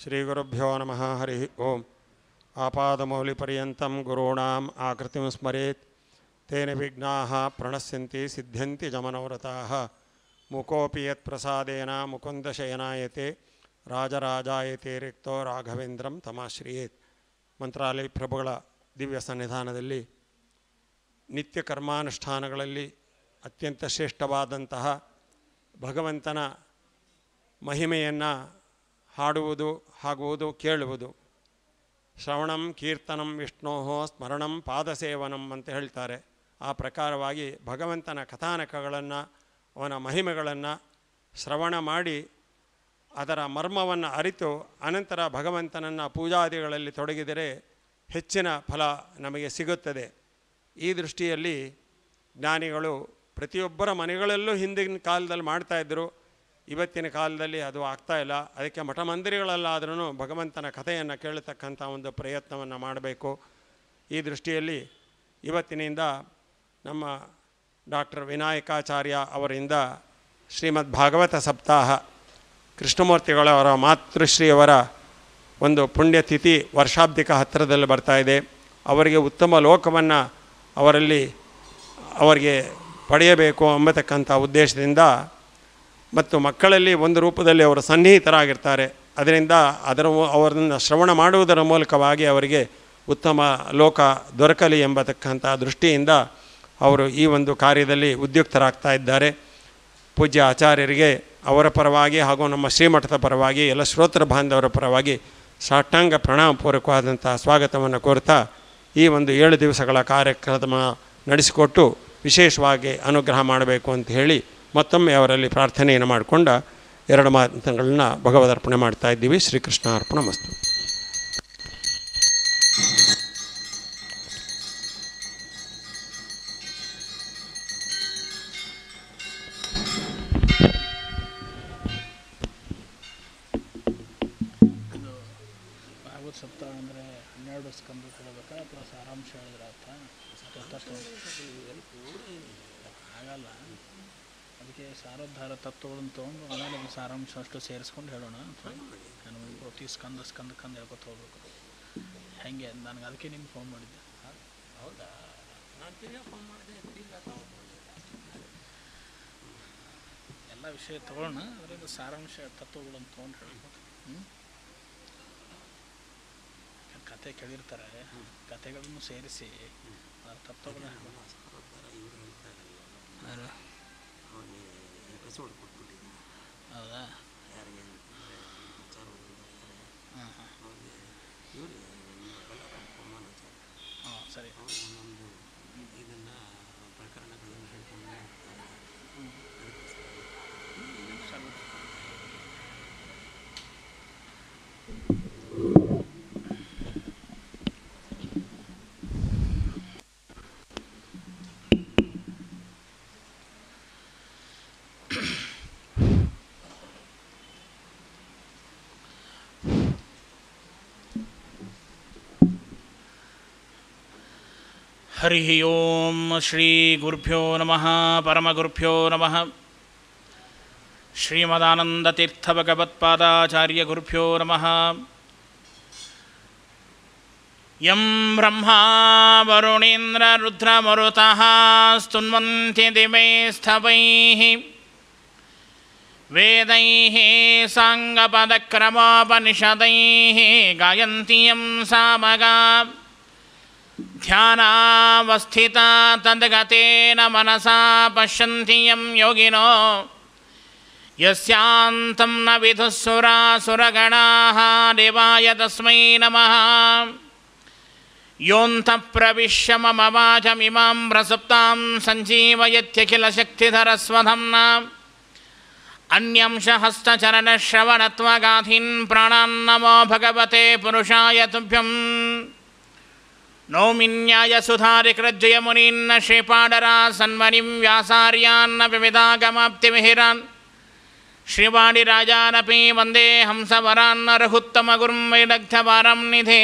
ಶ್ರೀಗುರುಭ್ಯೋ ನಮಃ ಹರಿ ಓಂ ಆಪಾದಮೌಲಿಪರ್ಯಂతం ಗುರುಣಾಂ ಆಕೃತಿಂ ಸ್ಮರೇತ್ ತೇನ ವಿಘ್ನಾಃ ಪ್ರಣಶ್ಯಂತಿ ಸಿದ್ಧ್ಯಂತಿ ಜಮನವ್ರತಾಃ ಮುಕೋಪಿ ಯತ್ ಪ್ರಸಾದೇನ ಮುಕುಂದಶಯನಾಯತೆ ರಾಜರಾಜಾಯತೆ ರಿಕ್ತೋ ರಾಘವೇಂದ್ರಂ ತಮಾಶ್ರಿಯೇತ್ ಮಂತ್ರಾಲಯ ಪ್ರಭುಗಳ ದಿವ್ಯ ಸನ್ನಿಧಾನದಲ್ಲಿ ನಿತ್ಯ ಕರ್ಮಾನುಷ್ಠಾನಗಳಲ್ಲಿ ಅತ್ಯಂತ ಶ್ರೇಷ್ಠವಾದಂತಹ ಭಗವಂತನ ಮಹಿಮೆಯನ್ನು ಹಾಡುವುದು ಹಾಗುವುದು ಕೇಳುವುದು ಶ್ರವಣಂ ಕೀರ್ತನಂ ವಿಷ್ಣೋ ಸ್ಮರಣಂ ಪಾದಸೇವನಂ ಅಂತ ಹೇಳ್ತಾರೆ ಆ ಪ್ರಕಾರವಾಗಿ ಭಗವಂತನ ಕಥಾನಕಗಳನ್ನು ಅವನ ಮಹಿಮೆಗಳನ್ನು ಶ್ರವಣ ಮಾಡಿ ಅದರ ಮರ್ಮವನ್ನು ಅರಿತು ಅನಂತರ ಭಗವಂತನನ್ನು ಪೂಜಾದಿಗಳಲ್ಲಿ ತೊಡಗಿದರೆ ಹೆಚ್ಚಿನ ಫಲ ನಮಗೆ ಸಿಗುತ್ತದೆ ಈ ದೃಷ್ಟಿಯಲ್ಲಿ ಜ್ಞಾನಿಗಳು ಪ್ರತಿಯೊಬ್ಬರ ಮನೆಗಳಲ್ಲೂ ಹಿಂದಿನ ಕಾಲದಲ್ಲಿ ಮಾಡ್ತಾಯಿದ್ರು ಇವತ್ತಿನ ಕಾಲದಲ್ಲಿ ಅದು ಆಗ್ತಾ ಇಲ್ಲ ಅದಕ್ಕೆ ಮಠ ಮಂದಿರಗಳಲ್ಲಾದ್ರೂ ಭಗವಂತನ ಕಥೆಯನ್ನು ಕೇಳತಕ್ಕಂಥ ಒಂದು ಪ್ರಯತ್ನವನ್ನು ಮಾಡಬೇಕು ಈ ದೃಷ್ಟಿಯಲ್ಲಿ ಇವತ್ತಿನಿಂದ ನಮ್ಮ ಡಾಕ್ಟರ್ ವಿನಾಯಕಾಚಾರ್ಯ ಅವರಿಂದ ಶ್ರೀಮದ್ ಭಾಗವತ ಸಪ್ತಾಹ ಕೃಷ್ಣಮೂರ್ತಿಗಳವರ ಮಾತೃಶ್ರೀಯವರ ಒಂದು ಪುಣ್ಯತಿಥಿ ವರ್ಷಾಬ್ದಿಕ ಹತ್ತಿರದಲ್ಲಿ ಬರ್ತಾ ಇದೆ ಅವರಿಗೆ ಉತ್ತಮ ಲೋಕವನ್ನು ಅವರಲ್ಲಿ ಅವರಿಗೆ ಪಡೆಯಬೇಕು ಎಂಬತಕ್ಕಂಥ ಉದ್ದೇಶದಿಂದ ಮತ್ತು ಮಕ್ಕಳಲ್ಲಿ ಒಂದು ರೂಪದಲ್ಲಿ ಅವರು ಸನ್ನಿಹಿತರಾಗಿರ್ತಾರೆ ಅದರಿಂದ ಅದರ ಅವರನ್ನು ಶ್ರವಣ ಮಾಡುವುದರ ಮೂಲಕವಾಗಿ ಅವರಿಗೆ ಉತ್ತಮ ಲೋಕ ದೊರಕಲಿ ಎಂಬತಕ್ಕಂಥ ದೃಷ್ಟಿಯಿಂದ ಅವರು ಈ ಒಂದು ಕಾರ್ಯದಲ್ಲಿ ಉದ್ಯುಕ್ತರಾಗ್ತಾ ಇದ್ದಾರೆ ಪೂಜ್ಯ ಆಚಾರ್ಯರಿಗೆ ಅವರ ಪರವಾಗಿ ಹಾಗೂ ನಮ್ಮ ಶ್ರೀಮಠದ ಪರವಾಗಿ ಎಲ್ಲ ಶ್ರೋತ್ರ ಬಾಂಧವರ ಪರವಾಗಿ ಸಾಷ್ಟಾಂಗ ಪ್ರಣಾಮಪೂರ್ವಕವಾದಂಥ ಸ್ವಾಗತವನ್ನು ಕೋರ್ತಾ ಈ ಒಂದು ಏಳು ದಿವಸಗಳ ಕಾರ್ಯಕ್ರಮ ನಡೆಸಿಕೊಟ್ಟು ವಿಶೇಷವಾಗಿ ಅನುಗ್ರಹ ಮಾಡಬೇಕು ಅಂತ ಹೇಳಿ ಮತ್ತೊಮ್ಮೆ ಅವರಲ್ಲಿ ಪ್ರಾರ್ಥನೆಯನ್ನು ಮಾಡಿಕೊಂಡ ಎರಡು ಮಾತುಗಳನ್ನ ಭಗವದರ್ಪಣೆ ಮಾಡ್ತಾ ಇದ್ದೀವಿ ಶ್ರೀಕೃಷ್ಣ ಅರ್ಪಣ ಮಸ್ತು ಇದು ಭಾಗವತ ಸಪ್ತಾಹ ಅಂದರೆ ಹನ್ನೆರಡು ಸ್ಕಂದ ಕೊಡಬೇಕಾ ಅಥವಾ ಸಾರಾಂಶ ಹೇಳಿದ್ರೆ ಅರ್ಥ ತತ್ವ ಆಗಲ್ಲ ಅದಕ್ಕೆ ಸಾರೋದ್ಧಾರ ತತ್ವಗಳನ್ನು ತೊಗೊಂಡು ಆಮೇಲೆ ಅದು ಸಾರಾಂಶ ಅಷ್ಟು ಸೇರಿಸ್ಕೊಂಡು ಹೇಳೋಣ ಅಥವಾ ನಾನು ಪ್ರತಿ ಸ್ಕಂದ ಸ್ಕಂದ ಕಂದ ಹೇಳ್ಕೊತ ಹೋಗ್ಬೇಕು ಹೆಂಗೆ ನನಗೆ ಅದಕ್ಕೆ ನಿಮ್ಗೆ ಫೋನ್ ಮಾಡಿದ್ದೆ ಹೌದಾ ಎಲ್ಲ ವಿಷಯ ತಗೊಳ್ಳೋಣ ಅದರಿಂದ ಸಾರಾಂಶ ತತ್ವಗಳನ್ನು ತೊಗೊಂಡು ಹೇಳ್ಬೋದು ಹ್ಞೂ ಕತೆ ಕೇಳಿರ್ತಾರೆ ಕತೆಗಳನ್ನು ಸೇರಿಸಿ ಅದರ ತತ್ವಗಳನ್ನ ಯಾರು? ಹೌದಾ ಹಾಂ ಹಾಂ ಹಾಂ ಸರಿ ಸರಿ ಹರಿ ಓಂ ಶ್ರೀ ಗುರುಭ್ಯೋ ನಮಃ ಪರಮಗುರುಭ್ಯೋ ನಮಃ ಶ್ರೀಮದಾನಂದತೀರ್ಥಭಗವತ್ಪಾದಾಚಾರ್ಯ ಗುರುಭ್ಯೋ ನಮಃ ಯಂ ಬ್ರಹ್ಮಾ ವರುಣೇಂದ್ರ ರುದ್ರಮರುತಃ ಸ್ತುನ್ವಂತಿ ದಿವೇ ಸ್ಥವೈಃ ವೇದೈः साङ्गपदक्रमोपनिषदैः गायन्ति यं सामगा ध्यानावस्थिता तद्गतेन मनसा पश्यन्ति यं योगिनो यस्यान्तं न विदुः सुरासुरगणाः देवाय तस्मै नमः योऽन्तः प्रविश्य मम वाचमिमां प्रसुप्तां सञ्जीवयत्यखिलशक्तिधरस्वधम्ना अन्यंशहस्तचरणश्रवणत्वगाधीन् प्राणान्नमो भगवते पुरुषाय तुभ्यम् नौमिन्यायसुधारिकृज्जयमुनीन्न श्रीपाडरा सन्मनिं व्यासार्यान्न विविधागमाप्तिमिहिरान् श्रीवाणिराजानपि वन्दे हंसवरान्न रघुत्तमगुरुं वैदग्ध्यवारं निधे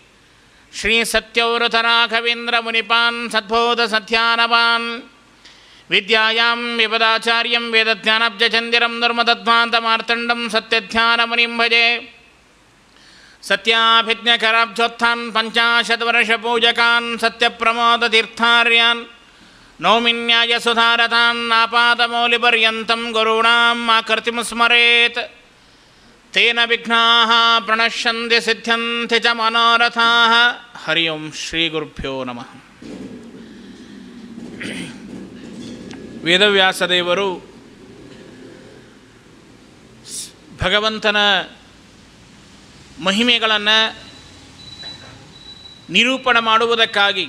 श्रीसत्यौरथराघवेन्द्रमुनिपान् सद्बोधसध्यानवान् विद्यायां विपदाचार्यं वेदज्ञानब्जचन्दिरं धर्मतद्वान्तमार्तण्डं सत्यध्यानमुनिं भजे ಸತ್ಯಾಭಿಜ್ಞಕರಾಬ್ಜೋತ್ಥಾನ್ ಪಂಚಾಶದ್ವರ್ಷಪೂಜಕಾನ್ ಸತ್ಯಪ್ರಮೋದತೀರ್ಥಾರ್ಯಾನ್ ನೌಮಿನ್ಯಾಯ ಸುಧಾರತಾನ್ ಆಪಾದಮೌಲಿಪರ್ಯಂತಂ ಗುರುಣಾಂ ಆಕೃತಿಂ ಸ್ಮರೇತ್ ತೇನ ವಿಘ್ನಾಃ ಪ್ರಣಶ್ಯಂತಿ ಸಿದ್ಧ್ಯಂತಿ ಚ ಮನೋರಥಾಃ ಹರಿ ಓಂ ಶ್ರೀ ಗುರುಭ್ಯೋ ನಮಃ ವೇದವ್ಯಾಸದೇವರು ಭಗವಂತನ ಮಹಿಮೆಗಳನ್ನು ನಿರೂಪಣೆ ಮಾಡುವುದಕ್ಕಾಗಿ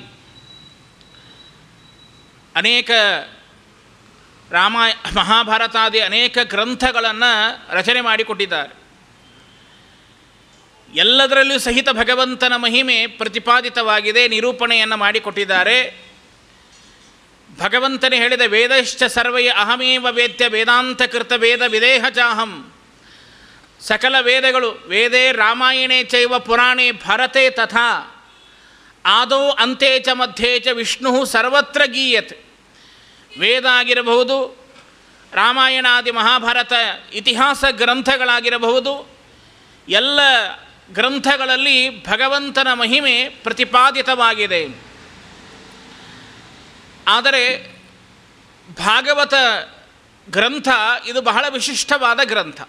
ಅನೇಕ ರಾಮಾಯ ಮಹಾಭಾರತಾದಿ ಅನೇಕ ಗ್ರಂಥಗಳನ್ನು ರಚನೆ ಮಾಡಿಕೊಟ್ಟಿದ್ದಾರೆ ಎಲ್ಲದರಲ್ಲೂ ಸಹಿತ ಭಗವಂತನ ಮಹಿಮೆ ಪ್ರತಿಪಾದಿತವಾಗಿದೆ ನಿರೂಪಣೆಯನ್ನು ಮಾಡಿಕೊಟ್ಟಿದ್ದಾರೆ ಭಗವಂತನೇ ಹೇಳಿದ ವೇದಶ್ಚ ಸರ್ವೈ ಅಹಮೇವ ವೇದ್ಯ ವೇದಾಂತ ಕೃತ ವೇದ ವಿದೇಹ ಚಾಹಂ ಸಕಲ ವೇದಗಳು ವೇದೇ ರಾಮಾಯಣೇ ಚೈವ ಪುರಾಣೇ ಭಾರತೆ ತಥಾ ಆದೌ ಅಂತೆ ಚ ಮಧ್ಯೆ ಚ ವಿಷ್ಣು ಸರ್ವತ್ರ ಗೀಯತೆ ವೇದ ಆಗಿರಬಹುದು ರಾಮಾಯಣಾದಿ ಮಹಾಭಾರತ ಇತಿಹಾಸ ಗ್ರಂಥಗಳಾಗಿರಬಹುದು ಎಲ್ಲ ಗ್ರಂಥಗಳಲ್ಲಿ ಭಗವಂತನ ಮಹಿಮೆ ಪ್ರತಿಪಾದಿತವಾಗಿದೆ ಆದರೆ ಭಾಗವತ ಗ್ರಂಥ ಇದು ಬಹಳ ವಿಶಿಷ್ಟವಾದ ಗ್ರಂಥ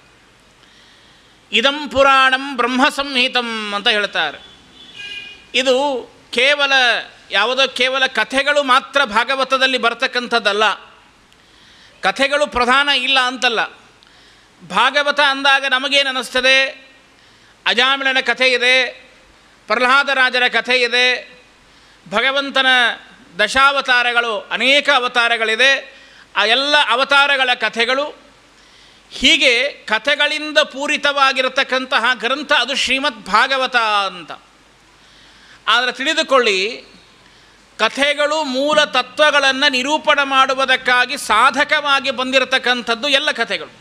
ಇದಂ ಪುರಾಣಂ ಬ್ರಹ್ಮ ಸಂಹಿತಂ ಅಂತ ಹೇಳ್ತಾರೆ ಇದು ಕೇವಲ ಯಾವುದೋ ಕೇವಲ ಕಥೆಗಳು ಮಾತ್ರ ಭಾಗವತದಲ್ಲಿ ಬರ್ತಕ್ಕಂಥದ್ದಲ್ಲ ಕಥೆಗಳು ಪ್ರಧಾನ ಇಲ್ಲ ಅಂತಲ್ಲ ಭಾಗವತ ಅಂದಾಗ ನಮಗೇನು ಅನ್ನಿಸ್ತದೆ ಅಜಾಮಿಳನ ಕಥೆ ಇದೆ ಪ್ರಹ್ಲಾದರಾಜರ ಕಥೆ ಇದೆ ಭಗವಂತನ ದಶಾವತಾರಗಳು ಅನೇಕ ಅವತಾರಗಳಿದೆ ಆ ಎಲ್ಲ ಅವತಾರಗಳ ಕಥೆಗಳು ಹೀಗೆ ಕಥೆಗಳಿಂದ ಪೂರಿತವಾಗಿರತಕ್ಕಂತಹ ಗ್ರಂಥ ಅದು ಶ್ರೀಮದ್ ಭಾಗವತ ಅಂತ ಆದರೆ ತಿಳಿದುಕೊಳ್ಳಿ ಕಥೆಗಳು ಮೂಲ ತತ್ವಗಳನ್ನು ನಿರೂಪಣೆ ಮಾಡುವುದಕ್ಕಾಗಿ ಸಾಧಕವಾಗಿ ಬಂದಿರತಕ್ಕಂಥದ್ದು ಎಲ್ಲ ಕಥೆಗಳು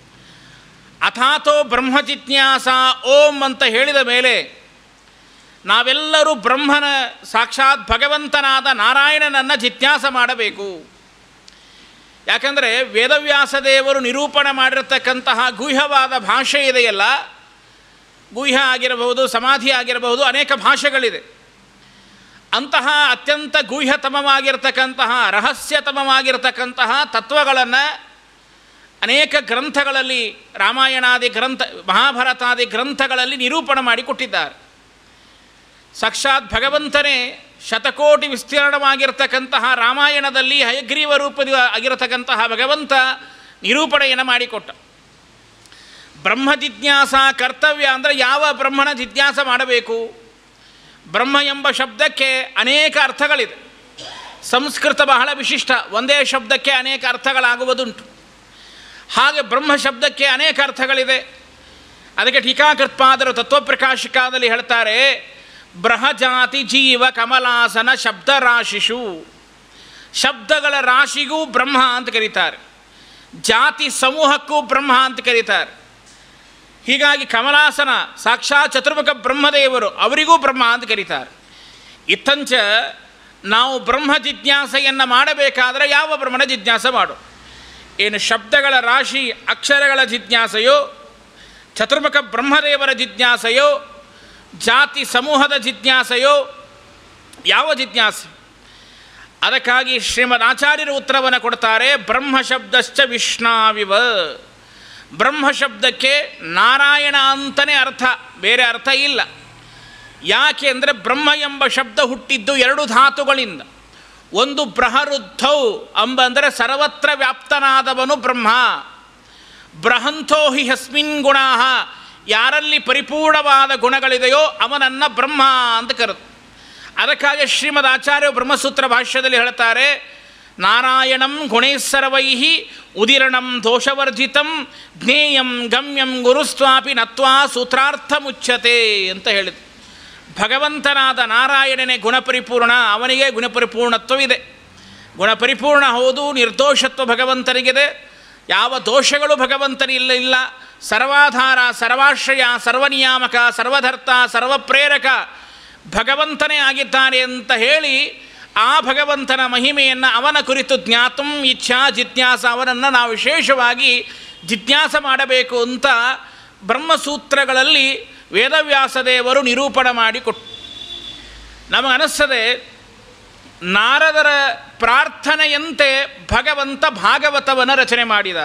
ಅಥಾತೋ ಬ್ರಹ್ಮ ಜಿಜ್ಞಾಸ ಓಂ ಅಂತ ಹೇಳಿದ ಮೇಲೆ ನಾವೆಲ್ಲರೂ ಬ್ರಹ್ಮನ ಸಾಕ್ಷಾತ್ ಭಗವಂತನಾದ ನಾರಾಯಣನನ್ನು ಜಿಜ್ಞಾಸ ಮಾಡಬೇಕು ಯಾಕಂದರೆ ವೇದವ್ಯಾಸ ದೇವರು ನಿರೂಪಣೆ ಮಾಡಿರತಕ್ಕಂತಹ ಗುಹ್ಯವಾದ ಭಾಷೆ ಇದೆಯಲ್ಲ ಗುಹ್ಯ ಆಗಿರಬಹುದು ಸಮಾಧಿ ಆಗಿರಬಹುದು ಅನೇಕ ಭಾಷೆಗಳಿದೆ ಅಂತಹ ಅತ್ಯಂತ ಗುಹ್ಯತಮವಾಗಿರ್ತಕ್ಕಂತಹ ರಹಸ್ಯತಮವಾಗಿರ್ತಕ್ಕಂತಹ ತತ್ವಗಳನ್ನು ಅನೇಕ ಗ್ರಂಥಗಳಲ್ಲಿ ರಾಮಾಯಣಾದಿ ಗ್ರಂಥ ಮಹಾಭಾರತಾದಿ ಗ್ರಂಥಗಳಲ್ಲಿ ನಿರೂಪಣೆ ಮಾಡಿಕೊಟ್ಟಿದ್ದಾರೆ ಸಾಕ್ಷಾತ್ ಭಗವಂತನೇ ಶತಕೋಟಿ ವಿಸ್ತೀರ್ಣವಾಗಿರ್ತಕ್ಕಂತಹ ರಾಮಾಯಣದಲ್ಲಿ ಹಯಗ್ರೀವ ರೂಪದ ಆಗಿರತಕ್ಕಂತಹ ಭಗವಂತ ನಿರೂಪಣೆಯನ್ನು ಮಾಡಿಕೊಟ್ಟ ಬ್ರಹ್ಮ ಜಿಜ್ಞಾಸ ಕರ್ತವ್ಯ ಅಂದರೆ ಯಾವ ಬ್ರಹ್ಮನ ಜಿಜ್ಞಾಸ ಮಾಡಬೇಕು ಬ್ರಹ್ಮ ಎಂಬ ಶಬ್ದಕ್ಕೆ ಅನೇಕ ಅರ್ಥಗಳಿದೆ ಸಂಸ್ಕೃತ ಬಹಳ ವಿಶಿಷ್ಟ ಒಂದೇ ಶಬ್ದಕ್ಕೆ ಅನೇಕ ಅರ್ಥಗಳಾಗುವುದುಂಟು ಹಾಗೆ ಬ್ರಹ್ಮ ಶಬ್ದಕ್ಕೆ ಅನೇಕ ಅರ್ಥಗಳಿದೆ ಅದಕ್ಕೆ ಟೀಕಾಕೃತ್ಪಾದರು ತತ್ವಪ್ರಕಾಶಿಕಾದಲ್ಲಿ ಹೇಳ್ತಾರೆ ಬೃಹಜಾತಿ ಜೀವ ಕಮಲಾಸನ ಶಬ್ದ ರಾಶಿಷು ಶಬ್ದಗಳ ರಾಶಿಗೂ ಬ್ರಹ್ಮ ಅಂತ ಕರೀತಾರೆ ಜಾತಿ ಸಮೂಹಕ್ಕೂ ಬ್ರಹ್ಮ ಅಂತ ಕರೀತಾರೆ ಹೀಗಾಗಿ ಕಮಲಾಸನ ಸಾಕ್ಷಾತ್ ಚತುರ್ಮುಖ ಬ್ರಹ್ಮದೇವರು ಅವರಿಗೂ ಬ್ರಹ್ಮ ಅಂತ ಕರೀತಾರೆ ಇತ್ತಂಚ ನಾವು ಬ್ರಹ್ಮ ಜಿಜ್ಞಾಸೆಯನ್ನು ಮಾಡಬೇಕಾದರೆ ಯಾವ ಬ್ರಹ್ಮನ ಜಿಜ್ಞಾಸ ಮಾಡು ಏನು ಶಬ್ದಗಳ ರಾಶಿ ಅಕ್ಷರಗಳ ಜಿಜ್ಞಾಸೆಯೋ ಚತುರ್ಮುಖ ಬ್ರಹ್ಮದೇವರ ಜಿಜ್ಞಾಸೆಯೋ ಜಾತಿ ಸಮೂಹದ ಜಿಜ್ಞಾಸೆಯೋ ಯಾವ ಜಿಜ್ಞಾಸೆ ಅದಕ್ಕಾಗಿ ಶ್ರೀಮದ್ ಆಚಾರ್ಯರು ಉತ್ತರವನ್ನು ಕೊಡ್ತಾರೆ ಬ್ರಹ್ಮ ಶಬ್ದಶ್ಚ ವಿಷ್ಣಾವಿವ ಬ್ರಹ್ಮ ಶಬ್ದಕ್ಕೆ ನಾರಾಯಣ ಅಂತಲೇ ಅರ್ಥ ಬೇರೆ ಅರ್ಥ ಇಲ್ಲ ಯಾಕೆ ಅಂದರೆ ಬ್ರಹ್ಮ ಎಂಬ ಶಬ್ದ ಹುಟ್ಟಿದ್ದು ಎರಡು ಧಾತುಗಳಿಂದ ಒಂದು ಬೃಹರುದ್ಧೌ ಅಂಬ ಅಂದರೆ ಸರ್ವತ್ರ ವ್ಯಾಪ್ತನಾದವನು ಬ್ರಹ್ಮ ಬೃಹಂಥೋ ಹಿ ಹಸ್ಮಿನ್ ಗುಣ ಯಾರಲ್ಲಿ ಪರಿಪೂರ್ಣವಾದ ಗುಣಗಳಿದೆಯೋ ಅವನನ್ನು ಬ್ರಹ್ಮ ಅಂತ ಕರೆದು ಅದಕ್ಕಾಗಿ ಶ್ರೀಮದ್ ಆಚಾರ್ಯ ಬ್ರಹ್ಮಸೂತ್ರ ಭಾಷ್ಯದಲ್ಲಿ ಹೇಳ್ತಾರೆ ನಾರಾಯಣಂ ಗುಣೈಸ್ಸರ್ವೈ ಉದಿರಣಂ ದೋಷವರ್ಜಿತಂ ಜ್ಞೇಯಂ ಗಮ್ಯಂ ಗುರುಸ್ವಾಪಿ ನತ್ವಾ ಸೂತ್ರಾರ್ಥ ಮುಚ್ಚತೆ ಅಂತ ಹೇಳಿದ್ರು ಭಗವಂತನಾದ ನಾರಾಯಣನೇ ಗುಣಪರಿಪೂರ್ಣ ಅವನಿಗೆ ಗುಣಪರಿಪೂರ್ಣತ್ವವಿದೆ ಗುಣಪರಿಪೂರ್ಣ ಹೌದು ನಿರ್ದೋಷತ್ವ ಭಗವಂತನಿಗಿದೆ ಯಾವ ದೋಷಗಳು ಭಗವಂತನಿಲ್ಲ ಇಲ್ಲ ಸರ್ವಾಧಾರ ಸರ್ವಾಶ್ರಯ ಸರ್ವನಿಯಾಮಕ ಸರ್ವಧರ್ತ ಸರ್ವಪ್ರೇರಕ ಭಗವಂತನೇ ಆಗಿದ್ದಾನೆ ಅಂತ ಹೇಳಿ ಆ ಭಗವಂತನ ಮಹಿಮೆಯನ್ನು ಅವನ ಕುರಿತು ಜ್ಞಾತಂ ಇಚ್ಛಾ ಜಿಜ್ಞಾಸ ಅವನನ್ನು ನಾವು ವಿಶೇಷವಾಗಿ ಜಿಜ್ಞಾಸ ಮಾಡಬೇಕು ಅಂತ ಬ್ರಹ್ಮಸೂತ್ರಗಳಲ್ಲಿ ವೇದವ್ಯಾಸದೇವರು ನಿರೂಪಣೆ ಮಾಡಿಕೊಟ್ಟು ನಮಗನಿಸ್ತದೆ ನಾರದರ ಪ್ರಾರ್ಥನೆಯಂತೆ ಭಗವಂತ ಭಾಗವತವನ್ನು ರಚನೆ ಮಾಡಿದ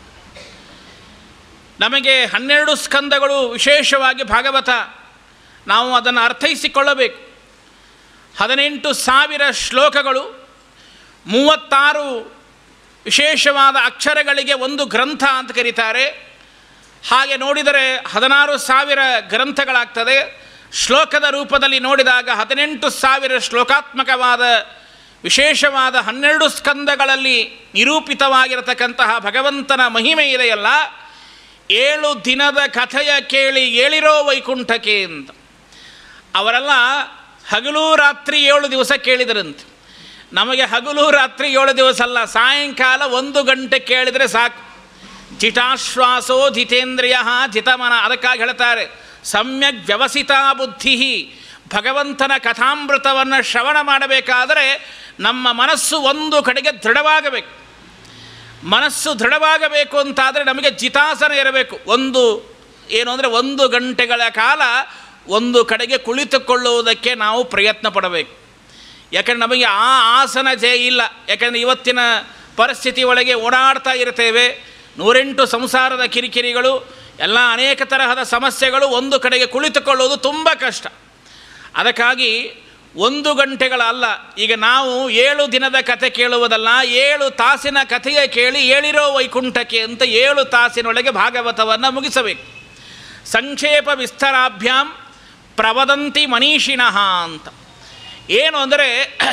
ನಮಗೆ ಹನ್ನೆರಡು ಸ್ಕಂದಗಳು ವಿಶೇಷವಾಗಿ ಭಾಗವತ ನಾವು ಅದನ್ನು ಅರ್ಥೈಸಿಕೊಳ್ಳಬೇಕು ಹದಿನೆಂಟು ಸಾವಿರ ಶ್ಲೋಕಗಳು ಮೂವತ್ತಾರು ವಿಶೇಷವಾದ ಅಕ್ಷರಗಳಿಗೆ ಒಂದು ಗ್ರಂಥ ಅಂತ ಕರೀತಾರೆ ಹಾಗೆ ನೋಡಿದರೆ ಹದಿನಾರು ಸಾವಿರ ಗ್ರಂಥಗಳಾಗ್ತದೆ ಶ್ಲೋಕದ ರೂಪದಲ್ಲಿ ನೋಡಿದಾಗ ಹದಿನೆಂಟು ಸಾವಿರ ಶ್ಲೋಕಾತ್ಮಕವಾದ ವಿಶೇಷವಾದ ಹನ್ನೆರಡು ಸ್ಕಂದಗಳಲ್ಲಿ ನಿರೂಪಿತವಾಗಿರತಕ್ಕಂತಹ ಭಗವಂತನ ಮಹಿಮೆ ಇದೆಯಲ್ಲ ಏಳು ದಿನದ ಕಥೆಯ ಕೇಳಿ ಏಳಿರೋ ವೈಕುಂಠಕ್ಕೆ ಅಂತ ಅವರೆಲ್ಲ ಹಗಲು ರಾತ್ರಿ ಏಳು ದಿವಸ ಕೇಳಿದರಂತೆ ನಮಗೆ ಹಗಲು ರಾತ್ರಿ ಏಳು ದಿವಸ ಅಲ್ಲ ಸಾಯಂಕಾಲ ಒಂದು ಗಂಟೆ ಕೇಳಿದರೆ ಸಾಕು ಜಿಟಾಶ್ವಾಸೋ ಜಿತೇಂದ್ರಿಯ ಜಿತಮನ ಅದಕ್ಕಾಗಿ ಹೇಳ್ತಾರೆ ಸಮ್ಯಕ್ ವ್ಯವಸಿತ ಬುದ್ಧಿ ಭಗವಂತನ ಕಥಾಮೃತವನ್ನು ಶ್ರವಣ ಮಾಡಬೇಕಾದರೆ ನಮ್ಮ ಮನಸ್ಸು ಒಂದು ಕಡೆಗೆ ದೃಢವಾಗಬೇಕು ಮನಸ್ಸು ದೃಢವಾಗಬೇಕು ಅಂತಾದರೆ ನಮಗೆ ಜಿತಾಸನ ಇರಬೇಕು ಒಂದು ಏನು ಅಂದರೆ ಒಂದು ಗಂಟೆಗಳ ಕಾಲ ಒಂದು ಕಡೆಗೆ ಕುಳಿತುಕೊಳ್ಳುವುದಕ್ಕೆ ನಾವು ಪ್ರಯತ್ನ ಪಡಬೇಕು ಯಾಕಂದ್ರೆ ನಮಗೆ ಆ ಆಸನ ಜಯ ಇಲ್ಲ ಯಾಕಂದರೆ ಇವತ್ತಿನ ಪರಿಸ್ಥಿತಿ ಒಳಗೆ ಓಡಾಡ್ತಾ ಇರ್ತೇವೆ ನೂರೆಂಟು ಸಂಸಾರದ ಕಿರಿಕಿರಿಗಳು ಎಲ್ಲ ಅನೇಕ ತರಹದ ಸಮಸ್ಯೆಗಳು ಒಂದು ಕಡೆಗೆ ಕುಳಿತುಕೊಳ್ಳುವುದು ತುಂಬ ಕಷ್ಟ ಅದಕ್ಕಾಗಿ ಒಂದು ಗಂಟೆಗಳ ಅಲ್ಲ ಈಗ ನಾವು ಏಳು ದಿನದ ಕತೆ ಕೇಳುವುದಲ್ಲ ಏಳು ತಾಸಿನ ಕಥೆಯ ಕೇಳಿ ಏಳಿರೋ ವೈಕುಂಠಕ್ಕೆ ಅಂತ ಏಳು ತಾಸಿನೊಳಗೆ ಭಾಗವತವನ್ನು ಮುಗಿಸಬೇಕು ಸಂಕ್ಷೇಪ ವಿಸ್ತರಾಭ್ಯಾಂ ಪ್ರವದಂತಿ ಮನೀಷಿಣಃ ಅಂತ ಏನು ಅಂದರೆ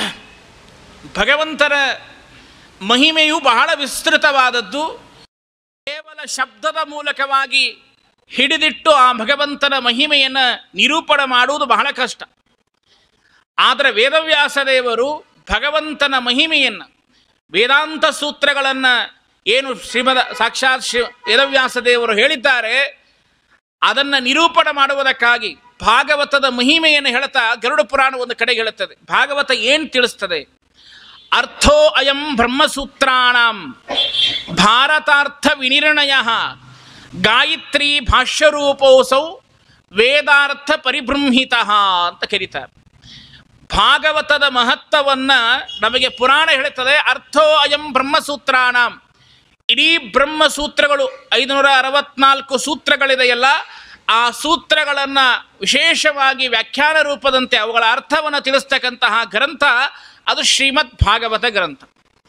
ಭಗವಂತನ ಮಹಿಮೆಯು ಬಹಳ ವಿಸ್ತೃತವಾದದ್ದು ಕೇವಲ ಶಬ್ದದ ಮೂಲಕವಾಗಿ ಹಿಡಿದಿಟ್ಟು ಆ ಭಗವಂತನ ಮಹಿಮೆಯನ್ನು ನಿರೂಪಣೆ ಮಾಡುವುದು ಬಹಳ ಕಷ್ಟ ಆದರೆ ವೇದವ್ಯಾಸದೇವರು ಭಗವಂತನ ಮಹಿಮೆಯನ್ನು ವೇದಾಂತ ಸೂತ್ರಗಳನ್ನು ಏನು ಶ್ರೀಮದ ಸಾಕ್ಷಾತ್ ಶ್ರೀ ವೇದವ್ಯಾಸದೇವರು ಹೇಳಿದ್ದಾರೆ ಅದನ್ನು ನಿರೂಪಣೆ ಮಾಡುವುದಕ್ಕಾಗಿ ಭಾಗವತದ ಮಹಿಮೆಯನ್ನು ಹೇಳ್ತಾ ಗರುಡ ಪುರಾಣ ಒಂದು ಕಡೆಗೆ ಹೇಳುತ್ತದೆ ಭಾಗವತ ಏನು ತಿಳಿಸ್ತದೆ ಅರ್ಥೋ ಅಯಂ ಬ್ರಹ್ಮಸೂತ್ರಾಣಂ ಭಾರತಾರ್ಥ ವಿನಿರ್ಣಯ ಗಾಯತ್ರಿ ಭಾಷ್ಯರೂಪೋಸೌ ವೇದಾರ್ಥ ಪರಿಬೃಂಹಿತ ಅಂತ ಕರೀತಾರೆ ಭಾಗವತದ ಮಹತ್ವವನ್ನು ನಮಗೆ ಪುರಾಣ ಹೇಳುತ್ತದೆ ಅರ್ಥೋ ಅಯಂ ಬ್ರಹ್ಮಸೂತ್ರಾಣಂ ಇಡೀ ಬ್ರಹ್ಮಸೂತ್ರಗಳು ಐದುನೂರ ಅರವತ್ನಾಲ್ಕು ಸೂತ್ರಗಳಿದೆಯಲ್ಲ ಆ ಸೂತ್ರಗಳನ್ನು ವಿಶೇಷವಾಗಿ ವ್ಯಾಖ್ಯಾನ ರೂಪದಂತೆ ಅವುಗಳ ಅರ್ಥವನ್ನು ತಿಳಿಸ್ತಕ್ಕಂತಹ ಗ್ರಂಥ ಅದು ಶ್ರೀಮದ್ ಭಾಗವತ ಗ್ರಂಥ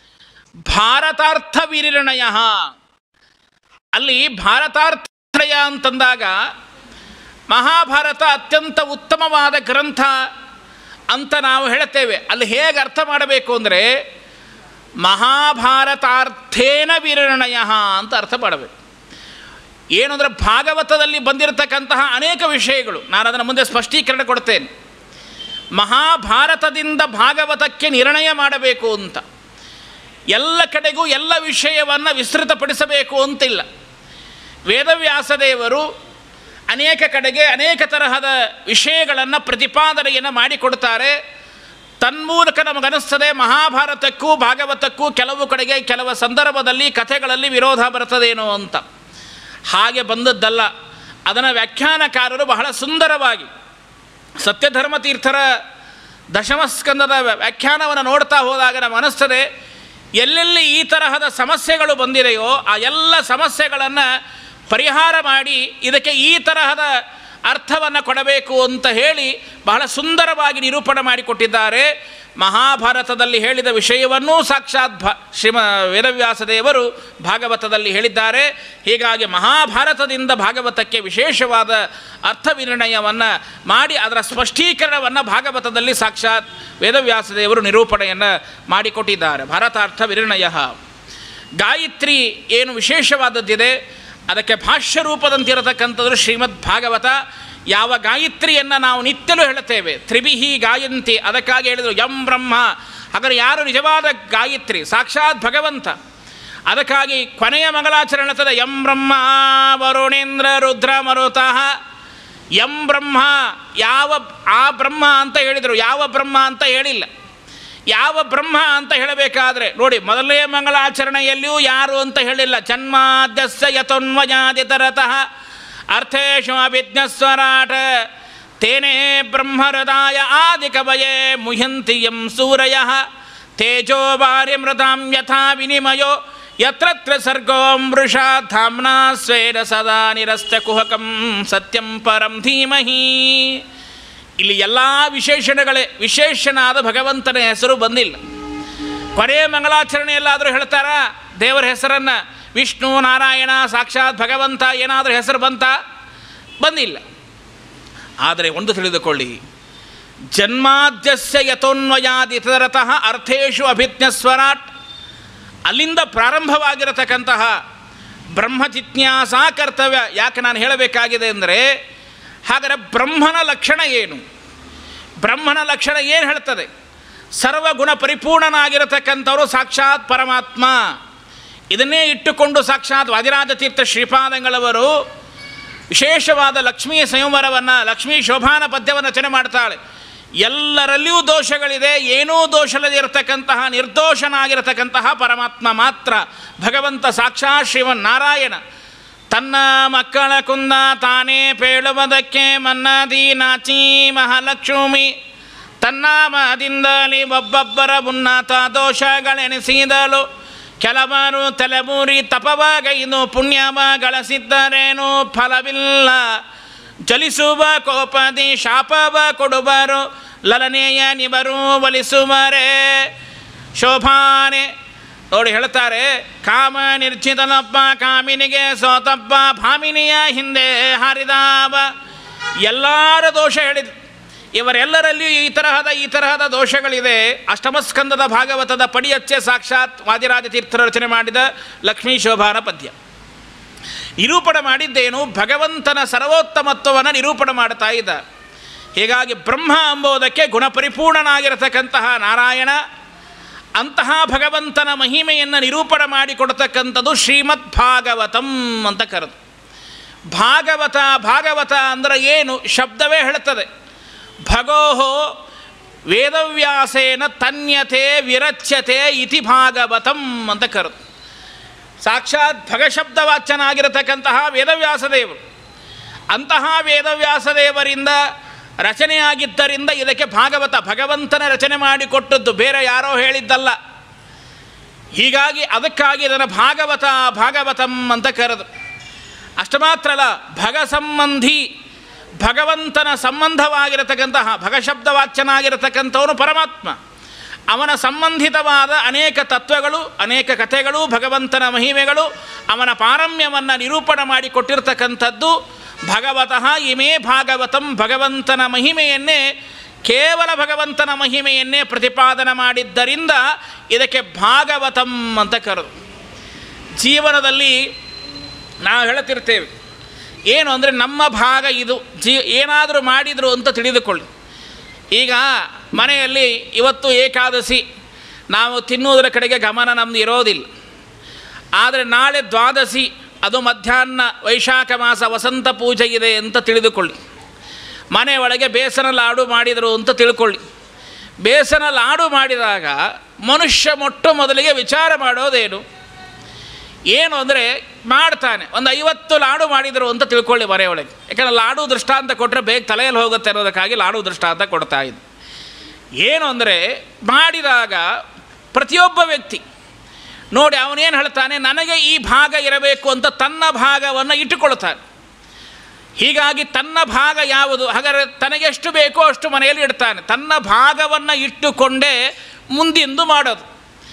ಭಾರತಾರ್ಥ ವಿನಿರ್ಣಯ ಅಲ್ಲಿ ಭಾರತಾರ್ಥಯ ಅಂತಂದಾಗ ಮಹಾಭಾರತ ಅತ್ಯಂತ ಉತ್ತಮವಾದ ಗ್ರಂಥ ಅಂತ ನಾವು ಹೇಳ್ತೇವೆ ಅಲ್ಲಿ ಹೇಗೆ ಅರ್ಥ ಮಾಡಬೇಕು ಅಂದರೆ ಮಹಾಭಾರತಾರ್ಥೇನ ವಿನಿರ್ಣಯ ಅಂತ ಅರ್ಥ ಮಾಡಬೇಕು ಏನು ಅಂದರೆ ಭಾಗವತದಲ್ಲಿ ಬಂದಿರತಕ್ಕಂತಹ ಅನೇಕ ವಿಷಯಗಳು ನಾನು ಅದನ್ನು ಮುಂದೆ ಸ್ಪಷ್ಟೀಕರಣ ಕೊಡ್ತೇನೆ ಮಹಾಭಾರತದಿಂದ ಭಾಗವತಕ್ಕೆ ನಿರ್ಣಯ ಮಾಡಬೇಕು ಅಂತ ಎಲ್ಲ ಕಡೆಗೂ ಎಲ್ಲ ವಿಷಯವನ್ನು ವಿಸ್ತೃತಪಡಿಸಬೇಕು ಅಂತಿಲ್ಲ ವೇದವ್ಯಾಸದೇವರು ಅನೇಕ ಕಡೆಗೆ ಅನೇಕ ತರಹದ ವಿಷಯಗಳನ್ನು ಪ್ರತಿಪಾದನೆಯನ್ನು ಮಾಡಿಕೊಡ್ತಾರೆ ತನ್ಮೂಲಕ ನಮಗನಿಸ್ತದೆ ಮಹಾಭಾರತಕ್ಕೂ ಭಾಗವತಕ್ಕೂ ಕೆಲವು ಕಡೆಗೆ ಕೆಲವು ಸಂದರ್ಭದಲ್ಲಿ ಕಥೆಗಳಲ್ಲಿ ವಿರೋಧ ಬರ್ತದೇನೋ ಅಂತ ಹಾಗೆ ಬಂದದ್ದಲ್ಲ ಅದನ್ನು ವ್ಯಾಖ್ಯಾನಕಾರರು ಬಹಳ ಸುಂದರವಾಗಿ ಸತ್ಯಧರ್ಮ ತೀರ್ಥರ ದಶಮಸ್ಕಂದದ ವ್ಯಾಖ್ಯಾನವನ್ನು ನೋಡ್ತಾ ಹೋದಾಗ ನಮಗೆ ಅನಿಸ್ತದೆ ಎಲ್ಲೆಲ್ಲಿ ಈ ತರಹದ ಸಮಸ್ಯೆಗಳು ಬಂದಿದೆಯೋ ಆ ಎಲ್ಲ ಸಮಸ್ಯೆಗಳನ್ನು ಪರಿಹಾರ ಮಾಡಿ ಇದಕ್ಕೆ ಈ ತರಹದ ಅರ್ಥವನ್ನು ಕೊಡಬೇಕು ಅಂತ ಹೇಳಿ ಬಹಳ ಸುಂದರವಾಗಿ ನಿರೂಪಣೆ ಮಾಡಿಕೊಟ್ಟಿದ್ದಾರೆ ಮಹಾಭಾರತದಲ್ಲಿ ಹೇಳಿದ ವಿಷಯವನ್ನೂ ಸಾಕ್ಷಾತ್ ಭಾ ಶ್ರೀಮ ವೇದವ್ಯಾಸದೇವರು ಭಾಗವತದಲ್ಲಿ ಹೇಳಿದ್ದಾರೆ ಹೀಗಾಗಿ ಮಹಾಭಾರತದಿಂದ ಭಾಗವತಕ್ಕೆ ವಿಶೇಷವಾದ ಅರ್ಥ ವಿನಿರ್ಣಯವನ್ನು ಮಾಡಿ ಅದರ ಸ್ಪಷ್ಟೀಕರಣವನ್ನು ಭಾಗವತದಲ್ಲಿ ಸಾಕ್ಷಾತ್ ವೇದವ್ಯಾಸದೇವರು ನಿರೂಪಣೆಯನ್ನು ಮಾಡಿಕೊಟ್ಟಿದ್ದಾರೆ ಭಾರತಾರ್ಥ ವಿನಿರ್ಣಯ ಗಾಯತ್ರಿ ಏನು ವಿಶೇಷವಾದದ್ದಿದೆ ಅದಕ್ಕೆ ಭಾಷ್ಯ ರೂಪದಂತಿರತಕ್ಕಂಥದ್ದು ಶ್ರೀಮದ್ ಭಾಗವತ ಯಾವ ಗಾಯತ್ರಿಯನ್ನು ನಾವು ನಿತ್ಯಲೂ ಹೇಳುತ್ತೇವೆ ತ್ರಿಭಿಹಿ ಗಾಯಂತಿ ಅದಕ್ಕಾಗಿ ಹೇಳಿದರು ಯಂ ಬ್ರಹ್ಮ ಹಾಗಾದರೆ ಯಾರು ನಿಜವಾದ ಗಾಯತ್ರಿ ಸಾಕ್ಷಾತ್ ಭಗವಂತ ಅದಕ್ಕಾಗಿ ಕೊನೆಯ ಮಂಗಲಾಚರಣೆ ಯಂ ಬ್ರಹ್ಮ ವರುಣೇಂದ್ರ ರುದ್ರ ಮರುತಃ ಯಂ ಬ್ರಹ್ಮ ಯಾವ ಆ ಬ್ರಹ್ಮ ಅಂತ ಹೇಳಿದರು ಯಾವ ಬ್ರಹ್ಮ ಅಂತ ಹೇಳಿಲ್ಲ ಯಾವ ಬ್ರಹ್ಮ ಅಂತ ಹೇಳಬೇಕಾದ್ರೆ ನೋಡಿ ಮೊದಲನೇ ಮಂಗಳಾಚರಣೆಯಲ್ಲಿಯೂ ಯಾರು ಅಂತ ಹೇಳಿಲ್ಲ ಜನ್ಮಾದ್ಯಸ್ಯ ಯತೋನ್ವಯಾದಿತರತಃ ಅರ್ಥೇಶು ಅಭಿಜ್ಞಸ್ವರಾಟ ತೇನೇ ಬ್ರಹ್ಮಹೃದಾಯ ಆದಿಕವಯೇ ಮುಹ್ಯಂತಿ ಯಂ ಸೂರಯ ತೇಜೋ ವಾರ್ಯಮೃತಾಂ ಯಥಾ ವಿನಿಮಯೋ ಯತ್ರತ್ರ ಸರ್ಗೋ ಮೃಷಾ ಧಾಮ್ನಾ ಸ್ವೇನ ಸದಾ ನಿರಸ್ತ ಕುಹಕಂ ಸತ್ಯಂ ಪರಂ ಧೀಮಹಿ ಇಲ್ಲಿ ಎಲ್ಲ ವಿಶೇಷಣಗಳೇ ವಿಶೇಷನಾದ ಭಗವಂತನ ಹೆಸರು ಬಂದಿಲ್ಲ ಕೊನೆಯ ಮಂಗಲಾಚರಣೆಯಲ್ಲಾದರೂ ಹೇಳ್ತಾರಾ ದೇವರ ಹೆಸರನ್ನು ವಿಷ್ಣು ನಾರಾಯಣ ಸಾಕ್ಷಾತ್ ಭಗವಂತ ಏನಾದರೂ ಹೆಸರು ಬಂತ ಬಂದಿಲ್ಲ ಆದರೆ ಒಂದು ತಿಳಿದುಕೊಳ್ಳಿ ಜನ್ಮಾದ್ಯಸ್ಯ ಯಥೋನ್ವಯಾದಿ ತದರತಃ ಅರ್ಥೇಶು ಅಭಿಜ್ಞಸ್ವರಾಟ್ ಅಲ್ಲಿಂದ ಪ್ರಾರಂಭವಾಗಿರತಕ್ಕಂತಹ ಬ್ರಹ್ಮ ಜಿಜ್ಞಾಸ ಕರ್ತವ್ಯ ಯಾಕೆ ನಾನು ಹೇಳಬೇಕಾಗಿದೆ ಅಂದರೆ ಹಾಗಾದರೆ ಬ್ರಹ್ಮನ ಲಕ್ಷಣ ಏನು ಬ್ರಹ್ಮನ ಲಕ್ಷಣ ಏನು ಹೇಳ್ತದೆ ಸರ್ವಗುಣ ಪರಿಪೂರ್ಣನಾಗಿರತಕ್ಕಂಥವರು ಸಾಕ್ಷಾತ್ ಪರಮಾತ್ಮ ಇದನ್ನೇ ಇಟ್ಟುಕೊಂಡು ಸಾಕ್ಷಾತ್ ವಾದಿರಾಜ ತೀರ್ಥ ಶ್ರೀಪಾದಂಗಳವರು ವಿಶೇಷವಾದ ಲಕ್ಷ್ಮೀ ಸಂಯಮರವನ್ನು ಲಕ್ಷ್ಮೀ ಶೋಭಾನ ಪದ್ಯವನ್ನು ರಚನೆ ಮಾಡ್ತಾಳೆ ಎಲ್ಲರಲ್ಲಿಯೂ ದೋಷಗಳಿದೆ ಏನೂ ದೋಷವಿಲ್ಲದೆ ಇರತಕ್ಕಂತಹ ನಿರ್ದೋಷನಾಗಿರತಕ್ಕಂತಹ ಪರಮಾತ್ಮ ಮಾತ್ರ ಭಗವಂತ ಸಾಕ್ಷಾತ್ ಶ್ರೀಮನ್ನಾರಾಯಣ ತನ್ನ ಮಕ್ಕಳ ಕುಂದ ತಾನೇ ಪೇಳುವುದಕ್ಕೆ ಮನ್ನದಿ ನಾಚಿ ಮಹಾಲಕ್ಷ್ಮಿ ತನ್ನ ಮದಿಂದಲಿ ಒಬ್ಬೊಬ್ಬರ ಉನ್ನತ ದೋಷಗಳೆನಿಸಿದಳು ಕೆಲವರು ತಲೆಮೂರಿ ತಪವಾಗೈದು ಪುಣ್ಯವ ಗಳಿಸಿದ್ದರೇನು ಫಲವಿಲ್ಲ ಜಲಿಸುವ ಕೋಪದಿ ಶಾಪವ ಕೊಡುವರು ಲಲನೆಯ ನಿವರು ಒಲಿಸುವರೇ ಶೋಭಾನೆ ನೋಡಿ ಹೇಳ್ತಾರೆ ಕಾಮ ನಿರ್ಚಿತನಪ್ಪ ಕಾಮಿನಿಗೆ ಸೋತಪ್ಪ ಭಾಮಿನಿಯ ಹಿಂದೆ ಹಾರಿದಾವ ಎಲ್ಲರ ದೋಷ ಹೇಳಿದ ಇವರೆಲ್ಲರಲ್ಲಿಯೂ ಈ ತರಹದ ಈ ತರಹದ ದೋಷಗಳಿದೆ ಅಷ್ಟಮಸ್ಕಂದದ ಭಾಗವತದ ಪಡಿಯಚ್ಚೆ ಸಾಕ್ಷಾತ್ ವಾದಿರಾಜ ತೀರ್ಥರ ರಚನೆ ಮಾಡಿದ ಲಕ್ಷ್ಮೀ ಶೋಭಾನ ಪದ್ಯ ನಿರೂಪಣ ಮಾಡಿದ್ದೇನು ಭಗವಂತನ ಸರ್ವೋತ್ತಮತ್ವವನ್ನು ನಿರೂಪಣ ಮಾಡ್ತಾ ಇದ್ದ ಹೀಗಾಗಿ ಬ್ರಹ್ಮ ಎಂಬುದಕ್ಕೆ ಗುಣಪರಿಪೂರ್ಣನಾಗಿರತಕ್ಕಂತಹ ನಾರಾಯಣ ಅಂತಹ ಭಗವಂತನ ಮಹಿಮೆಯನ್ನು ನಿರೂಪಣ ಮಾಡಿಕೊಡ್ತಕ್ಕಂಥದ್ದು ಶ್ರೀಮದ್ ಭಾಗವತಂ ಅಂತ ಕರೆದು ಭಾಗವತ ಭಾಗವತ ಅಂದರೆ ಏನು ಶಬ್ದವೇ ಹೇಳುತ್ತದೆ ಭಗೋಹೋ ವೇದವ್ಯಾಸೇನ ತನ್ಯತೆ ವಿರಚ್ಯತೆ ಇತಿ ಭಾಗವತಂ ಅಂತ ಕರೆದು ಸಾಕ್ಷಾತ್ ಭಗಶಬ್ದವಾಚ್ಯನಾಗಿರತಕ್ಕಂತಹ ವೇದವ್ಯಾಸದೇವರು ಅಂತಹ ವೇದವ್ಯಾಸದೇವರಿಂದ ರಚನೆಯಾಗಿದ್ದರಿಂದ ಇದಕ್ಕೆ ಭಾಗವತ ಭಗವಂತನ ರಚನೆ ಮಾಡಿಕೊಟ್ಟದ್ದು ಬೇರೆ ಯಾರೋ ಹೇಳಿದ್ದಲ್ಲ ಹೀಗಾಗಿ ಅದಕ್ಕಾಗಿ ಇದನ್ನು ಭಾಗವತ ಭಾಗವತಂ ಅಂತ ಕರೆದು ಅಷ್ಟು ಮಾತ್ರ ಅಲ್ಲ ಭಗ ಸಂಬಂಧಿ ಭಗವಂತನ ಸಂಬಂಧವಾಗಿರತಕ್ಕಂತಹ ಭಗಶಬ್ದವಾಚ್ಯನಾಗಿರತಕ್ಕಂಥವನು ಪರಮಾತ್ಮ ಅವನ ಸಂಬಂಧಿತವಾದ ಅನೇಕ ತತ್ವಗಳು ಅನೇಕ ಕಥೆಗಳು ಭಗವಂತನ ಮಹಿಮೆಗಳು ಅವನ ಪಾರಮ್ಯವನ್ನು ನಿರೂಪಣ ಮಾಡಿಕೊಟ್ಟಿರ್ತಕ್ಕಂಥದ್ದು ಭಗವತಃ ಇಮೇ ಭಾಗವತಂ ಭಗವಂತನ ಮಹಿಮೆಯನ್ನೇ ಕೇವಲ ಭಗವಂತನ ಮಹಿಮೆಯನ್ನೇ ಪ್ರತಿಪಾದನೆ ಮಾಡಿದ್ದರಿಂದ ಇದಕ್ಕೆ ಭಾಗವತಂ ಅಂತ ಕರೆದು ಜೀವನದಲ್ಲಿ ನಾವು ಹೇಳುತ್ತಿರ್ತೇವೆ ಏನು ಅಂದರೆ ನಮ್ಮ ಭಾಗ ಇದು ಜೀ ಏನಾದರೂ ಮಾಡಿದರು ಅಂತ ತಿಳಿದುಕೊಳ್ಳಿ ಈಗ ಮನೆಯಲ್ಲಿ ಇವತ್ತು ಏಕಾದಶಿ ನಾವು ತಿನ್ನುವುದರ ಕಡೆಗೆ ಗಮನ ನಮ್ಮದು ಇರೋದಿಲ್ಲ ಆದರೆ ನಾಳೆ ದ್ವಾದಶಿ ಅದು ಮಧ್ಯಾಹ್ನ ವೈಶಾಖ ಮಾಸ ವಸಂತ ಪೂಜೆ ಇದೆ ಅಂತ ತಿಳಿದುಕೊಳ್ಳಿ ಮನೆ ಒಳಗೆ ಬೇಸನ ಲಾಡು ಮಾಡಿದರು ಅಂತ ತಿಳ್ಕೊಳ್ಳಿ ಬೇಸನ ಲಾಡು ಮಾಡಿದಾಗ ಮನುಷ್ಯ ಮೊಟ್ಟ ಮೊದಲಿಗೆ ವಿಚಾರ ಮಾಡೋದೇನು ಏನು ಅಂದರೆ ಮಾಡ್ತಾನೆ ಒಂದು ಐವತ್ತು ಲಾಡು ಮಾಡಿದರು ಅಂತ ತಿಳ್ಕೊಳ್ಳಿ ಮನೆಯೊಳಗೆ ಯಾಕಂದರೆ ಲಾಡು ದೃಷ್ಟಾಂತ ಕೊಟ್ಟರೆ ಬೇಗ ತಲೆಯಲ್ಲಿ ಹೋಗುತ್ತೆ ಅನ್ನೋದಕ್ಕಾಗಿ ಲಾಡು ದೃಷ್ಟಾಂತ ಕೊಡ್ತಾ ಇದ್ದು ಏನು ಅಂದರೆ ಮಾಡಿದಾಗ ಪ್ರತಿಯೊಬ್ಬ ವ್ಯಕ್ತಿ ನೋಡಿ ಅವನೇನು ಹೇಳ್ತಾನೆ ನನಗೆ ಈ ಭಾಗ ಇರಬೇಕು ಅಂತ ತನ್ನ ಭಾಗವನ್ನು ಇಟ್ಟುಕೊಳ್ತಾನೆ ಹೀಗಾಗಿ ತನ್ನ ಭಾಗ ಯಾವುದು ಹಾಗಾದರೆ ತನಗೆಷ್ಟು ಬೇಕೋ ಅಷ್ಟು ಮನೆಯಲ್ಲಿ ಇಡ್ತಾನೆ ತನ್ನ ಭಾಗವನ್ನು ಇಟ್ಟುಕೊಂಡೇ ಮುಂದಿಂದು ಮಾಡೋದು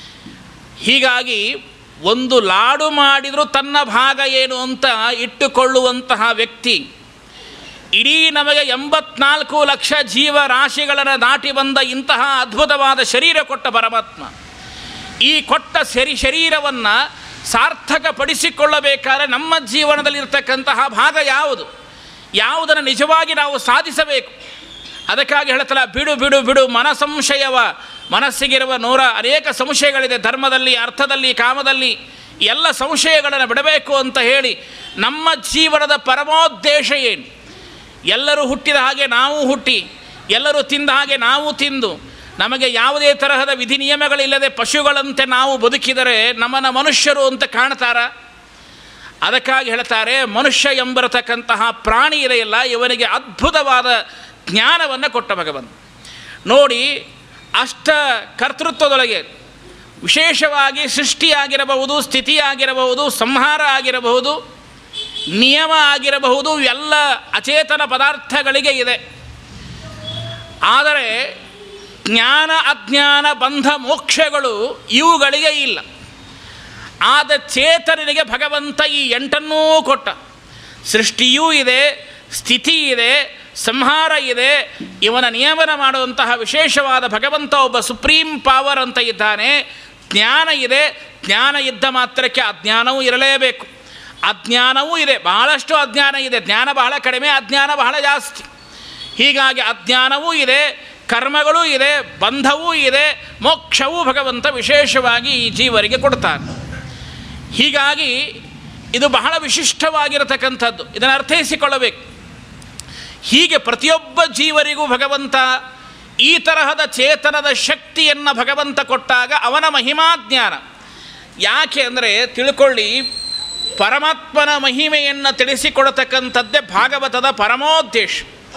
ಹೀಗಾಗಿ ಒಂದು ಲಾಡು ಮಾಡಿದರೂ ತನ್ನ ಭಾಗ ಏನು ಅಂತ ಇಟ್ಟುಕೊಳ್ಳುವಂತಹ ವ್ಯಕ್ತಿ ಇಡೀ ನಮಗೆ ಎಂಬತ್ನಾಲ್ಕು ಲಕ್ಷ ಜೀವರಾಶಿಗಳನ್ನು ದಾಟಿ ಬಂದ ಇಂತಹ ಅದ್ಭುತವಾದ ಶರೀರ ಕೊಟ್ಟ ಪರಮಾತ್ಮ ಈ ಕೊಟ್ಟ ಸರಿ ಶರೀರವನ್ನು ಸಾರ್ಥಕಪಡಿಸಿಕೊಳ್ಳಬೇಕಾದ್ರೆ ನಮ್ಮ ಜೀವನದಲ್ಲಿರ್ತಕ್ಕಂತಹ ಭಾಗ ಯಾವುದು ಯಾವುದನ್ನು ನಿಜವಾಗಿ ನಾವು ಸಾಧಿಸಬೇಕು ಅದಕ್ಕಾಗಿ ಹೇಳ್ತಲ್ಲ ಬಿಡು ಬಿಡು ಬಿಡು ಮನ ಸಂಶಯವ ಮನಸ್ಸಿಗಿರುವ ನೂರ ಅನೇಕ ಸಂಶಯಗಳಿದೆ ಧರ್ಮದಲ್ಲಿ ಅರ್ಥದಲ್ಲಿ ಕಾಮದಲ್ಲಿ ಎಲ್ಲ ಸಂಶಯಗಳನ್ನು ಬಿಡಬೇಕು ಅಂತ ಹೇಳಿ ನಮ್ಮ ಜೀವನದ ಪರಮೋದ್ದೇಶ ಏನು ಎಲ್ಲರೂ ಹುಟ್ಟಿದ ಹಾಗೆ ನಾವು ಹುಟ್ಟಿ ಎಲ್ಲರೂ ತಿಂದ ಹಾಗೆ ನಾವು ತಿಂದು ನಮಗೆ ಯಾವುದೇ ತರಹದ ವಿಧಿ ನಿಯಮಗಳಿಲ್ಲದೆ ಪಶುಗಳಂತೆ ನಾವು ಬದುಕಿದರೆ ನಮ್ಮನ್ನು ಮನುಷ್ಯರು ಅಂತ ಕಾಣ್ತಾರ ಅದಕ್ಕಾಗಿ ಹೇಳ್ತಾರೆ ಮನುಷ್ಯ ಎಂಬಿರತಕ್ಕಂತಹ ಪ್ರಾಣಿ ಇದೆಯಲ್ಲ ಇವನಿಗೆ ಅದ್ಭುತವಾದ ಜ್ಞಾನವನ್ನು ಕೊಟ್ಟ ಭಗವಂತ ನೋಡಿ ಅಷ್ಟ ಕರ್ತೃತ್ವದೊಳಗೆ ವಿಶೇಷವಾಗಿ ಸೃಷ್ಟಿಯಾಗಿರಬಹುದು ಸ್ಥಿತಿಯಾಗಿರಬಹುದು ಸಂಹಾರ ಆಗಿರಬಹುದು ನಿಯಮ ಆಗಿರಬಹುದು ಎಲ್ಲ ಅಚೇತನ ಪದಾರ್ಥಗಳಿಗೆ ಇದೆ ಆದರೆ ಜ್ಞಾನ ಅಜ್ಞಾನ ಬಂಧ ಮೋಕ್ಷಗಳು ಇವುಗಳಿಗೆ ಇಲ್ಲ ಆದ ಚೇತನನಿಗೆ ಭಗವಂತ ಈ ಎಂಟನ್ನೂ ಕೊಟ್ಟ ಸೃಷ್ಟಿಯೂ ಇದೆ ಸ್ಥಿತಿ ಇದೆ ಸಂಹಾರ ಇದೆ ಇವನ ನಿಯಮನ ಮಾಡುವಂತಹ ವಿಶೇಷವಾದ ಭಗವಂತ ಒಬ್ಬ ಸುಪ್ರೀಂ ಪವರ್ ಅಂತ ಇದ್ದಾನೆ ಜ್ಞಾನ ಇದೆ ಜ್ಞಾನ ಇದ್ದ ಮಾತ್ರಕ್ಕೆ ಅಜ್ಞಾನವೂ ಇರಲೇಬೇಕು ಅಜ್ಞಾನವೂ ಇದೆ ಬಹಳಷ್ಟು ಅಜ್ಞಾನ ಇದೆ ಜ್ಞಾನ ಬಹಳ ಕಡಿಮೆ ಅಜ್ಞಾನ ಬಹಳ ಜಾಸ್ತಿ ಹೀಗಾಗಿ ಅಜ್ಞಾನವೂ ಇದೆ ಕರ್ಮಗಳೂ ಇದೆ ಬಂಧವೂ ಇದೆ ಮೋಕ್ಷವೂ ಭಗವಂತ ವಿಶೇಷವಾಗಿ ಈ ಜೀವರಿಗೆ ಕೊಡ್ತಾನೆ ಹೀಗಾಗಿ ಇದು ಬಹಳ ವಿಶಿಷ್ಟವಾಗಿರತಕ್ಕಂಥದ್ದು ಇದನ್ನು ಅರ್ಥೈಸಿಕೊಳ್ಳಬೇಕು ಹೀಗೆ ಪ್ರತಿಯೊಬ್ಬ ಜೀವರಿಗೂ ಭಗವಂತ ಈ ತರಹದ ಚೇತನದ ಶಕ್ತಿಯನ್ನು ಭಗವಂತ ಕೊಟ್ಟಾಗ ಅವನ ಮಹಿಮಾಜ್ಞಾನ ಯಾಕೆ ಅಂದರೆ ತಿಳ್ಕೊಳ್ಳಿ ಪರಮಾತ್ಮನ ಮಹಿಮೆಯನ್ನು ತಿಳಿಸಿಕೊಡತಕ್ಕಂಥದ್ದೇ ಭಾಗವತದ ಪರಮೋದ್ದೇಶ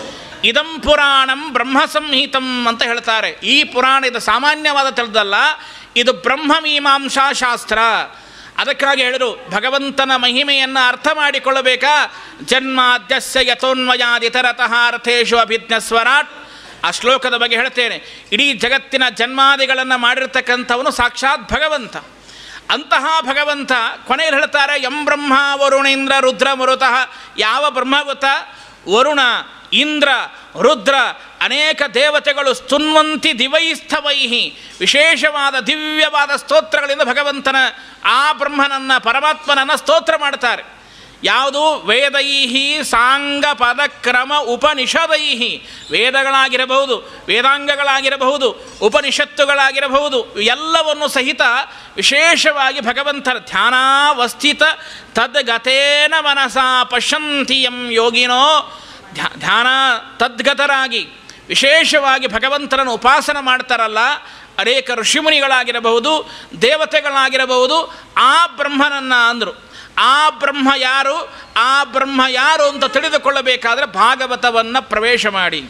ಇದಂ ಪುರಾಣಂ ಬ್ರಹ್ಮ ಸಂಹಿತಂ ಅಂತ ಹೇಳ್ತಾರೆ ಈ ಪುರಾಣ ಇದು ಸಾಮಾನ್ಯವಾದ ತಿಳಿದಲ್ಲ ಇದು ಬ್ರಹ್ಮಮೀಮಾಂಸಾ ಶಾಸ್ತ್ರ ಅದಕ್ಕಾಗಿ ಹೇಳಿದರು ಭಗವಂತನ ಮಹಿಮೆಯನ್ನು ಅರ್ಥ ಮಾಡಿಕೊಳ್ಳಬೇಕಾ ಜನ್ಮಾದ್ಯಸ್ಯ ಯಥೋನ್ವಯಾದಿತರತಃ ಅರ್ಥೇಶು ಅಭಿಜ್ಞಸ್ವರಾಟ್ ಆ ಶ್ಲೋಕದ ಬಗ್ಗೆ ಹೇಳ್ತೇನೆ ಇಡೀ ಜಗತ್ತಿನ ಜನ್ಮಾದಿಗಳನ್ನು ಮಾಡಿರ್ತಕ್ಕಂಥವನು ಸಾಕ್ಷಾತ್ ಭಗವಂತ ಅಂತಹ ಭಗವಂತ ಕೊನೆಯಲ್ಲಿ ಹೇಳ್ತಾರೆ ಎಂ ಬ್ರಹ್ಮ ವರುಣೇಂದ್ರ ರುದ್ರ ಮರುತಃ ಯಾವ ಬ್ರಹ್ಮ ಗೊತ್ತಾ ವರುಣ ಇಂದ್ರ ರುದ್ರ ಅನೇಕ ದೇವತೆಗಳು ಸ್ತುನ್ವಂತಿ ದಿವೈಸ್ಥವೈಹಿ ವಿಶೇಷವಾದ ದಿವ್ಯವಾದ ಸ್ತೋತ್ರಗಳಿಂದ ಭಗವಂತನ ಆ ಬ್ರಹ್ಮನನ್ನು ಪರಮಾತ್ಮನನ್ನು ಸ್ತೋತ್ರ ಮಾಡ್ತಾರೆ ಯಾವುದು ವೇದೈಹಿ ಸಾಂಗ ಪದಕ್ರಮ ಉಪನಿಷದೈಹಿ ವೇದಗಳಾಗಿರಬಹುದು ವೇದಾಂಗಗಳಾಗಿರಬಹುದು ಉಪನಿಷತ್ತುಗಳಾಗಿರಬಹುದು ಎಲ್ಲವನ್ನು ಸಹಿತ ವಿಶೇಷವಾಗಿ ಭಗವಂತರ ಧ್ಯಾನಾವಸ್ಥಿತ ತದ್ಗತೇನ ಮನಸ ಪಶ್ಯಂತಿ ಎಂ ಯೋಗಿನೋ ಧ್ಯ ಧ್ಯಾನ ತದ್ಗತರಾಗಿ ವಿಶೇಷವಾಗಿ ಭಗವಂತನನ್ನು ಉಪಾಸನ ಮಾಡ್ತಾರಲ್ಲ ಅನೇಕ ಋಷಿಮುನಿಗಳಾಗಿರಬಹುದು ದೇವತೆಗಳಾಗಿರಬಹುದು ಆ ಬ್ರಹ್ಮನನ್ನು ಅಂದರು ಆ ಬ್ರಹ್ಮ ಯಾರು ಆ ಬ್ರಹ್ಮ ಯಾರು ಅಂತ ತಿಳಿದುಕೊಳ್ಳಬೇಕಾದ್ರೆ ಭಾಗವತವನ್ನು ಪ್ರವೇಶ ಮಾಡಿ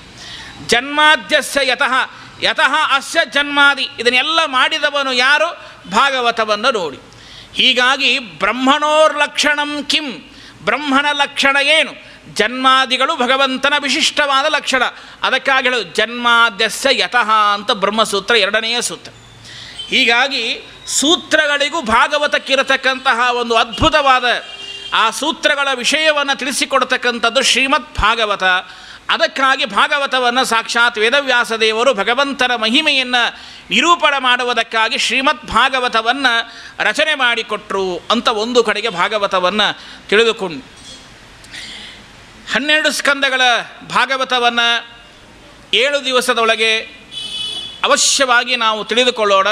ಜನ್ಮಾದ್ಯಸ್ಯ ಯತಃ ಯತಃ ಅಸ್ಯ ಜನ್ಮಾದಿ ಇದನ್ನೆಲ್ಲ ಮಾಡಿದವನು ಯಾರು ಭಾಗವತವನ್ನು ನೋಡಿ ಹೀಗಾಗಿ ಬ್ರಹ್ಮಣೋರ್ಲಕ್ಷಣಂ ಕಿಂ ಬ್ರಹ್ಮನ ಲಕ್ಷಣ ಏನು ಜನ್ಮಾದಿಗಳು ಭಗವಂತನ ವಿಶಿಷ್ಟವಾದ ಲಕ್ಷಣ ಅದಕ್ಕಾಗಿ ಹೇಳೋದು ಜನ್ಮಾದ್ಯಸ್ಯ ಯತಃ ಅಂತ ಬ್ರಹ್ಮಸೂತ್ರ ಎರಡನೆಯ ಸೂತ್ರ ಹೀಗಾಗಿ ಸೂತ್ರಗಳಿಗೂ ಭಾಗವತಕ್ಕಿರತಕ್ಕಂತಹ ಒಂದು ಅದ್ಭುತವಾದ ಆ ಸೂತ್ರಗಳ ವಿಷಯವನ್ನು ತಿಳಿಸಿಕೊಡ್ತಕ್ಕಂಥದ್ದು ಶ್ರೀಮದ್ ಭಾಗವತ ಅದಕ್ಕಾಗಿ ಭಾಗವತವನ್ನು ಸಾಕ್ಷಾತ್ ವೇದವ್ಯಾಸ ದೇವರು ಭಗವಂತನ ಮಹಿಮೆಯನ್ನು ನಿರೂಪಣೆ ಮಾಡುವುದಕ್ಕಾಗಿ ಶ್ರೀಮದ್ ಭಾಗವತವನ್ನು ರಚನೆ ಮಾಡಿಕೊಟ್ರು ಅಂತ ಒಂದು ಕಡೆಗೆ ಭಾಗವತವನ್ನು ತಿಳಿದುಕೊಂಡು ಹನ್ನೆರಡು ಸ್ಕಂದಗಳ ಭಾಗವತವನ್ನು ಏಳು ದಿವಸದೊಳಗೆ ಅವಶ್ಯವಾಗಿ ನಾವು ತಿಳಿದುಕೊಳ್ಳೋಣ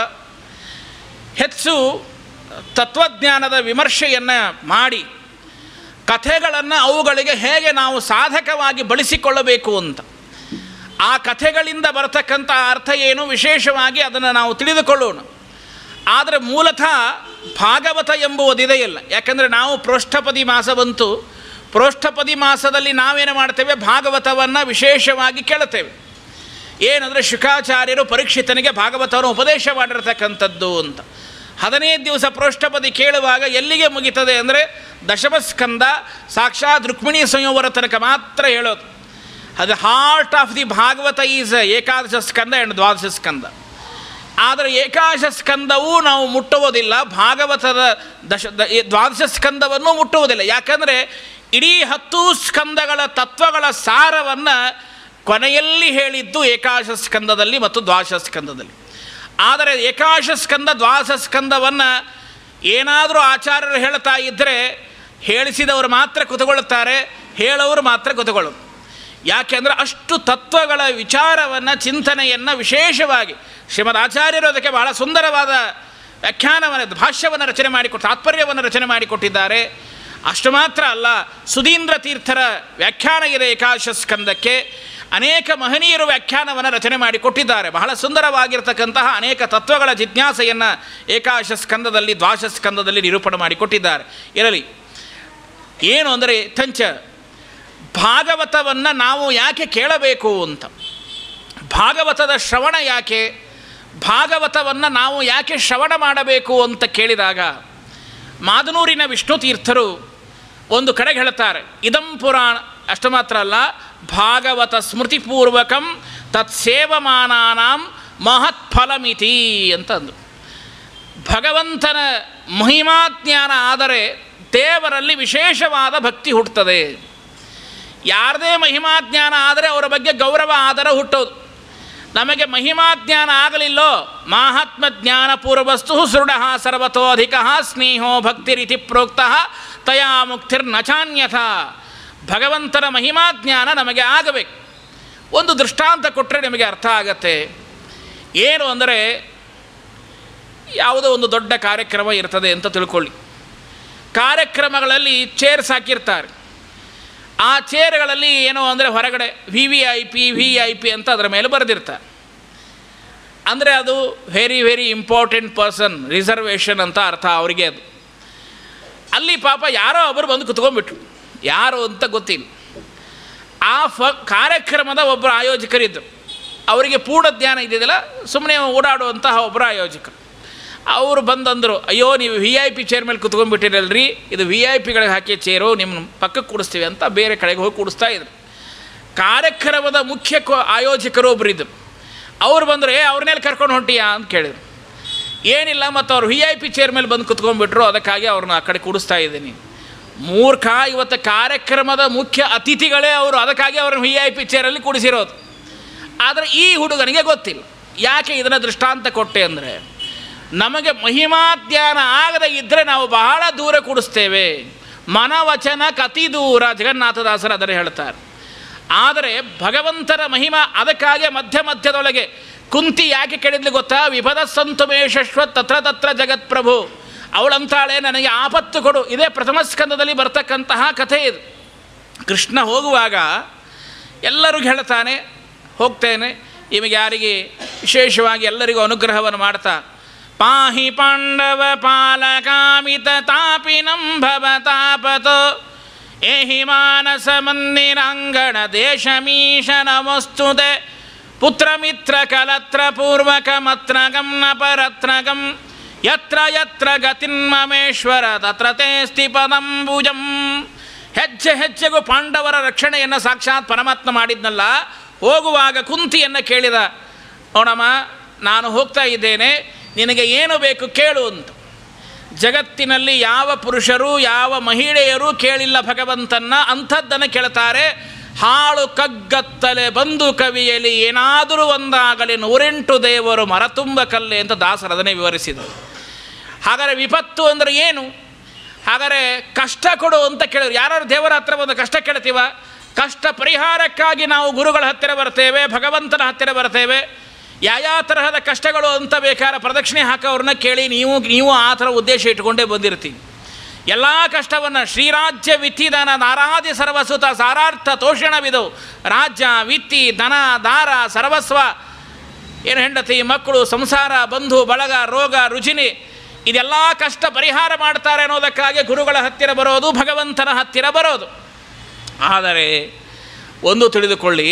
ಹೆಚ್ಚು ತತ್ವಜ್ಞಾನದ ವಿಮರ್ಶೆಯನ್ನು ಮಾಡಿ ಕಥೆಗಳನ್ನು ಅವುಗಳಿಗೆ ಹೇಗೆ ನಾವು ಸಾಧಕವಾಗಿ ಬಳಸಿಕೊಳ್ಳಬೇಕು ಅಂತ ಆ ಕಥೆಗಳಿಂದ ಬರತಕ್ಕಂಥ ಅರ್ಥ ಏನು ವಿಶೇಷವಾಗಿ ಅದನ್ನು ನಾವು ತಿಳಿದುಕೊಳ್ಳೋಣ ಆದರೆ ಮೂಲತಃ ಭಾಗವತ ಎಂಬುವುದಿದೆಯಲ್ಲ ಯಾಕಂದರೆ ನಾವು ಪ್ರೋಷ್ಠಪದಿ ಮಾಸ ಬಂತು ಪ್ರೋಷ್ಠಪದಿ ಮಾಸದಲ್ಲಿ ನಾವೇನು ಮಾಡ್ತೇವೆ ಭಾಗವತವನ್ನು ವಿಶೇಷವಾಗಿ ಕೇಳುತ್ತೇವೆ ಏನಂದರೆ ಶುಕಾಚಾರ್ಯರು ಪರೀಕ್ಷಿತನಿಗೆ ಭಾಗವತವನ್ನು ಉಪದೇಶ ಮಾಡಿರ್ತಕ್ಕಂಥದ್ದು ಅಂತ ಹದಿನೈದು ದಿವಸ ಪ್ರೋಷ್ಠಪದಿ ಕೇಳುವಾಗ ಎಲ್ಲಿಗೆ ಮುಗಿತದೆ ಅಂದರೆ ದಶಮಸ್ಕಂದ ಸಾಕ್ಷಾತ್ ರುಕ್ಮಿಣಿ ಸಂಯೋವರ ತನಕ ಮಾತ್ರ ಹೇಳೋದು ಅದು heart of the Bhagavata is ಏಕಾದಶ ಸ್ಕಂದ ಆ್ಯಂಡ್ ದ್ವಾದಶ ಸ್ಕಂದ ಆದರೆ ಏಕಾದಶ ಸ್ಕಂದವೂ ನಾವು ಮುಟ್ಟುವುದಿಲ್ಲ ಭಾಗವತದ ದಶ ದ- ಈ ದ್ವಾದಶ ಸ್ಕಂದವನ್ನು ಮುಟ್ಟುವುದಿಲ್ಲ ಯಾಕಂದರೆ ಇಡೀ ಹತ್ತು ಸ್ಕಂದಗಳ ತತ್ವಗಳ ಸಾರವನ್ನು ಕೊನೆಯಲ್ಲಿ ಹೇಳಿದ್ದು ಏಕಾದಶ ಸ್ಕಂದದಲ್ಲಿ ಮತ್ತು ದ್ವಾದಶ ಸ್ಕಂದದಲ್ಲಿ ಆದರೆ ಏಕಾದಶ ಸ್ಕಂದ ದ್ವಾದಶ ಸ್ಕಂದವನ್ನು ಏನಾದರೂ ಆಚಾರ್ಯರು ಹೇಳ್ತಾ ಇದ್ದರೆ ಹೇಳಿಸಿದವರು ಮಾತ್ರ ಕುತುಕೊಳ್ಳುತ್ತಾರೆ ಹೇಳೋರು ಮಾತ್ರ ಕುತುಕೊಳ್ಳೋದು ಯಾಕೆಂದರೆ ಅಷ್ಟು ತತ್ವಗಳ ವಿಚಾರವನ್ನು ಚಿಂತನೆಯನ್ನು ವಿಶೇಷವಾಗಿ ಶ್ರೀಮದ್ ಆಚಾರ್ಯರು ಅದಕ್ಕೆ ಬಹಳ ಸುಂದರವಾದ ವ್ಯಾಖ್ಯಾನವನ್ನು ಭಾಷ್ಯವನ್ನು ರಚನೆ ಮಾಡಿಕೊಟ್ಟು ತಾತ್ಪರ್ಯವನ್ನು ರಚನೆ ಮಾಡಿಕೊಟ್ಟಿದ್ದಾರೆ ಅಷ್ಟು ಮಾತ್ರ ಅಲ್ಲ ಸುಧೀಂದ್ರ ತೀರ್ಥರ ವ್ಯಾಖ್ಯಾನ ಇದೆ ಏಕಾದಶ ಸ್ಕಂದಕ್ಕೆ ಅನೇಕ ಮಹನೀಯರು ವ್ಯಾಖ್ಯಾನವನ್ನು ರಚನೆ ಮಾಡಿಕೊಟ್ಟಿದ್ದಾರೆ ಬಹಳ ಸುಂದರವಾಗಿರ್ತಕ್ಕಂತಹ ಅನೇಕ ತತ್ವಗಳ ಜಿಜ್ಞಾಸೆಯನ್ನು ಏಕಾದಶ ಸ್ಕಂದದಲ್ಲಿ ದ್ವಾದಶ ಸ್ಕಂದದಲ್ಲಿ ನಿರೂಪಣೆ ಮಾಡಿಕೊಟ್ಟಿದ್ದಾರೆ ಇರಲಿ ಏನು ಅಂದರೆ ತಂಚ ಭಾಗವತವನ್ನು ನಾವು ಯಾಕೆ ಕೇಳಬೇಕು ಅಂತ ಭಾಗವತದ ಶ್ರವಣ ಯಾಕೆ ಭಾಗವತವನ್ನು ನಾವು ಯಾಕೆ ಶ್ರವಣ ಮಾಡಬೇಕು ಅಂತ ಕೇಳಿದಾಗ ಮಾದನೂರಿನ ವಿಷ್ಣು ತೀರ್ಥರು ಒಂದು ಕಡೆಗೆ ಹೇಳ್ತಾರೆ ಇದಂ ಪುರಾಣ ಅಷ್ಟು ಮಾತ್ರ ಅಲ್ಲ ಭಾಗವತ ಸ್ಮೃತಿಪೂರ್ವಕಂ ತತ್ಸೇವಮಾನಾನಾಂ ಮಹತ್ಫಲಮಿತಿ ಅಂತಂದು ಭಗವಂತನ ಮಹಿಮಾಜ್ಞಾನ ಆದರೆ ದೇವರಲ್ಲಿ ವಿಶೇಷವಾದ ಭಕ್ತಿ ಹುಟ್ಟುತ್ತದೆ ಯಾರದೇ ಮಹಿಮಾಜ್ಞಾನ ಆದರೆ ಅವರ ಬಗ್ಗೆ ಗೌರವ ಆದರ ಹುಟ್ಟೋದು ನಮಗೆ ಮಹಿಮಾಜ್ಞಾನ ಆಗಲಿಲ್ಲೋ ಮಾಹಾತ್ಮ ಜ್ಞಾನ ಪೂರ್ವಸ್ತು ಸೃಢ ಸರ್ವತೋಧಿಕ ಸ್ನೇಹೋ ಭಕ್ತಿರಿತಿ ಪ್ರೋಕ್ತ ತಯಾ ಮುಕ್ತಿರ್ನಚಾನ್ಯಥ ಭಗವಂತನ ಮಹಿಮಾಜ್ಞಾನ ನಮಗೆ ಆಗಬೇಕು ಒಂದು ದೃಷ್ಟಾಂತ ಕೊಟ್ಟರೆ ನಿಮಗೆ ಅರ್ಥ ಆಗತ್ತೆ ಏನು ಅಂದರೆ ಯಾವುದೋ ಒಂದು ದೊಡ್ಡ ಕಾರ್ಯಕ್ರಮ ಇರ್ತದೆ ಅಂತ ತಿಳ್ಕೊಳ್ಳಿ ಕಾರ್ಯಕ್ರಮಗಳಲ್ಲಿ ಚೇರ್ಸ್ ಹಾಕಿರ್ತಾರೆ ಆ ಚೇರ್ಗಳಲ್ಲಿ ಏನೋ ಅಂದರೆ ಹೊರಗಡೆ V V I P V I P ಅಂತ ಅದರ ಮೇಲೆ ಬರೆದಿರ್ತಾರೆ ಅಂದರೆ ಅದು very very important person reservation ಅಂತ ಅರ್ಥ ಅವರಿಗೆ ಅದು ಅಲ್ಲಿ ಪಾಪ ಯಾರೋ ಒಬ್ಬರು ಬಂದು ಕುತ್ಕೊಂಡ್ಬಿಟ್ರು ಯಾರು ಅಂತ ಗೊತ್ತಿಲ್ಲ ಆ ಫ ಕಾರ್ಯಕ್ರಮದ ಒಬ್ಬರು ಆಯೋಜಕರಿದ್ದರು ಅವರಿಗೆ ಪೂರ್ಣ ಜ್ಞಾನ ಇದೆಯಲ್ಲ ಸುಮ್ಮನೆ ಓಡಾಡುವಂತಹ ಒಬ್ಬರು ಆಯೋಜಕರು ಅವರು ಬಂದಂದರು ಅಯ್ಯೋ ನೀವು ವಿ ಐ ಪಿ ಚೇರ್ ಮೇಲೆ ಕುತ್ಕೊಂಡ್ಬಿಟ್ಟಿರಲ್ರಿ ಇದು ವಿ ಐ ಪಿಗಳಿಗೆ ಹಾಕಿ ಚೇರು ನಿಮ್ಮ ಪಕ್ಕಕ್ಕೆ ಕೂಡಿಸ್ತೀವಿ ಅಂತ ಬೇರೆ ಕಡೆಗೆ ಹೋಗಿ ಕೂಡಿಸ್ತಾ ಇದ್ರು ಕಾರ್ಯಕ್ರಮದ ಮುಖ್ಯ ಕೋ ಆಯೋಜಕರು ಒಬ್ಬರು ಇದ್ದರು ಅವ್ರು ಬಂದರು ಏ ಅವ್ರನ್ನೆಲ್ಲಿ ಕರ್ಕೊಂಡು ಹೊಂಟಿಯಾ ಅಂತ ಕೇಳಿದ್ರು ಏನಿಲ್ಲ ಮತ್ತು ಅವ್ರು ವಿ ಐ ಪಿ ಚೇರ್ ಮೇಲೆ ಬಂದು ಕುತ್ಕೊಂಡ್ಬಿಟ್ರು ಅದಕ್ಕಾಗಿ ಅವ್ರನ್ನ ಆ ಕಡೆ ಕೂಡಿಸ್ತಾ ಇದ್ದೀನಿ ಮೂರ್ಖ ಇವತ್ತು ಕಾರ್ಯಕ್ರಮದ ಮುಖ್ಯ ಅತಿಥಿಗಳೇ ಅವರು ಅದಕ್ಕಾಗಿ ಅವ್ರನ್ನ ವಿ ಐ ಪಿ ಚೇರಲ್ಲಿ ಕೂಡಿಸಿರೋದು ಆದರೆ ಈ ಹುಡುಗನಿಗೆ ಗೊತ್ತಿಲ್ಲ ಯಾಕೆ ಇದನ್ನು ದೃಷ್ಟಾಂತ ಕೊಟ್ಟೆ ಅಂದರೆ ನಮಗೆ ಮಹಿಮಾಧ್ಯಾನ ಆಗದೆ ಇದ್ದರೆ ನಾವು ಬಹಳ ದೂರ ಕೂಡಿಸ್ತೇವೆ ಮನವಚನ ಕತಿ ದೂರ ಜಗನ್ನಾಥದಾಸರು ಅದನ್ನು ಹೇಳ್ತಾರೆ ಆದರೆ ಭಗವಂತನ ಮಹಿಮಾ ಅದಕ್ಕಾಗಿ ಮಧ್ಯ ಮಧ್ಯದೊಳಗೆ ಕುಂತಿ ಯಾಕೆ ಕೇಳಿದ್ಲು ಗೊತ್ತಾ ವಿಪದ ಸಂತುಮೇಶಶ್ವ ತತ್ರ ತತ್ರ ಜಗತ್ಪ್ರಭು ಅವಳಂತಾಳೆ ನನಗೆ ಆಪತ್ತು ಕೊಡು ಇದೇ ಪ್ರಥಮ ಸ್ಕಂದದಲ್ಲಿ ಬರ್ತಕ್ಕಂತಹ ಕಥೆ ಇದು ಕೃಷ್ಣ ಹೋಗುವಾಗ ಎಲ್ಲರಿಗೂ ಹೇಳ್ತಾನೆ ಹೋಗ್ತೇನೆ ನಿಮಗೆ ಯಾರಿಗೆ ವಿಶೇಷವಾಗಿ ಎಲ್ಲರಿಗೂ ಅನುಗ್ರಹವನ್ನು ಮಾಡ್ತಾ ಪಾಹಿ ಪಾಂಡವ ಪಾಲಕಾಮಿತ ತಾಪಿನಂ ಭವತಾಪತೋ ಏಹಿ ಮಾನಸ ಮಂದಿರಾಂಗಣ ದೇಶಮೀಶ ನಮಸ್ತುತೆ ಪುತ್ರಮಿತ್ರ ಕಲತ್ರ ಪೂರ್ವಕಮತ್ರಗಂ ನ ಪರತ್ರಗಂ ಯತ್ರ ಯತ್ರ ಗತಿನ್ಮಮೇಶ್ವರ ತತ್ರ ತೇಸ್ತಿ ಪದಂಬುಜಂ ಹೆಜ್ಜೆ ಹೆಜ್ಜೆಗೂ ಪಾಂಡವರ ರಕ್ಷಣೆಯನ್ನು ಸಾಕ್ಷಾತ್ ಪರಮಾತ್ಮ ಮಾಡಿದ್ನಲ್ಲ ಹೋಗುವಾಗ ಕುಂತಿಯನ್ನು ಕೇಳಿದ ನೋಡಮ್ಮ ನಾನು ಹೋಗ್ತಾ ಇದ್ದೇನೆ ನಿನಗೆ ಏನು ಬೇಕು ಕೇಳು ಅಂತ ಜಗತ್ತಿನಲ್ಲಿ ಯಾವ ಪುರುಷರು ಯಾವ ಮಹಿಳೆಯರು ಕೇಳಿಲ್ಲ ಭಗವಂತನ ಅಂಥದ್ದನ್ನು ಕೇಳ್ತಾರೆ ಹಾಳು ಕಗ್ಗತ್ತಲೆ ಬಂದು ಕವಿಯಲಿ ಏನಾದರೂ ಒಂದಾಗಲಿ ನೂರೆಂಟು ದೇವರು ಮರತುಂಬ ಕಲ್ಲೆ ಅಂತ ದಾಸರದನ್ನೇ ವಿವರಿಸಿದರು ಹಾಗಾದರೆ ವಿಪತ್ತು ಅಂದರೆ ಏನು ಹಾಗಾದರೆ ಕಷ್ಟ ಕೊಡು ಅಂತ ಕೇಳಿದ್ರು ಯಾರು ದೇವರ ಹತ್ರ ಒಂದು ಕಷ್ಟ ಕೇಳ್ತೀವ ಕಷ್ಟ ಪರಿಹಾರಕ್ಕಾಗಿ ನಾವು ಗುರುಗಳ ಹತ್ತಿರ ಬರ್ತೇವೆ ಭಗವಂತನ ಹತ್ತಿರ ಬರ್ತೇವೆ ಯಾವ ತರಹದ ಕಷ್ಟಗಳು ಅಂತ ಬೇಕಾದ್ರೆ ಪ್ರದಕ್ಷಿಣೆ ಹಾಕೋರನ್ನ ಕೇಳಿ ನೀವು ನೀವು ಆ ಥರ ಉದ್ದೇಶ ಇಟ್ಕೊಂಡೇ ಬಂದಿರ್ತೀವಿ ಎಲ್ಲ ಕಷ್ಟವನ್ನು ಶ್ರೀರಾಜ್ಯ ವಿತ್ತಿದನ ನಾರಾದಿ ಸರ್ವಸುತ ಸಾರಾರ್ಥ ತೋಷಣವಿದು ರಾಜ್ಯ ವಿತ್ತಿ ಧನ ದಾರ ಸರ್ವಸ್ವ ಏನು ಹೆಂಡತಿ ಮಕ್ಕಳು ಸಂಸಾರ ಬಂಧು ಬಳಗ ರೋಗ ರುಜಿನಿ ಇದೆಲ್ಲ ಕಷ್ಟ ಪರಿಹಾರ ಮಾಡ್ತಾರೆ ಅನ್ನೋದಕ್ಕಾಗಿ ಗುರುಗಳ ಹತ್ತಿರ ಬರೋದು ಭಗವಂತನ ಹತ್ತಿರ ಬರೋದು ಆದರೆ ಒಂದು ತಿಳಿದುಕೊಳ್ಳಿ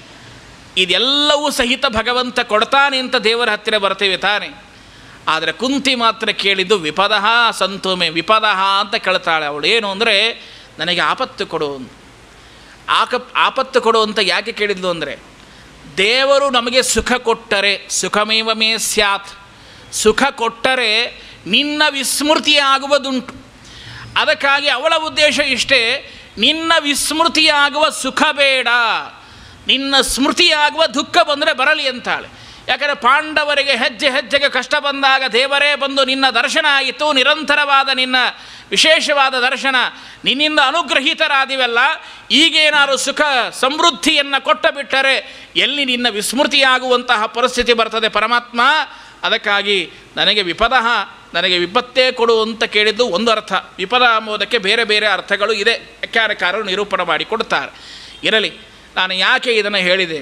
ಇದೆಲ್ಲವೂ ಸಹಿತ ಭಗವಂತ ಕೊಡ್ತಾನೆ ಅಂತ ದೇವರ ಹತ್ತಿರ ಬರ್ತೇವೆ ತಾನೆ ಆದರೆ ಕುಂತಿ ಮಾತ್ರ ಕೇಳಿದ್ದು ವಿಪದಃ ಸಂತುಮೆ ವಿಪದಃ ಅಂತ ಕೇಳ್ತಾಳೆ ಅವಳು ಏನು ಅಂದರೆ ನನಗೆ ಆಪತ್ತು ಕೊಡು ಅಂತ. ಆಕ ಆಪತ್ತು ಕೊಡು ಅಂತ ಯಾಕೆ ಕೇಳಿದ್ಲು ಅಂದರೆ ದೇವರು ನಮಗೆ ಸುಖ ಕೊಟ್ಟರೆ ಸುಖಮೇವ ಮೇ ಸ್ಯಾತ್ ಸುಖ ಕೊಟ್ಟರೆ ನಿನ್ನ ವಿಸ್ಮೃತಿಯಾಗುವುದುಂಟು ಅದಕ್ಕಾಗಿ ಅವಳ ಉದ್ದೇಶ ಇಷ್ಟೇ ನಿನ್ನ ವಿಸ್ಮೃತಿಯಾಗುವ ಸುಖ ಬೇಡ ನಿನ್ನ ಸ್ಮೃತಿಯಾಗುವ ದುಃಖ ಬಂದರೆ ಬರಲಿ ಅಂತಾಳೆ ಯಾಕಂದರೆ ಪಾಂಡವರಿಗೆ ಹೆಜ್ಜೆ ಹೆಜ್ಜೆಗೆ ಕಷ್ಟ ಬಂದಾಗ ದೇವರೇ ಬಂದು ನಿನ್ನ ದರ್ಶನ ಆಯಿತು ನಿರಂತರವಾದ ನಿನ್ನ ವಿಶೇಷವಾದ ದರ್ಶನ ನಿನ್ನಿಂದ ಅನುಗ್ರಹೀತರಾದಿವೆಲ್ಲ ಈಗೇನಾದ್ರು ಸುಖ ಸಮೃದ್ಧಿಯನ್ನು ಕೊಟ್ಟ ಬಿಟ್ಟರೆ ಎಲ್ಲಿ ನಿನ್ನ ವಿಸ್ಮೃತಿಯಾಗುವಂತಹ ಪರಿಸ್ಥಿತಿ ಬರ್ತದೆ ಪರಮಾತ್ಮ ಅದಕ್ಕಾಗಿ ನನಗೆ ವಿಪದಃ ನನಗೆ ವಿಪತ್ತೇ ಕೊಡು ಅಂತ ಕೇಳಿದ್ದು ಒಂದು ಅರ್ಥ ವಿಪದ ಎಂಬುದಕ್ಕೆ ಬೇರೆ ಬೇರೆ ಅರ್ಥಗಳು ಇದೆ ವ್ಯಾಖ್ಯಾನಕಾರರು ನಿರೂಪಣೆ ಮಾಡಿ ಕೊಡ್ತಾರೆ ಇರಲಿ ನಾನು ಯಾಕೆ ಇದನ್ನು ಹೇಳಿದೆ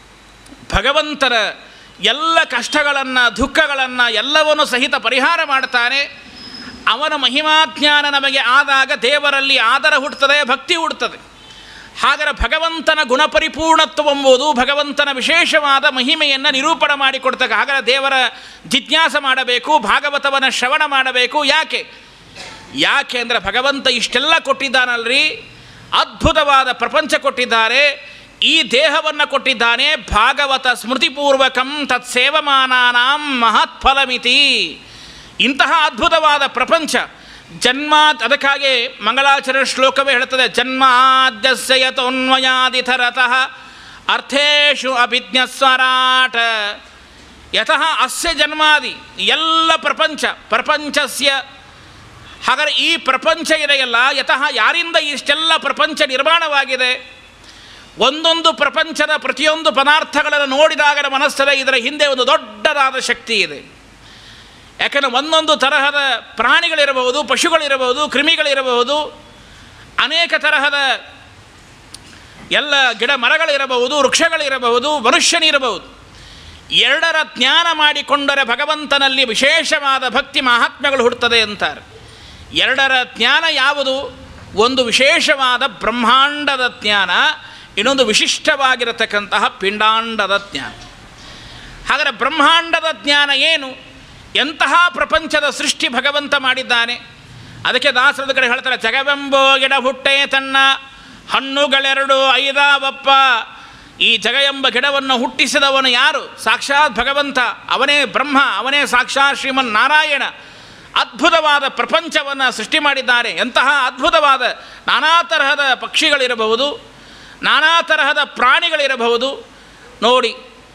ಭಗವಂತನ ಎಲ್ಲ ಕಷ್ಟಗಳನ್ನು ದುಃಖಗಳನ್ನು ಎಲ್ಲವನ್ನು ಸಹಿತ ಪರಿಹಾರ ಮಾಡ್ತಾನೆ ಅವನ ಮಹಿಮಾಜ್ಞಾನ ನಮಗೆ ಆದಾಗ ದೇವರಲ್ಲಿ ಆದರ ಹುಟ್ಟುತ್ತದೆ ಭಕ್ತಿ ಹುಟ್ಟುತ್ತದೆ ಹಾಗರ ಭಗವಂತನ ಗುಣಪರಿಪೂರ್ಣತ್ವವೆಂಬುದು ಭಗವಂತನ ವಿಶೇಷವಾದ ಮಹಿಮೆಯನ್ನು ನಿರೂಪಣೆ ಮಾಡಿಕೊಡ್ತಕ್ಕ ಹಾಗರ ದೇವರ ಜಿಜ್ಞಾಸ ಮಾಡಬೇಕು ಭಾಗವತವನ್ನು ಶ್ರವಣ ಮಾಡಬೇಕು ಯಾಕೆ ಯಾಕೆ ಅಂದರೆ ಭಗವಂತ ಇಷ್ಟೆಲ್ಲ ಕೊಟ್ಟಿದ್ದಾನಲ್ರಿ ಅದ್ಭುತವಾದ ಪ್ರಪಂಚ ಕೊಟ್ಟಿದ್ದಾರೆ ಈ ದೇಹವನ್ನು ಕೊಟ್ಟಿದ್ದಾನೆ ಭಾಗವತ ಸ್ಮೃತಿಪೂರ್ವಕಂ ತತ್ಸೇವಮಾನಾನಾಂ ಮಹತ್ಫಲಮಿತಿ ಇಂತಹ ಅದ್ಭುತವಾದ ಪ್ರಪಂಚ ಜನ್ಮಾತ್ ಅದಕ್ಕಾಗಿ ಮಂಗಳಾಚರಣ ಶ್ಲೋಕವೇ ಹೇಳ್ತದೆ ಜನ್ಮಾದ್ಯಸ್ಯ ಯತೋನ್ಮಯಾದಿಥರತಃ ಅರ್ಥೇಶು ಅಭಿಜ್ಞಸ್ವರಾಟ ಯತಃ ಅಸ್ಯ ಜನ್ಮಾದಿ ಎಲ್ಲ ಪ್ರಪಂಚ ಪ್ರಪಂಚಸ್ಯ ಹಾಗಾದರೆ ಈ ಪ್ರಪಂಚ ಇದೆಯಲ್ಲ ಯತಃ ಯಾರಿಂದ ಇಷ್ಟೆಲ್ಲ ಪ್ರಪಂಚ ನಿರ್ಮಾಣವಾಗಿದೆ ಒಂದೊಂದು ಪ್ರಪಂಚದ ಪ್ರತಿಯೊಂದು ಪದಾರ್ಥಗಳನ್ನು ನೋಡಿದಾಗ ಮನಸ್ಸದ ಇದರ ಹಿಂದೆ ಒಂದು ದೊಡ್ಡದಾದ ಶಕ್ತಿ ಇದೆ ಯಾಕಂದರೆ ಒಂದೊಂದು ತರಹದ ಪ್ರಾಣಿಗಳಿರಬಹುದು ಪಶುಗಳಿರಬಹುದು ಕ್ರಿಮಿಗಳಿರಬಹುದು ಅನೇಕ ತರಹದ ಎಲ್ಲ ಗಿಡ ಮರಗಳಿರಬಹುದು ವೃಕ್ಷಗಳಿರಬಹುದು ಮನುಷ್ಯನಿರಬಹುದು ಎರಡರ ಜ್ಞಾನ ಮಾಡಿಕೊಂಡರೆ ಭಗವಂತನಲ್ಲಿ ವಿಶೇಷವಾದ ಭಕ್ತಿ ಮಹಾತ್ಮ್ಯಗಳು ಹುಟ್ಟುತ್ತದೆ ಅಂತಾರೆ ಎರಡರ ಜ್ಞಾನ ಯಾವುದು ಒಂದು ವಿಶೇಷವಾದ ಬ್ರಹ್ಮಾಂಡದ ಜ್ಞಾನ ಇನ್ನೊಂದು ವಿಶಿಷ್ಟವಾಗಿರತಕ್ಕಂತಹ ಪಿಂಡಾಂಡದ ಜ್ಞಾನ ಹಾಗಾದರೆ ಬ್ರಹ್ಮಾಂಡದ ಜ್ಞಾನ ಏನು ಎಂತಹ ಪ್ರಪಂಚದ ಸೃಷ್ಟಿ ಭಗವಂತ ಮಾಡಿದ್ದಾನೆ ಅದಕ್ಕೆ ದಾಸರದ ಕಡೆ ಹೇಳ್ತಾರೆ ಜಗವೆಂಬೋ ಗಿಡ ಹುಟ್ಟೆ ತನ್ನ ಹಣ್ಣುಗಳೆರಡು ಐದಾವಪ್ಪ ಈ ಜಗ ಎಂಬ ಗಿಡವನ್ನು ಹುಟ್ಟಿಸಿದವನು ಯಾರು ಸಾಕ್ಷಾತ್ ಭಗವಂತ ಅವನೇ ಬ್ರಹ್ಮ ಅವನೇ ಸಾಕ್ಷಾತ್ ಶ್ರೀಮನ್ ನಾರಾಯಣ ಅದ್ಭುತವಾದ ಪ್ರಪಂಚವನ್ನು ಸೃಷ್ಟಿ ಮಾಡಿದ್ದಾರೆ ಎಂತಹ ಅದ್ಭುತವಾದ ನಾನಾ ತರಹದ ಪಕ್ಷಿಗಳಿರಬಹುದು ನಾನಾ ತರಹದ ಪ್ರಾಣಿಗಳಿರಬಹುದು ನೋಡಿ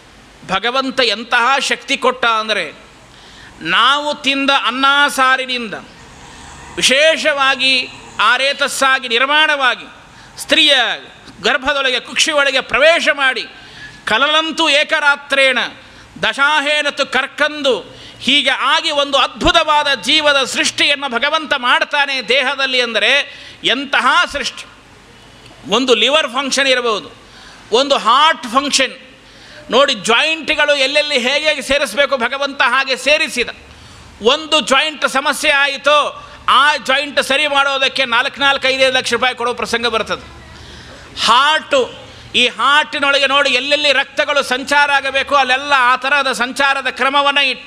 ಭಗವಂತ ಎಂತಹ ಶಕ್ತಿ ಕೊಟ್ಟ ಅಂದರೆ ನಾವು ತಿಂದ ಅನ್ನ ಸಾರಿನಿಂದ ವಿಶೇಷವಾಗಿ ಆರೇತಸ್ಸಾಗಿ ನಿರ್ಮಾಣವಾಗಿ ಸ್ತ್ರೀಯ ಗರ್ಭದೊಳಗೆ ಕುಕ್ಷಿಯೊಳಗೆ ಪ್ರವೇಶ ಮಾಡಿ ಕಲಲಂತೂ ಏಕರಾತ್ರೇಣ ದಶಾಹೇನತು ಕರ್ಕಂದು ಹೀಗೆ ಆಗಿ ಒಂದು ಅದ್ಭುತವಾದ ಜೀವದ ಸೃಷ್ಟಿಯನ್ನು ಭಗವಂತ ಮಾಡ್ತಾನೆ ದೇಹದಲ್ಲಿ ಅಂದರೆ ಎಂತಹ ಸೃಷ್ಟಿ ಒಂದು ಲಿವರ್ ಫಂಕ್ಷನ್ ಇರಬಹುದು ಒಂದು ಹಾರ್ಟ್ ಫಂಕ್ಷನ್ ನೋಡಿ ಜಾಯಿಂಟ್ಗಳು ಎಲ್ಲೆಲ್ಲಿ ಹೇಗೆ ಹೇಗೆ ಸೇರಿಸಬೇಕು ಭಗವಂತ ಹಾಗೆ ಸೇರಿಸಿದ ಒಂದು ಜಾಯಿಂಟ್ ಸಮಸ್ಯೆ ಆಯಿತೋ ಆ ಜಾಯಿಂಟ್ ಸರಿ ಮಾಡೋದಕ್ಕೆ ನಾಲ್ಕು ನಾಲ್ಕು ಐದೈದು ಲಕ್ಷ ರೂಪಾಯಿ ಕೊಡೋ ಪ್ರಸಂಗ ಬರ್ತದೆ ಹಾರ್ಟು ಈ ಹಾರ್ಟಿನೊಳಗೆ ನೋಡಿ ಎಲ್ಲೆಲ್ಲಿ ರಕ್ತಗಳು ಸಂಚಾರ ಆಗಬೇಕು ಅಲ್ಲೆಲ್ಲ ಆ ಥರದ ಸಂಚಾರದ ಕ್ರಮವನ್ನು ಇಟ್ಟ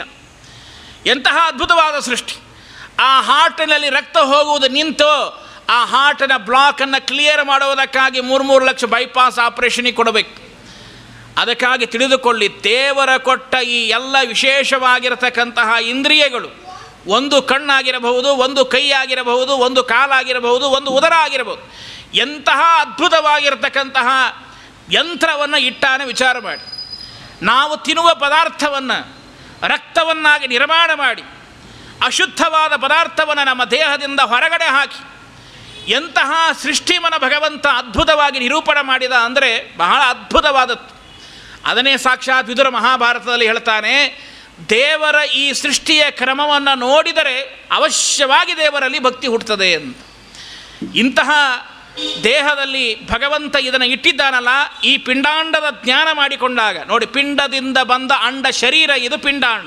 ಎಂತಹ ಅದ್ಭುತವಾದ ಸೃಷ್ಟಿ ಆ ಹಾರ್ಟಿನಲ್ಲಿ ರಕ್ತ ಹೋಗುವುದು ನಿಂತು ಆ ಹಾರ್ಟಿನ ಬ್ಲಾಕನ್ನು ಕ್ಲಿಯರ್ ಮಾಡುವುದಕ್ಕಾಗಿ ಮೂರು ಮೂರು ಲಕ್ಷ ಬೈಪಾಸ್ ಆಪರೇಷನಿಗೆ ಕೊಡಬೇಕು ಅದಕ್ಕಾಗಿ ತಿಳಿದುಕೊಳ್ಳಿ ದೇವರ ಕೊಟ್ಟ ಈ ಎಲ್ಲ ವಿಶೇಷವಾಗಿರತಕ್ಕಂತಹ ಇಂದ್ರಿಯಗಳು ಒಂದು ಕಣ್ಣಾಗಿರಬಹುದು ಒಂದು ಕೈ ಆಗಿರಬಹುದು ಒಂದು ಕಾಲಾಗಿರಬಹುದು ಒಂದು ಉದರ ಆಗಿರಬಹುದು ಎಂತಹ ಅದ್ಭುತವಾಗಿರತಕ್ಕಂತಹ ಯಂತ್ರವನ್ನು ಇಟ್ಟಾನೆ ವಿಚಾರ ಮಾಡಿ ನಾವು ತಿನ್ನುವ ಪದಾರ್ಥವನ್ನು ರಕ್ತವನ್ನಾಗಿ ನಿರ್ಮಾಣ ಮಾಡಿ ಅಶುದ್ಧವಾದ ಪದಾರ್ಥವನ್ನು ನಮ್ಮ ದೇಹದಿಂದ ಹೊರಗಡೆ ಹಾಕಿ ಎಂತಹ ಸೃಷ್ಟಿಮನ ಭಗವಂತ ಅದ್ಭುತವಾಗಿ ನಿರೂಪಣೆ ಮಾಡಿದ ಅಂದರೆ ಬಹಳ ಅದ್ಭುತವಾದದ್ದು ಅದನ್ನೇ ಸಾಕ್ಷಾತ್ ವಿದುರ ಮಹಾಭಾರತದಲ್ಲಿ ಹೇಳ್ತಾನೆ ದೇವರ ಈ ಸೃಷ್ಟಿಯ ಕ್ರಮವನ್ನು ನೋಡಿದರೆ ಅವಶ್ಯವಾಗಿ ದೇವರಲ್ಲಿ ಭಕ್ತಿ ಹುಟ್ಟುತ್ತದೆ ಅಂತ ಇಂತಹ ದೇಹದಲ್ಲಿ ಭಗವಂತ ಇದನ್ನು ಇಟ್ಟಿದ್ದಾನಲ್ಲ ಈ ಪಿಂಡಾಂಡದ ಜ್ಞಾನ ಮಾಡಿಕೊಂಡಾಗ ನೋಡಿ ಪಿಂಡದಿಂದ ಬಂದ ಅಂಡ ಶರೀರ ಇದು ಪಿಂಡಾಂಡ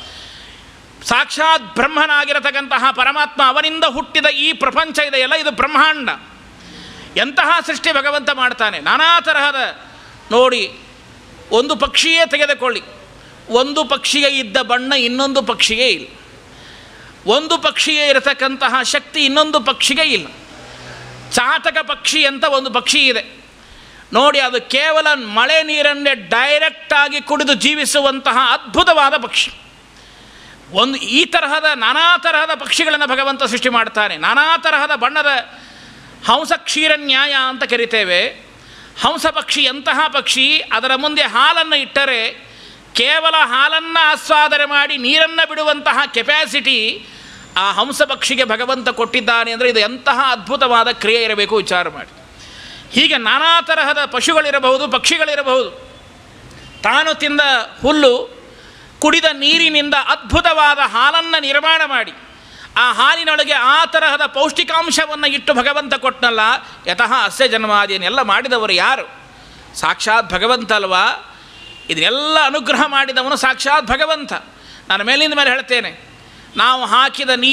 ಸಾಕ್ಷಾತ್ ಬ್ರಹ್ಮನಾಗಿರತಕ್ಕಂತಹ ಪರಮಾತ್ಮ ಅವನಿಂದ ಹುಟ್ಟಿದ ಈ ಪ್ರಪಂಚ ಇದೆಯಲ್ಲ ಇದು ಬ್ರಹ್ಮಾಂಡ ಎಂತಹ ಸೃಷ್ಟಿ ಭಗವಂತ ಮಾಡ್ತಾನೆ ನಾನಾ ತರಹದ ನೋಡಿ ಒಂದು ಪಕ್ಷಿಯೇ ತೆಗೆದುಕೊಳ್ಳಿ ಒಂದು ಪಕ್ಷಿಗೆ ಇದ್ದ ಬಣ್ಣ ಇನ್ನೊಂದು ಪಕ್ಷಿಗೆ ಇಲ್ಲ ಒಂದು ಪಕ್ಷಿಗೆ ಇರತಕ್ಕಂತಹ ಶಕ್ತಿ ಇನ್ನೊಂದು ಪಕ್ಷಿಗೆ ಇಲ್ಲ ಚಾತಕ ಪಕ್ಷಿ ಅಂತ ಒಂದು ಪಕ್ಷಿ ಇದೆ ನೋಡಿ ಅದು ಕೇವಲ ಮಳೆ ನೀರನ್ನೇ ಡೈರೆಕ್ಟಾಗಿ ಕುಡಿದು ಜೀವಿಸುವಂತಹ ಅದ್ಭುತವಾದ ಪಕ್ಷಿ ಒಂದು ಈ ತರಹದ ನಾನಾ ತರಹದ ಪಕ್ಷಿಗಳನ್ನು ಭಗವಂತ ಸೃಷ್ಟಿ ಮಾಡ್ತಾನೆ ನಾನಾ ತರಹದ ಬಣ್ಣದ ಹಂಸ ಕ್ಷೀರ ನ್ಯಾಯ ಅಂತ ಕರಿತೇವೆ ಹಂಸ ಪಕ್ಷಿ ಎಂತಹ ಪಕ್ಷಿ ಅದರ ಮುಂದೆ ಹಾಲನ್ನು ಇಟ್ಟರೆ ಕೇವಲ ಹಾಲನ್ನು ಆಸ್ವಾದನೆ ಮಾಡಿ ನೀರನ್ನು ಬಿಡುವಂತಹ ಕೆಪ್ಯಾಸಿಟಿ ಆ ಹಂಸ ಪಕ್ಷಿಗೆ ಭಗವಂತ ಕೊಟ್ಟಿದ್ದಾನೆ ಅಂದರೆ ಇದು ಎಂತಹ ಅದ್ಭುತವಾದ ಕ್ರಿಯೆ ಇರಬೇಕು ವಿಚಾರ ಮಾಡಿ ಹೀಗೆ ನಾನಾ ತರಹದ ಪಶುಗಳಿರಬಹುದು ಪಕ್ಷಿಗಳಿರಬಹುದು ತಾನು ತಿಂದ ಹುಲ್ಲು ಕುಡಿದ ನೀರಿನಿಂದ ಅದ್ಭುತವಾದ ಹಾಲನ್ನು ನಿರ್ಮಾಣ ಮಾಡಿ ಆ ಹಾಲಿನೊಳಗೆ ಆ ತರಹದ ಪೌಷ್ಟಿಕಾಂಶವನ್ನು ಇಟ್ಟು ಭಗವಂತ ಕೊಟ್ಟನಲ್ಲ ಯತಃ ಅಸ್ಯ ಜನ್ಮಾದಿಯನ್ನೆಲ್ಲ ಮಾಡಿದವರು ಯಾರು ಸಾಕ್ಷಾತ್ ಭಗವಂತ ಅಲ್ವಾ ಇದನ್ನೆಲ್ಲ ಅನುಗ್ರಹ ಮಾಡಿದವನು ಸಾಕ್ಷಾತ್ ಭಗವಂತ ನಾನು ಮೇಲಿಂದ ಮೇಲೆ ಹೇಳ್ತೇನೆ ನಾವು ಹಾಕಿದ ನೀರು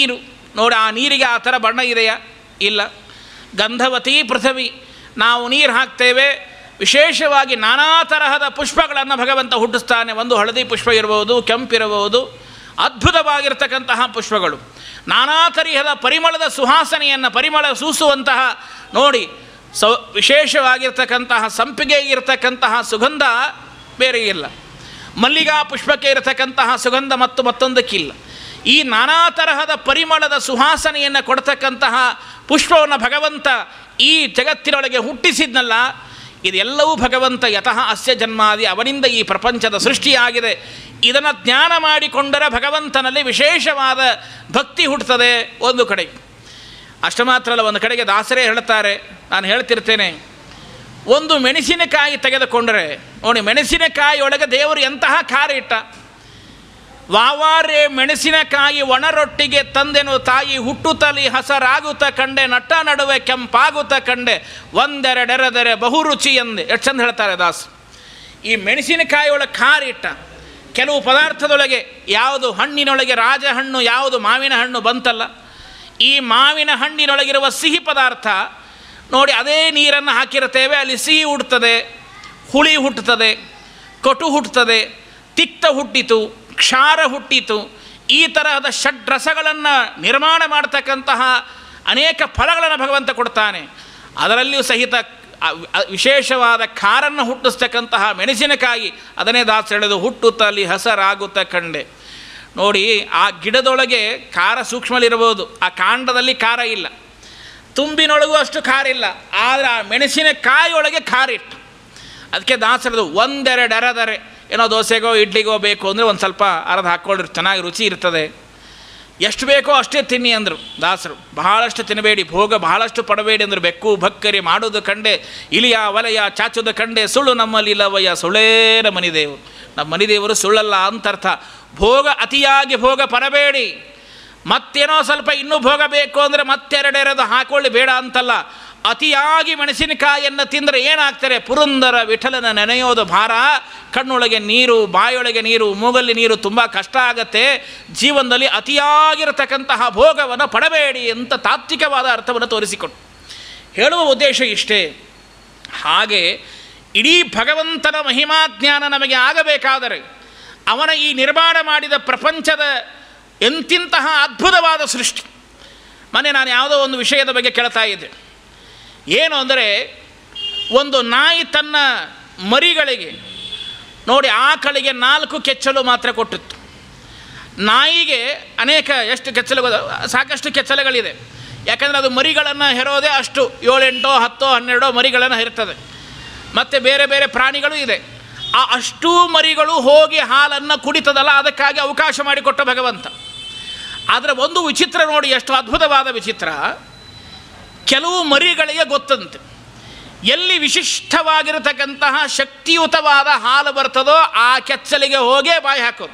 ನೋಡಿ ಆ ನೀರಿಗೆ ಆ ಥರ ಬಣ್ಣ ಇದೆಯಾ ಇಲ್ಲ ಗಂಧವತಿ ಪೃಥ್ವಿ ನಾವು ನೀರು ಹಾಕ್ತೇವೆ ವಿಶೇಷವಾಗಿ ನಾನಾ ತರಹದ ಪುಷ್ಪಗಳನ್ನು ಭಗವಂತ ಹುಟ್ಟಿಸ್ತಾನೆ ಒಂದು ಹಳದಿ ಪುಷ್ಪ ಇರಬಹುದು ಕೆಂಪಿರಬಹುದು ಅದ್ಭುತವಾಗಿರ್ತಕ್ಕಂತಹ ಪುಷ್ಪಗಳು ನಾನಾ ತರಹದ ಪರಿಮಳದ ಸುವಾಸನೆಯನ್ನು ಪರಿಮಳ ಸೂಸುವಂತಹ ನೋಡಿ ಸೌ ವಿಶೇಷವಾಗಿರ್ತಕ್ಕಂತಹ ಸಂಪಿಗೆ ಇರತಕ್ಕಂತಹ ಸುಗಂಧ ಬೇರೆ ಇಲ್ಲ ಮಲ್ಲಿಗಾ ಪುಷ್ಪಕ್ಕೆ ಇರತಕ್ಕಂತಹ ಸುಗಂಧ ಮತ್ತು ಮತ್ತೊಂದಕ್ಕಿಲ್ಲ ಈ ನಾನಾ ತರಹದ ಪರಿಮಳದ ಸುವಾಸನೆಯನ್ನು ಕೊಡ್ತಕ್ಕಂತಹ ಪುಷ್ಪವನ್ನು ಭಗವಂತ ಈ ಜಗತ್ತಿನೊಳಗೆ ಹುಟ್ಟಿಸಿದ್ನಲ್ಲ ಇದೆಲ್ಲವೂ ಭಗವಂತ ಯತಃ ಅಸ್ಯ ಜನ್ಮಾದಿ ಅವನಿಂದ ಈ ಪ್ರಪಂಚದ ಸೃಷ್ಟಿಯಾಗಿದೆ ಇದನ್ನು ಜ್ಞಾನ ಮಾಡಿಕೊಂಡರೆ ಭಗವಂತನಲ್ಲಿ ವಿಶೇಷವಾದ ಭಕ್ತಿ ಹುಟ್ಟುತ್ತದೆ ಒಂದು ಕಡೆ ಅಷ್ಟು ಮಾತ್ರ ಅಲ್ಲ ಒಂದು ಕಡೆಗೆ ದಾಸರೇ ಹೇಳ್ತಾರೆ ನಾನು ಹೇಳ್ತಿರ್ತೇನೆ ಒಂದು ಮೆಣಸಿನಕಾಯಿ ತೆಗೆದುಕೊಂಡರೆ ನೋಡಿ ಮೆಣಸಿನಕಾಯಿ ಒಳಗೆ ದೇವರು ಎಂತಹ ಖಾರ ಇಟ್ಟ ವಾವಾರೆ ಮೆಣಸಿನಕಾಯಿ ಒಣರೊಟ್ಟಿಗೆ ತಂದೆನು ತಾಯಿ ಹುಟ್ಟುತ್ತಲಿ ಹಸರಾಗುತ್ತ ಕಂಡೆ ನಟ್ಟ ನಡುವೆ ಕೆಂಪಾಗುತ್ತ ಕಂಡೆ ಒಂದೆರಡೆರೆದರೆ ಬಹು ರುಚಿ ಎಂದೆ ಎಷ್ಟು ಚಂದ ಹೇಳ್ತಾರೆ ದಾಸ್ ಈ ಮೆಣಸಿನಕಾಯಿ ಒಳಗೆ ಖಾರ ಇಟ್ಟ ಕೆಲವು ಪದಾರ್ಥದೊಳಗೆ ಯಾವುದು ಹಣ್ಣಿನೊಳಗೆ ರಾಜಹಣ್ಣು ಯಾವುದು ಮಾವಿನ ಹಣ್ಣು ಬಂತಲ್ಲ ಈ ಮಾವಿನ ಹಣ್ಣಿನೊಳಗಿರುವ ಸಿಹಿ ಪದಾರ್ಥ ನೋಡಿ ಅದೇ ನೀರನ್ನು ಹಾಕಿರುತ್ತೇವೆ ಅಲ್ಲಿ ಸಿಹಿ ಹುಟ್ಟುತ್ತದೆ ಹುಳಿ ಹುಟ್ಟುತ್ತದೆ ಕಟು ಹುಟ್ಟುತ್ತದೆ ತಿಕ್ತ ಹುಟ್ಟಿತು ಕ್ಷಾರ ಹುಟ್ಟಿತು ಈ ತರಹದ ಷಡ್ರಸಗಳನ್ನು ನಿರ್ಮಾಣ ಮಾಡ್ತಕ್ಕಂತಹ ಅನೇಕ ಫಲಗಳನ್ನು ಭಗವಂತ ಕೊಡ್ತಾನೆ ಅದರಲ್ಲಿಯೂ ಸಹಿತ ಅ- ಅ- ವಿಶೇಷವಾದ ಖಾರನ್ನು ಹುಟ್ಟಿಸ್ತಕ್ಕಂತಹ ಮೆಣಸಿನಕಾಯಿ ಅದನ್ನೇ ದಾಸ ಹೇಳಿದು ಹುಟ್ಟುತ್ತಲ್ಲಿ ಹಸರಾಗುತ್ತ ಕಂಡೆ ನೋಡಿ ಆ ಗಿಡದೊಳಗೆ ಖಾರ ಸೂಕ್ಷ್ಮಲಿರ್ಬೋದು ಆ ಕಾಂಡದಲ್ಲಿ ಖಾರ ಇಲ್ಲ ತುಂಬಿನೊಳಗೂ ಅಷ್ಟು ಖಾರ ಇಲ್ಲ ಆದರೆ ಆ ಮೆಣಸಿನಕಾಯಿ ಒಳಗೆ ಖಾರ ಇಟ್ಟು ಅದಕ್ಕೆ ದಾಸರದು ಒಂದೆರಡು ಅರದರೆ ಏನೋ ದೋಸೆಗೋ ಇಡ್ಲಿಗೋ ಬೇಕು ಅಂದರೆ ಒಂದು ಸ್ವಲ್ಪ ಅರ್ಧ ಹಾಕ್ಕೊಳ್ಳಿ ಚೆನ್ನಾಗಿ ರುಚಿ ಇರ್ತದೆ ಎಷ್ಟು ಬೇಕೋ ಅಷ್ಟೇ ತಿನ್ನಿ ಅಂದರು ದಾಸರು ಬಹಳಷ್ಟು ತಿನ್ನಬೇಡಿ ಭೋಗ ಬಹಳಷ್ಟು ಪಡಬೇಡಿ ಅಂದರು ಬೆಕ್ಕು ಭಕ್ಕರಿ ಮಾಡೋದು ಕಂಡೆ ಇಲಿಯ ವಲಯ ಚಾಚುದ ಕಂಡೆ ಸುಳ್ಳು ನಮ್ಮಲ್ಲಿ ಇಲ್ಲವಯ್ಯ ಸುಳ್ಳೇನ ಮನಿದೇವರು ನಮ್ಮ ಮನಿದೇವರು ಸುಳ್ಳಲ್ಲ ಅಂತರ್ಥ ಭೋಗ ಅತಿಯಾಗಿ ಭೋಗ ಪಡಬೇಡಿ ಮತ್ತೇನೋ ಸ್ವಲ್ಪ ಇನ್ನೂ ಭೋಗ ಬೇಕು ಅಂದರೆ ಮತ್ತೆರಡೆರದು ಹಾಕೊಳ್ಳಿ ಬೇಡ ಅಂತಲ್ಲ ಅತಿಯಾಗಿ ಮೆಣಸಿನಕಾಯಿಯನ್ನು ತಿಂದರೆ ಏನಾಗ್ತಾರೆ ಪುರಂದರ ವಿಠಲನ ನೆನೆಯೋದು ಭಾರ ಕಣ್ಣೊಳಗೆ ನೀರು ಬಾಯೊಳಗೆ ನೀರು ಮೂಗಲ್ಲಿ ನೀರು ತುಂಬ ಕಷ್ಟ ಆಗತ್ತೆ ಜೀವನದಲ್ಲಿ ಅತಿಯಾಗಿರತಕ್ಕಂತಹ ಭೋಗವನ್ನು ಪಡಬೇಡಿ ಅಂತ ತಾತ್ವಿಕವಾದ ಅರ್ಥವನ್ನು ತೋರಿಸಿಕೊಟ್ಟು ಹೇಳುವ ಉದ್ದೇಶ ಇಷ್ಟೇ ಹಾಗೆ ಇಡೀ ಭಗವಂತನ ಮಹಿಮಾ ಜ್ಞಾನ ನಮಗೆ ಆಗಬೇಕಾದರೆ ಅವನ ಈ ನಿರ್ಮಾಣ ಮಾಡಿದ ಪ್ರಪಂಚದ ಎಂತಿಂತಹ ಅದ್ಭುತವಾದ ಸೃಷ್ಟಿ ಮೊನ್ನೆ ನಾನು ಯಾವುದೋ ಒಂದು ವಿಷಯದ ಬಗ್ಗೆ ಕೇಳ್ತಾ ಇದ್ದೆ ಏನು ಅಂದರೆ ಒಂದು ನಾಯಿ ತನ್ನ ಮರಿಗಳಿಗೆ ನೋಡಿ ಆಕಳಿಗೆ ನಾಲ್ಕು ಕೆಚ್ಚಲು ಮಾತ್ರ ಕೊಟ್ಟಿತ್ತು ನಾಯಿಗೆ ಅನೇಕ ಎಷ್ಟು ಕೆಚ್ಚಲು ಸಾಕಷ್ಟು ಕೆಚ್ಚಲುಗಳಿದೆ ಯಾಕಂದರೆ ಅದು ಮರಿಗಳನ್ನು ಹೆರೋದೇ ಅಷ್ಟು ಏಳೆಂಟೋ ಹತ್ತೋ ಹನ್ನೆರಡೋ ಮರಿಗಳನ್ನು ಹೆರ್ತದೆ ಮತ್ತು ಬೇರೆ ಬೇರೆ ಪ್ರಾಣಿಗಳು ಇದೆ ಆ ಅಷ್ಟೂ ಮರಿಗಳು ಹೋಗಿ ಹಾಲನ್ನು ಕುಡಿತದಲ್ಲ ಅದಕ್ಕಾಗಿ ಅವಕಾಶ ಮಾಡಿಕೊಟ್ಟ ಭಗವಂತ ಆದರೆ ಒಂದು ವಿಚಿತ್ರ ನೋಡಿ ಎಷ್ಟು ಅದ್ಭುತವಾದ ವಿಚಿತ್ರ ಕೆಲವು ಮರಿಗಳಿಗೆ ಗೊತ್ತಂತೆ ಎಲ್ಲಿ ವಿಶಿಷ್ಟವಾಗಿರತಕ್ಕಂತಹ ಶಕ್ತಿಯುತವಾದ ಹಾಲು ಬರ್ತದೋ ಆ ಕೆಚ್ಚಲಿಗೆ ಹೋಗೇ ಬಾಯಿ ಹಾಕೋದು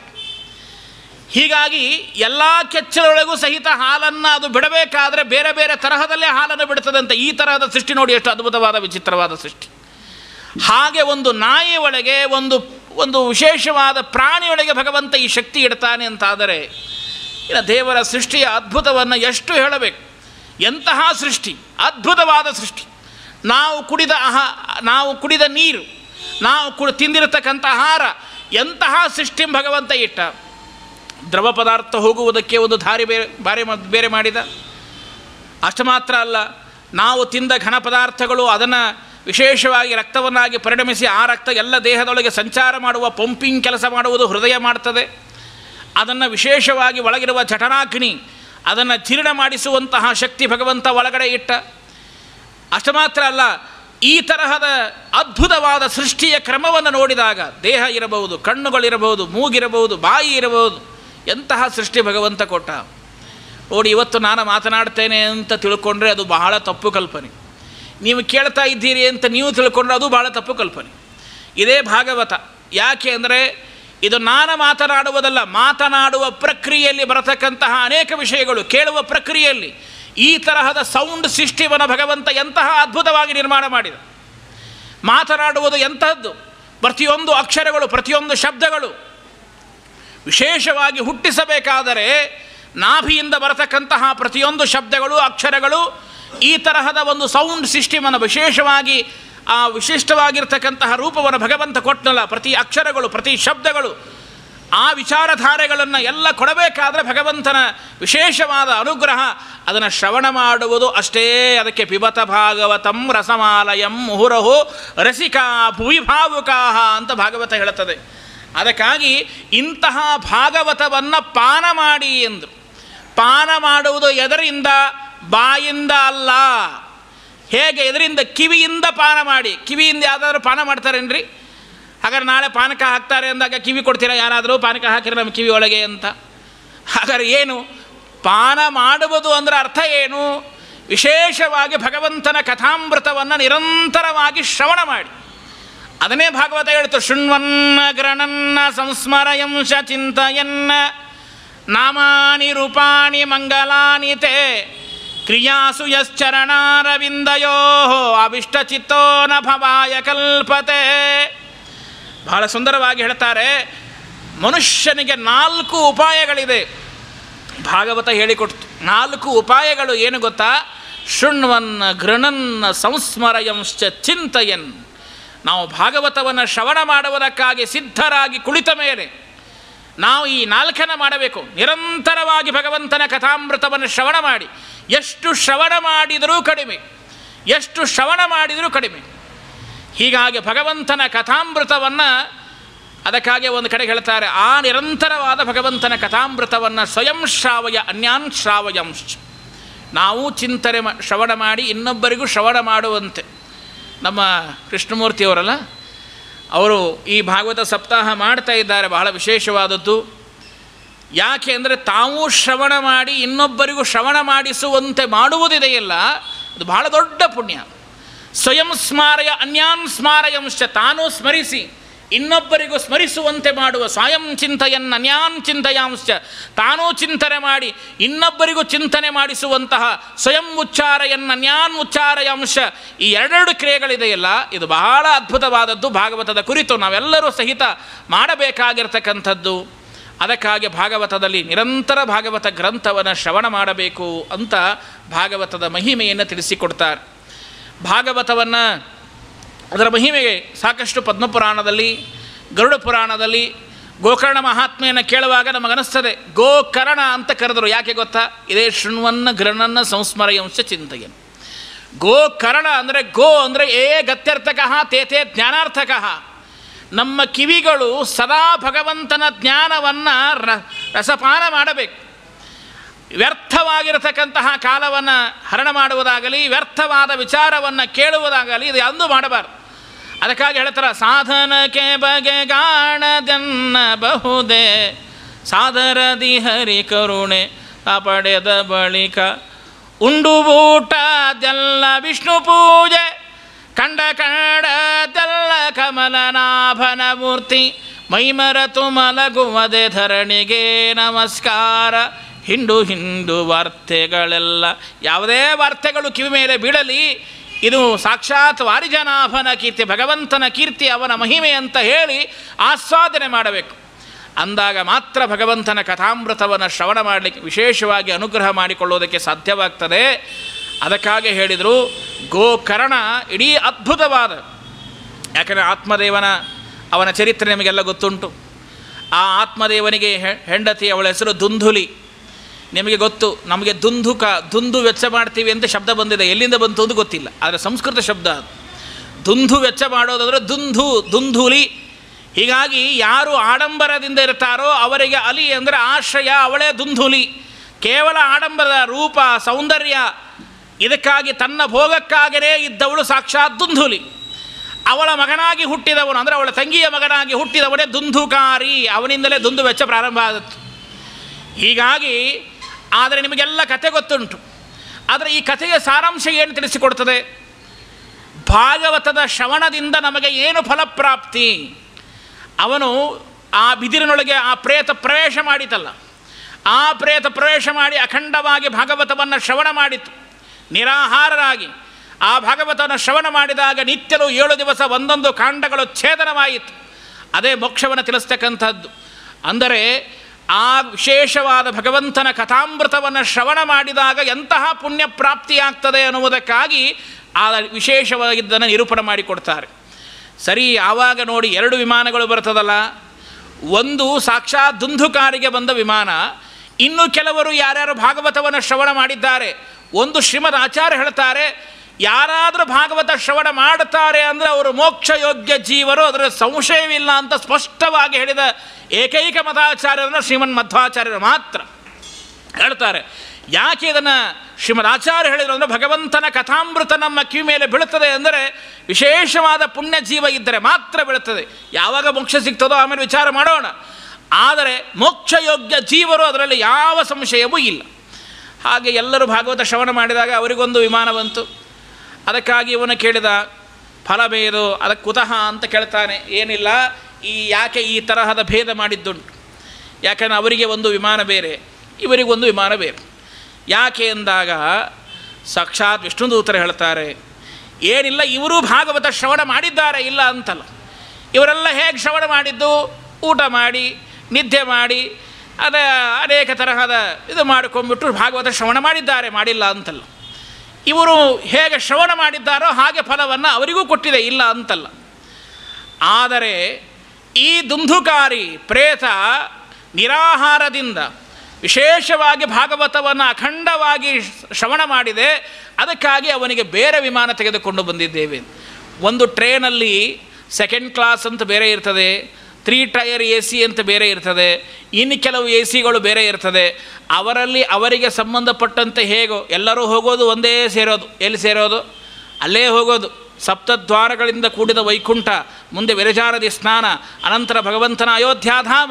ಹೀಗಾಗಿ ಎಲ್ಲ ಕೆಚ್ಚಲೊಳಗೂ ಸಹಿತ ಹಾಲನ್ನು ಅದು ಬಿಡಬೇಕಾದ್ರೆ ಬೇರೆ ಬೇರೆ ತರಹದಲ್ಲೇ ಹಾಲನ್ನು ಬಿಡ್ತದಂತೆ ಈ ತರಹದ ಸೃಷ್ಟಿ ನೋಡಿ ಎಷ್ಟು ಅದ್ಭುತವಾದ ವಿಚಿತ್ರವಾದ ಸೃಷ್ಟಿ ಹಾಗೆ ಒಂದು ನಾಯಿ ಒಳಗೆ ಒಂದು ಒಂದು ವಿಶೇಷವಾದ ಪ್ರಾಣಿಯೊಳಗೆ ಭಗವಂತ ಈ ಶಕ್ತಿ ಇಡ್ತಾನೆ ಅಂತಾದರೆ ಇನ್ನು ದೇವರ ಸೃಷ್ಟಿಯ ಅದ್ಭುತವನ್ನು ಎಷ್ಟು ಹೇಳಬೇಕು ಎಂತಹ ಸೃಷ್ಟಿ ಅದ್ಭುತವಾದ ಸೃಷ್ಟಿ ನಾವು ಕುಡಿದ ಆಹ ನಾವು ಕುಡಿದ ನೀರು ನಾವು ಕು ತಿಂದಿರತಕ್ಕಂಥ ಆಹಾರ ಎಂತಹ ಸೃಷ್ಟಿ ಭಗವಂತ ಇಟ್ಟ ದ್ರವ ಪದಾರ್ಥ ಹೋಗುವುದಕ್ಕೆ ಒಂದು ದಾರಿ ಬೇರೆ ಬಾರಿ ಮ- ಬೇರೆ ಮಾಡಿದ ಅಷ್ಟು ಮಾತ್ರ ಅಲ್ಲ ನಾವು ತಿಂದ ಘನ ಪದಾರ್ಥಗಳು ಅದನ್ನು ವಿಶೇಷವಾಗಿ ರಕ್ತವನ್ನಾಗಿ ಪರಿಣಮಿಸಿ ಆ ರಕ್ತ ಎಲ್ಲ ದೇಹದೊಳಗೆ ಸಂಚಾರ ಮಾಡುವ ಪಂಪಿಂಗ್ ಕೆಲಸ ಮಾಡುವುದು ಹೃದಯ ಮಾಡ್ತದೆ ಅದನ್ನು ವಿಶೇಷವಾಗಿ ಒಳಗಿರುವ ಜಠರಾಗ್ನಿ ಅದನ್ನು ಜೀರ್ಣ ಮಾಡಿಸುವಂತಹ ಶಕ್ತಿ ಭಗವಂತ ಒಳಗಡೆ ಇಟ್ಟ ಅಷ್ಟು ಮಾತ್ರ ಅಲ್ಲ ಈ ತರಹದ ಅದ್ಭುತವಾದ ಸೃಷ್ಟಿಯ ಕ್ರಮವನ್ನು ನೋಡಿದಾಗ ದೇಹ ಇರಬಹುದು ಕಣ್ಣುಗಳಿರಬಹುದು ಮೂಗಿರಬಹುದು ಬಾಯಿ ಇರಬಹುದು ಎಂತಹ ಸೃಷ್ಟಿ ಭಗವಂತ ಕೊಟ್ಟ ನೋಡಿ ಇವತ್ತು ನಾನು ಮಾತನಾಡ್ತೇನೆ ಅಂತ ತಿಳ್ಕೊಂಡ್ರೆ ಅದು ಬಹಳ ತಪ್ಪು ಕಲ್ಪನೆ ನೀವು ಕೇಳ್ತಾ ಇದ್ದೀರಿ ಅಂತ ನೀವು ತಿಳ್ಕೊಂಡ್ರೆ ಅದು ಬಹಳ ತಪ್ಪು ಕಲ್ಪನೆ ಇದೇ ಭಾಗವತ ಯಾಕೆ ಅಂದರೆ ಇದು ನಾನು ಮಾತನಾಡುವುದಲ್ಲ ಮಾತನಾಡುವ ಪ್ರಕ್ರಿಯೆಯಲ್ಲಿ ಬರತಕ್ಕಂತಹ ಅನೇಕ ವಿಷಯಗಳು ಕೇಳುವ ಪ್ರಕ್ರಿಯೆಯಲ್ಲಿ ಈ ತರಹದ ಸೌಂಡ್ ಸಿಸ್ಟಮನ್ನು ಭಗವಂತ ಎಂತಹ ಅದ್ಭುತವಾಗಿ ನಿರ್ಮಾಣ ಮಾಡಿದ ಮಾತನಾಡುವುದು ಎಂತಹದ್ದು ಪ್ರತಿಯೊಂದು ಅಕ್ಷರಗಳು ಪ್ರತಿಯೊಂದು ಶಬ್ದಗಳು ವಿಶೇಷವಾಗಿ ಹುಟ್ಟಿಸಬೇಕಾದರೆ ನಾಭಿಯಿಂದ ಬರತಕ್ಕಂತಹ ಪ್ರತಿಯೊಂದು ಶಬ್ದಗಳು ಅಕ್ಷರಗಳು ಈ ತರಹದ ಒಂದು ಸೌಂಡ್ ಸಿಸ್ಟಮನ್ನು ವಿಶೇಷವಾಗಿ ಆ ವಿಶಿಷ್ಟವಾಗಿರ್ತಕ್ಕಂತಹ ರೂಪವನ್ನು ಭಗವಂತ ಕೊಟ್ಟನಲ್ಲ ಪ್ರತಿ ಅಕ್ಷರಗಳು ಪ್ರತಿ ಶಬ್ದಗಳು ಆ ವಿಚಾರಧಾರೆಗಳನ್ನು ಎಲ್ಲ ಕೊಡಬೇಕಾದ್ರೆ ಭಗವಂತನ ವಿಶೇಷವಾದ ಅನುಗ್ರಹ ಅದನ್ನು ಶ್ರವಣ ಮಾಡುವುದು ಅಷ್ಟೇ ಅದಕ್ಕೆ ಪಿಬತ ಭಾಗವತಂ ರಸಮಾಲಯಂ ಮುಹುರಹು ರಸಿಕಾ ಭುವಿಭಾವುಕಾಹ ಅಂತ ಭಾಗವತ ಹೇಳುತ್ತದೆ ಅದಕ್ಕಾಗಿ ಇಂತಹ ಭಾಗವತವನ್ನು ಪಾನ ಮಾಡಿ ಎಂದರು ಪಾನ ಮಾಡುವುದು ಎದರಿಂದ ಬಾಯಿಂದ ಅಲ್ಲ ಹೇಗೆ ಎದರಿಂದ ಕಿವಿಯಿಂದ ಪಾನ ಮಾಡಿ ಕಿವಿಯಿಂದ ಯಾವುದಾದ್ರೂ ಪಾನ ಮಾಡ್ತಾರೇನ್ರಿ ಹಾಗಾದ್ರೆ ನಾಳೆ ಪಾನಕ ಹಾಕ್ತಾರೆ ಅಂದಾಗ ಕಿವಿ ಕೊಡ್ತೀರಾ ಯಾರಾದರೂ ಪಾನಕ ಹಾಕಿದ್ರೆ ನಮ್ಮ ಕಿವಿ ಒಳಗೆ ಅಂತ ಹಾಗಾದ್ರೆ ಏನು ಪಾನ ಮಾಡುವುದು ಅಂದರೆ ಅರ್ಥ ಏನು ವಿಶೇಷವಾಗಿ ಭಗವಂತನ ಕಥಾಮೃತವನ್ನು ನಿರಂತರವಾಗಿ ಶ್ರವಣ ಮಾಡಿ ಅದನ್ನೇ ಭಾಗವತ ಹೇಳ್ತು ಶೃಣ್ವನ್ನ ಗ್ರಣನ್ನ ಸಂಸ್ಮರಯಂಶ ಚಿಂತಯನ್ನ ನಾಮಾನಿ ರೂಪಾಣಿ ಮಂಗಲಾನಿ ತೇ ಕ್ರಿಯಾಸು ಯಶ್ಚರಣಾರವಿಂದಯೋ ಅವಿಷ್ಟಚಿತ್ತೋ ನ ಭವಾಯ ಕಲ್ಪತೆ ಬಹಳ ಸುಂದರವಾಗಿ ಹೇಳ್ತಾರೆ ಮನುಷ್ಯನಿಗೆ ನಾಲ್ಕು ಉಪಾಯಗಳಿದೆ ಭಾಗವತ ಹೇಳಿಕೊಡ್ತು ನಾಲ್ಕು ಉಪಾಯಗಳು ಏನು ಗೊತ್ತಾ ಶೃಣ್ವನ್ನ ಘೃಣನ್ನ ಸಂಸ್ಮರಯಂಶ್ಚ ಚಿಂತಯನ್ ನಾವು ಭಾಗವತವನ್ನು ಶ್ರವಣ ಮಾಡುವುದಕ್ಕಾಗಿ ಸಿದ್ಧರಾಗಿ ಕುಳಿತ ಮೇಲೆ ನಾವು ಈ ನಾಲ್ಕನ ಮಾಡಬೇಕು ನಿರಂತರವಾಗಿ ಭಗವಂತನ ಕಥಾಮೃತವನ್ನು ಶ್ರವಣ ಮಾಡಿ ಎಷ್ಟು ಶ್ರವಣ ಮಾಡಿದರೂ ಕಡಿಮೆ ಎಷ್ಟು ಶ್ರವಣ ಮಾಡಿದರೂ ಕಡಿಮೆ ಹೀಗಾಗಿ ಭಗವಂತನ ಕಥಾಮೃತವನ್ನು ಅದಕ್ಕಾಗಿ ಒಂದು ಕಡೆ ಹೇಳ್ತಾರೆ ಆ ನಿರಂತರವಾದ ಭಗವಂತನ ಕಥಾಮೃತವನ್ನು ಸ್ವಯಂ ಶ್ರಾವಯ ಅನ್ಯಾನ್ ಶ್ರಾವಯಂಶ್ಚ ನಾವು ಚಿಂತನೆ ಮಾ ಶ್ರವಣ ಮಾಡಿ ಇನ್ನೊಬ್ಬರಿಗೂ ಶ್ರವಣ ಮಾಡುವಂತೆ ನಮ್ಮ ಕೃಷ್ಣಮೂರ್ತಿಯವರಲ್ಲ ಅವರು ಈ ಭಾಗವತ ಸಪ್ತಾಹ ಮಾಡ್ತಾ ಇದ್ದಾರೆ ಬಹಳ ವಿಶೇಷವಾದದ್ದು ಯಾಕೆ ಅಂದರೆ ತಾವೂ ಶ್ರವಣ ಮಾಡಿ ಇನ್ನೊಬ್ಬರಿಗೂ ಶ್ರವಣ ಮಾಡಿಸುವಂತೆ ಮಾಡುವುದಿದೆಯಲ್ಲ ಅದು ಬಹಳ ದೊಡ್ಡ ಪುಣ್ಯ ಸ್ವಯಂ ಸ್ಮಾರಯ ಅನ್ಯಾನ್ ಸ್ಮಾರಯಂಶ್ಚ ತಾನೂ ಸ್ಮರಿಸಿ ಇನ್ನೊಬ್ಬರಿಗೂ ಸ್ಮರಿಸುವಂತೆ ಮಾಡುವ ಸ್ವಯಂ ಚಿಂತೆಯನ್ನ ಅನ್ಯಾನ್ ಚಿಂತೆಯಾಂಶ್ಚ ತಾನೂ ಚಿಂತನೆ ಮಾಡಿ ಇನ್ನೊಬ್ಬರಿಗೂ ಚಿಂತನೆ ಮಾಡಿಸುವಂತಹ ಸ್ವಯಂ ಉಚ್ಚಾರಯನ್ನ ಅನ್ಯಾನ್ ಉಚ್ಚಾರಯಾಂಶ ಈ ಎರಡೆರಡು ಕ್ರಿಯೆಗಳಿದೆಯಲ್ಲ ಇದು ಬಹಳ ಅದ್ಭುತವಾದದ್ದು ಭಾಗವತದ ಕುರಿತು ನಾವೆಲ್ಲರೂ ಸಹಿತ ಮಾಡಬೇಕಾಗಿರ್ತಕ್ಕಂಥದ್ದು ಅದಕ್ಕಾಗಿ ಭಾಗವತದಲ್ಲಿ ನಿರಂತರ ಭಾಗವತ ಗ್ರಂಥವನ್ನು ಶ್ರವಣ ಮಾಡಬೇಕು ಅಂತ ಭಾಗವತದ ಮಹಿಮೆಯನ್ನು ತಿಳಿಸಿಕೊಡ್ತಾರೆ ಭಾಗವತವನ್ನು ಅದರ ಮಹಿಮೆಗೆ ಸಾಕಷ್ಟು ಪದ್ಮಪುರಾಣದಲ್ಲಿ ಗರುಡ ಪುರಾಣದಲ್ಲಿ ಗೋಕರ್ಣ ಮಹಾತ್ಮೆಯನ್ನು ಕೇಳುವಾಗ ನಮಗನಿಸ್ತದೆ ಗೋಕರ್ಣ ಅಂತ ಕರೆದರು ಯಾಕೆ ಗೊತ್ತಾ ಇದೇ ಶೃಣ್ವನ್ನ ಗ್ರಹಣನ್ನ ಸಂಸ್ಮರಯಂಶ ಚಿಂತೆಯನು ಗೋಕರ್ಣ ಅಂದರೆ ಗೋ ಅಂದರೆ ಏ ಗತ್ಯರ್ಥಕಃ ತೇತೆ ಜ್ಞಾನಾರ್ಥಕಃ ನಮ್ಮ ಕಿವಿಗಳು ಸದಾ ಭಗವಂತನ ಜ್ಞಾನವನ್ನು ರ ರಸಪಾನ ಮಾಡಬೇಕು ವ್ಯರ್ಥವಾಗಿರತಕ್ಕಂತಹ ಕಾಲವನ್ನು ಹರಣ ಮಾಡುವುದಾಗಲಿ ವ್ಯರ್ಥವಾದ ವಿಚಾರವನ್ನು ಕೇಳುವುದಾಗಲಿ ಇದು ಎಂದೂ ಮಾಡಬಾರ್ದು ಅದಕ್ಕಾಗಿ ಹೇಳ್ತಾರೆ ಸಾಧನಕ್ಕೆ ಬಗೆ ಗಾಣದನ್ನ ಬಹುದೇ ಸಾದರದಿ ಹರಿ ಕರುಣೆ ಪಡೆದ ಬಳಿಕ ಉಂಡು ಊಟದೆಲ್ಲ ವಿಷ್ಣು ಪೂಜೆ ಕಂಡ ಕಂಡದೆಲ್ಲ ಕಮಲನಾಭನ ಮೂರ್ತಿ ಮೈಮರತು ಮಲಗುವದೆ ಧರಣಿಗೆ ನಮಸ್ಕಾರ ಹಿಂಡು ಹಿಂಡು ವಾರ್ತೆಗಳೆಲ್ಲ ಯಾವುದೇ ವಾರ್ತೆಗಳು ಕಿವಿ ಮೇಲೆ ಬೀಳಲಿ ಇದು ಸಾಕ್ಷಾತ್ ವಾರಿಜನಾಭನ ಕೀರ್ತಿ ಭಗವಂತನ ಕೀರ್ತಿ ಅವನ ಮಹಿಮೆ ಅಂತ ಹೇಳಿ ಆಸ್ವಾದನೆ ಮಾಡಬೇಕು ಅಂದಾಗ ಮಾತ್ರ ಭಗವಂತನ ಕಥಾಮೃತವನ್ನು ಶ್ರವಣ ಮಾಡಲಿಕ್ಕೆ ವಿಶೇಷವಾಗಿ ಅನುಗ್ರಹ ಮಾಡಿಕೊಳ್ಳುವುದಕ್ಕೆ ಸಾಧ್ಯವಾಗ್ತದೆ ಅದಕ್ಕಾಗಿ ಹೇಳಿದರು ಗೋಕರ್ಣ ಇಡೀ ಅದ್ಭುತವಾದ ಯಾಕಂದರೆ ಆತ್ಮದೇವನ ಅವನ ಚರಿತ್ರೆ ನಿಮಗೆಲ್ಲ ಗೊತ್ತುಂಟು ಆ ಆತ್ಮದೇವನಿಗೆ ಹೆ- ಹೆಂಡತಿ ಅವಳ ಹೆಸರು ದುಂಧುಲಿ ನಿಮಗೆ ಗೊತ್ತು ನಮಗೆ ದುಂದುಕ ದುಂದು ವೆಚ್ಚ ಮಾಡ್ತೀವಿ ಅಂತ ಶಬ್ದ ಬಂದಿದೆ ಎಲ್ಲಿಂದ ಬಂತು ಅಂತ ಗೊತ್ತಿಲ್ಲ ಆದರೆ ಸಂಸ್ಕೃತ ಶಬ್ದ ಅದು ದುಂದು ವೆಚ್ಚ ಮಾಡೋದಾದರೆ ದುಂದು ದುಂಧುಲಿ ಹೀಗಾಗಿ ಯಾರು ಆಡಂಬರದಿಂದ ಇರ್ತಾರೋ ಅವರಿಗೆ ಅಲಿ ಅಂದರೆ ಆಶ್ರಯ ಅವಳೇ ದುಂಧುಲಿ ಕೇವಲ ಆಡಂಬರದ ರೂಪ ಸೌಂದರ್ಯ ಇದಕ್ಕಾಗಿ ತನ್ನ ಭೋಗಕ್ಕಾಗಲೇ ಇದ್ದವಳು ಸಾಕ್ಷಾತ್ ದುಂಧುಲಿ ಅವಳ ಮಗನಾಗಿ ಹುಟ್ಟಿದವನು ಅಂದರೆ ಅವಳ ತಂಗಿಯ ಮಗನಾಗಿ ಹುಟ್ಟಿದವನೇ ದುಂದುಕಾರಿ ಅವನಿಂದಲೇ ದುಂದು ವೆಚ್ಚ ಪ್ರಾರಂಭ ಆದದ್ದು ಹೀಗಾಗಿ ಆದರೆ ನಿಮಗೆಲ್ಲ ಕತೆ ಗೊತ್ತುಂಟು ಆದರೆ ಈ ಕಥೆಯ ಸಾರಾಂಶ ಏನು ತಿಳಿಸಿಕೊಡ್ತದೆ ಭಾಗವತದ ಶ್ರವಣದಿಂದ ನಮಗೆ ಏನು ಫಲಪ್ರಾಪ್ತಿ ಅವನು ಆ ಬಿದಿರಿನೊಳಗೆ ಆ ಪ್ರೇತ ಪ್ರವೇಶ ಮಾಡಿತಲ್ಲ ಆ ಪ್ರೇತ ಪ್ರವೇಶ ಮಾಡಿ ಅಖಂಡವಾಗಿ ಭಾಗವತವನ್ನು ಶ್ರವಣ ಮಾಡಿತು ನಿರಾಹಾರರಾಗಿ ಆ ಭಾಗವತವನ್ನು ಶ್ರವಣ ಮಾಡಿದಾಗ ನಿತ್ಯಲು ಏಳು ದಿವಸ ಒಂದೊಂದು ಕಾಂಡಗಳು ಛೇದನವಾಯಿತು ಅದೇ ಮೋಕ್ಷವನ್ನು ತಿಳಿಸ್ತಕ್ಕಂಥದ್ದು ಅಂದರೆ ಆ ವಿಶೇಷವಾದ ಭಗವಂತನ ಕಥಾಮೃತವನ್ನು ಶ್ರವಣ ಮಾಡಿದಾಗ ಎಂತಹ ಪುಣ್ಯ ಪ್ರಾಪ್ತಿಯಾಗ್ತದೆ ಅನ್ನುವುದಕ್ಕಾಗಿ ಆ ವಿಶೇಷವಾಗಿದ್ದನ್ನು ನಿರೂಪಣೆ ಮಾಡಿಕೊಡ್ತಾರೆ ಸರಿ ಆವಾಗ ನೋಡಿ ಎರಡು ವಿಮಾನಗಳು ಬರ್ತದಲ್ಲ ಒಂದು ಸಾಕ್ಷಾತ್ ದುಂದುಕಾರಿಗೆ ಬಂದ ವಿಮಾನ ಇನ್ನು ಕೆಲವರು ಯಾರ್ಯಾರು ಭಾಗವತವನ್ನು ಶ್ರವಣ ಮಾಡಿದ್ದಾರೆ ಒಂದು ಶ್ರೀಮದ್ ಆಚಾರ್ಯ ಹೇಳ್ತಾರೆ ಯಾರಾದರೂ ಭಾಗವತ ಶ್ರವಣ ಮಾಡುತ್ತಾರೆ ಅಂದರೆ ಅವರು ಮೋಕ್ಷ ಯೋಗ್ಯ ಜೀವರು ಅದರ ಸಂಶಯವಿಲ್ಲ ಅಂತ ಸ್ಪಷ್ಟವಾಗಿ ಹೇಳಿದ ಏಕೈಕ ಮತಾಚಾರ್ಯರನ್ನು ಶ್ರೀಮನ್ ಮಧ್ವಾಚಾರ್ಯರು ಮಾತ್ರ ಹೇಳ್ತಾರೆ ಯಾಕೆ ಇದನ್ನು ಶ್ರೀಮದ್ ಆಚಾರ್ಯ ಹೇಳಿದ್ರು ಅಂದರೆ ಭಗವಂತನ ಕಥಾಮೃತ ನಮ್ಮ ಕಿವಿ ಮೇಲೆ ಬೀಳುತ್ತದೆ ಅಂದರೆ ವಿಶೇಷವಾದ ಪುಣ್ಯ ಜೀವ ಇದ್ದರೆ ಮಾತ್ರ ಬೀಳುತ್ತದೆ ಯಾವಾಗ ಮೋಕ್ಷ ಸಿಗ್ತದೋ ಆಮೇಲೆ ವಿಚಾರ ಮಾಡೋಣ ಆದರೆ ಮೋಕ್ಷಯೋಗ್ಯ ಜೀವರು ಅದರಲ್ಲಿ ಯಾವ ಸಂಶಯವೂ ಇಲ್ಲ ಹಾಗೆ ಎಲ್ಲರೂ ಭಾಗವತ ಶ್ರವಣ ಮಾಡಿದಾಗ ಅವರಿಗೊಂದು ವಿಮಾನ ಬಂತು ಅದಕ್ಕಾಗಿ ಇವನು ಕೇಳಿದ ಫಲಭೇದು ಅದಕ್ಕೆ ಕುತಃ ಅಂತ ಕೇಳ್ತಾನೆ ಏನಿಲ್ಲ ಈ ಯಾಕೆ ಈ ತರಹದ ಭೇದ ಮಾಡಿದ್ದುಂಟು ಯಾಕಂದರೆ ಅವರಿಗೆ ಒಂದು ವಿಮಾನ ಬೇರೆ ಇವರಿಗೊಂದು ವಿಮಾನ ಬೇರೆ ಯಾಕೆ ಎಂದಾಗ ಸಾಕ್ಷಾತ್ ವಿಷ್ಣುದೂತರು ಹೇಳ್ತಾರೆ ಏನಿಲ್ಲ ಇವರು ಭಾಗವತ ಶ್ರವಣ ಮಾಡಿದ್ದಾರೆ ಇಲ್ಲ ಅಂತಲ್ಲ ಇವರೆಲ್ಲ ಹೇಗೆ ಶ್ರವಣ ಮಾಡಿದ್ದು ಊಟ ಮಾಡಿ ನಿದ್ದೆ ಮಾಡಿ ಅದ ಅನೇಕ ತರಹದ ಇದು ಮಾಡಿಕೊಂಡ್ಬಿಟ್ಟು ಭಾಗವತ ಶ್ರವಣ ಮಾಡಿದ್ದಾರೆ ಮಾಡಿಲ್ಲ ಅಂತಲ್ಲ ಇವರು ಹೇಗೆ ಶ್ರವಣ ಮಾಡಿದ್ದಾರೋ ಹಾಗೆ ಫಲವನ್ನು ಅವರಿಗೂ ಕೊಟ್ಟಿದೆ ಇಲ್ಲ ಅಂತಲ್ಲ ಆದರೆ ಈ ದುಂದುಕಾರಿ ಪ್ರೇತ ನಿರಾಹಾರದಿಂದ ವಿಶೇಷವಾಗಿ ಭಾಗವತವನ್ನು ಅಖಂಡವಾಗಿ ಶ್ರವಣ ಮಾಡಿದೆ ಅದಕ್ಕಾಗಿ ಅವನಿಗೆ ಬೇರೆ ವಿಮಾನ ತೆಗೆದುಕೊಂಡು ಬಂದಿದ್ದೇವೆ ಒಂದು ಟ್ರೇನಲ್ಲಿ ಸೆಕೆಂಡ್ ಕ್ಲಾಸ್ ಅಂತ ಬೇರೆ ಇರ್ತದೆ ತ್ರೀ ಟೈರ್ ಎ ಸಿ ಅಂತ ಬೇರೆ ಇರ್ತದೆ ಇನ್ನು ಕೆಲವು ಎ ಸಿಗಳು ಬೇರೆ ಇರ್ತದೆ ಅವರಲ್ಲಿ ಅವರಿಗೆ ಸಂಬಂಧಪಟ್ಟಂತೆ ಹೇಗೋ ಎಲ್ಲರೂ ಹೋಗೋದು ಒಂದೇ ಸೇರೋದು ಎಲ್ಲಿ ಸೇರೋದು ಅಲ್ಲೇ ಹೋಗೋದು ಸಪ್ತದ್ವಾರಗಳಿಂದ ಕೂಡಿದ ವೈಕುಂಠ ಮುಂದೆ ವಿರಜಾನದಿ ಸ್ನಾನ ಅನಂತರ ಭಗವಂತನ ಅಯೋಧ್ಯಾಧಾಮ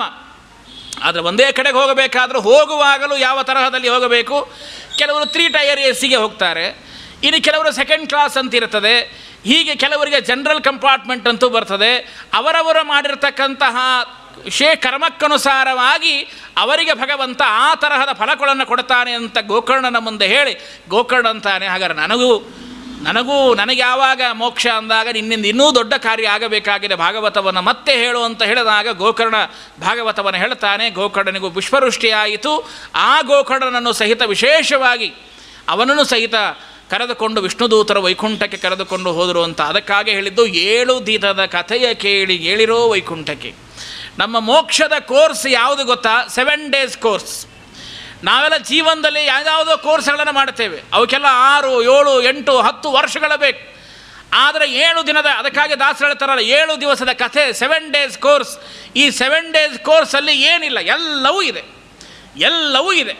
ಆದರೆ ಒಂದೇ ಕಡೆಗೆ ಹೋಗಬೇಕಾದರೂ ಹೋಗುವಾಗಲೂ ಯಾವ ತರಹದಲ್ಲಿ ಹೋಗಬೇಕು ಕೆಲವರು ತ್ರೀ ಟೈರ್ ಎ ಸಿಗೆ ಹೋಗ್ತಾರೆ ಇನ್ನು ಕೆಲವರು ಸೆಕೆಂಡ್ ಕ್ಲಾಸ್ ಅಂತ ಇರ್ತದೆ ಹೀಗೆ ಕೆಲವರಿಗೆ ಜನರಲ್ ಕಂಪಾರ್ಟ್ಮೆಂಟ್ ಅಂತೂ ಬರ್ತದೆ ಅವರವರು ಮಾಡಿರ್ತಕ್ಕಂತಹ ಶೇ ಕರ್ಮಕ್ಕನುಸಾರವಾಗಿ ಅವರಿಗೆ ಭಗವಂತ ಆ ತರಹದ ಫಲಗಳನ್ನು ಕೊಡ್ತಾನೆ ಅಂತ ಗೋಕರ್ಣನ ಮುಂದೆ ಹೇಳಿ ಗೋಕರ್ಣ ಅಂತಾನೆ ಹಾಗಾದ್ರೆ ನನಗೂ ನನಗೂ ನನಗೆ ಯಾವಾಗ ಮೋಕ್ಷ ಅಂದಾಗ ನಿನ್ನಿಂದ ಇನ್ನೂ ದೊಡ್ಡ ಕಾರ್ಯ ಆಗಬೇಕಾಗಿದೆ ಭಾಗವತವನ್ನು ಮತ್ತೆ ಹೇಳು ಅಂತ ಹೇಳಿದಾಗ ಗೋಕರ್ಣ ಭಾಗವತವನ್ನು ಹೇಳ್ತಾನೆ ಗೋಕರ್ಣನಿಗೂ ಪುಷ್ಪವೃಷ್ಟಿಯಾಯಿತು ಆ ಗೋಕರ್ಣನನ್ನು ಸಹಿತ ವಿಶೇಷವಾಗಿ ಅವನನ್ನು ಸಹಿತ ಕರೆದುಕೊಂಡು ವಿಷ್ಣುದೂತರ ವೈಕುಂಠಕ್ಕೆ ಕರೆದುಕೊಂಡು ಹೋದರು ಅಂತ ಅದಕ್ಕಾಗಿ ಹೇಳಿದ್ದು ಏಳು ದಿನದ ಕಥೆಯ ಕೇಳಿ ಏಳಿರೋ ವೈಕುಂಠಕ್ಕೆ ನಮ್ಮ ಮೋಕ್ಷದ ಕೋರ್ಸ್ ಯಾವುದು ಗೊತ್ತಾ ಸೆವೆನ್ ಡೇಸ್ ಕೋರ್ಸ್ ನಾವೆಲ್ಲ ಜೀವನದಲ್ಲಿ ಯಾವುದಾವುದೋ ಕೋರ್ಸ್ಗಳನ್ನು ಮಾಡ್ತೇವೆ ಅವಕ್ಕೆಲ್ಲ ಆರು ಏಳು ಎಂಟು ಹತ್ತು ವರ್ಷಗಳ ಬೇಕು ಆದರೆ ಏಳು ದಿನದ ಅದಕ್ಕಾಗಿ ದಾಸರು ಹೇಳ್ತಾರಲ್ಲ ಏಳು ದಿವಸದ ಕಥೆ ಸೆವೆನ್ ಡೇಸ್ ಕೋರ್ಸ್ ಈ ಸೆವೆನ್ ಡೇಸ್ ಕೋರ್ಸಲ್ಲಿ ಏನಿಲ್ಲ ಎಲ್ಲವೂ ಇದೆ ಎಲ್ಲವೂ ಇದೆ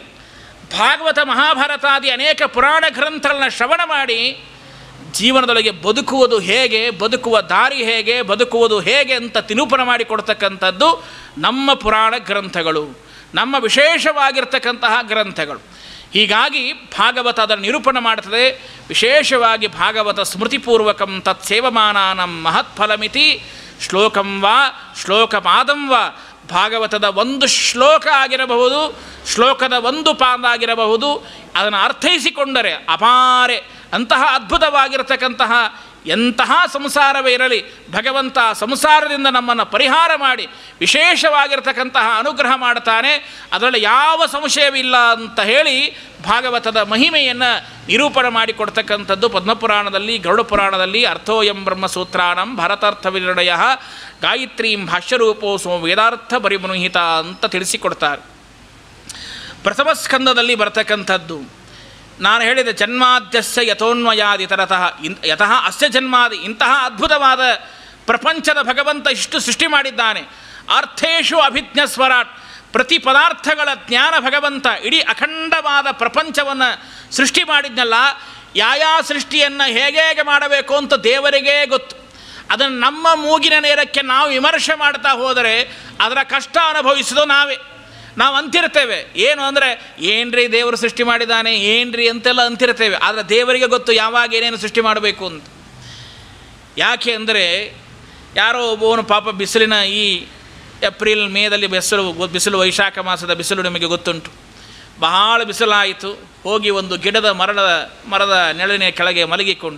ಭಾಗವತ ಮಹಾಭಾರತಾದಿ ಅನೇಕ ಪುರಾಣ ಗ್ರಂಥಗಳನ್ನ ಶ್ರವಣ ಮಾಡಿ ಜೀವನದೊಳಗೆ ಬದುಕುವುದು ಹೇಗೆ ಬದುಕುವ ದಾರಿ ಹೇಗೆ ಬದುಕುವುದು ಹೇಗೆ ಅಂತ ತಿನುಪನ ಮಾಡಿಕೊಡ್ತಕ್ಕಂಥದ್ದು ನಮ್ಮ ಪುರಾಣ ಗ್ರಂಥಗಳು ನಮ್ಮ ವಿಶೇಷವಾಗಿರ್ತಕ್ಕಂತಹ ಗ್ರಂಥಗಳು ಹೀಗಾಗಿ ಭಾಗವತ ಅದನ್ನು ನಿರೂಪಣೆ ಮಾಡ್ತದೆ ವಿಶೇಷವಾಗಿ ಭಾಗವತ ಸ್ಮೃತಿಪೂರ್ವಕಂ ತತ್ಸೇವಮಾನಾನಂ ಮಹತ್ಫಲಮಿತಿ ಶ್ಲೋಕಂ ವಾ ಶ್ಲೋಕಪಾದಂ ವಾ ಭಾಗವತದ ಒಂದು ಶ್ಲೋಕ ಆಗಿರಬಹುದು ಶ್ಲೋಕದ ಒಂದು ಪಾದ ಆಗಿರಬಹುದು ಅದನ್ನು ಅರ್ಥೈಸಿಕೊಂಡರೆ ಅಪಾರೆ ಅಂತಹ ಅದ್ಭುತವಾಗಿರತಕ್ಕಂತಹ ಎಂತಹ ಸಂಸಾರವೇ ಇರಲಿ ಭಗವಂತ ಸಂಸಾರದಿಂದ ನಮ್ಮನ್ನು ಪರಿಹಾರ ಮಾಡಿ ವಿಶೇಷವಾಗಿರ್ತಕ್ಕಂತಹ ಅನುಗ್ರಹ ಮಾಡ್ತಾನೆ ಅದರಲ್ಲಿ ಯಾವ ಸಂಶಯವಿಲ್ಲ ಅಂತ ಹೇಳಿ ಭಾಗವತದ ಮಹಿಮೆಯನ್ನು ನಿರೂಪಣೆ ಮಾಡಿಕೊಡ್ತಕ್ಕಂಥದ್ದು ಪದ್ಮಪುರಾಣದಲ್ಲಿ ಗರುಡ ಪುರಾಣದಲ್ಲಿ ಅರ್ಥೋಯಂ ಬ್ರಹ್ಮಸೂತ್ರಾಣಂ ಭರತಾರ್ಥ ವಿನಿರ್ಣಯ ಗಾಯತ್ರೀಂ ಭಾಷ್ಯರೂಪೋ ಸೋ ವೇದಾರ್ಥ ಪರಿಮನುಹಿತ ಅಂತ ತಿಳಿಸಿಕೊಡ್ತಾರೆ ಪ್ರಥಮ ಸ್ಕಂದದಲ್ಲಿ ಬರ್ತಕ್ಕಂಥದ್ದು ನಾನು ಹೇಳಿದ ಜನ್ಮಾದ್ಯಸ್ಯ ಯಥೋನ್ವಯಾದಿ ತರತಃ ಇನ್ ಯತಃ ಅಸ್ಯ ಜನ್ಮಾದಿ ಇಂತಹ ಅದ್ಭುತವಾದ ಪ್ರಪಂಚದ ಭಗವಂತ ಇಷ್ಟು ಸೃಷ್ಟಿ ಮಾಡಿದ್ದಾನೆ ಅರ್ಥೇಶು ಅಭಿಜ್ಞ ಸ್ವರಾಟ್ ಪ್ರತಿ ಪದಾರ್ಥಗಳ ಜ್ಞಾನ ಭಗವಂತ ಇಡೀ ಅಖಂಡವಾದ ಪ್ರಪಂಚವನ್ನು ಸೃಷ್ಟಿ ಮಾಡಿದ್ನಲ್ಲ ಯಾಯಾ ಸೃಷ್ಟಿಯನ್ನು ಹೇಗೆ ಹೇಗೆ ಮಾಡಬೇಕು ಅಂತ ದೇವರಿಗೇ ಗೊತ್ತು ಅದನ್ನು ನಮ್ಮ ಮೂಗಿನ ನೇರಕ್ಕೆ ನಾವು ವಿಮರ್ಶೆ ಮಾಡ್ತಾ ಹೋದರೆ ಅದರ ಕಷ್ಟ ಅನುಭವಿಸೋದು ನಾವೇ ನಾವು ಅಂತಿರ್ತೇವೆ ಏನು ಅಂದರೆ ಏನ್ರಿ ದೇವರು ಸೃಷ್ಟಿ ಮಾಡಿದ್ದಾನೆ ಏನ್ರಿ ಅಂತೆಲ್ಲ ಅಂತಿರ್ತೇವೆ ಆದರೆ ದೇವರಿಗೆ ಗೊತ್ತು ಯಾವಾಗ ಏನೇನು ಸೃಷ್ಟಿ ಮಾಡಬೇಕು ಅಂತ ಯಾಕೆ ಅಂದರೆ ಯಾರೋ ಒಬ್ಬವನು ಪಾಪ ಬಿಸಿಲಿನ ಈ ಏಪ್ರಿಲ್ ಮೇದಲ್ಲಿ ಬಿಸಿಲು ಬಿಸಿಲು ವೈಶಾಖ ಮಾಸದ ಬಿಸಿಲು ನಿಮಗೆ ಗೊತ್ತುಂಟು ಬಹಳ ಬಿಸಿಲಾಯಿತು ಹೋಗಿ ಒಂದು ಗಿಡದ ಮರದ ಮರದ ನೆರಳಿನ ಕೆಳಗೆ ಮಲಗಿಕೊಂಡ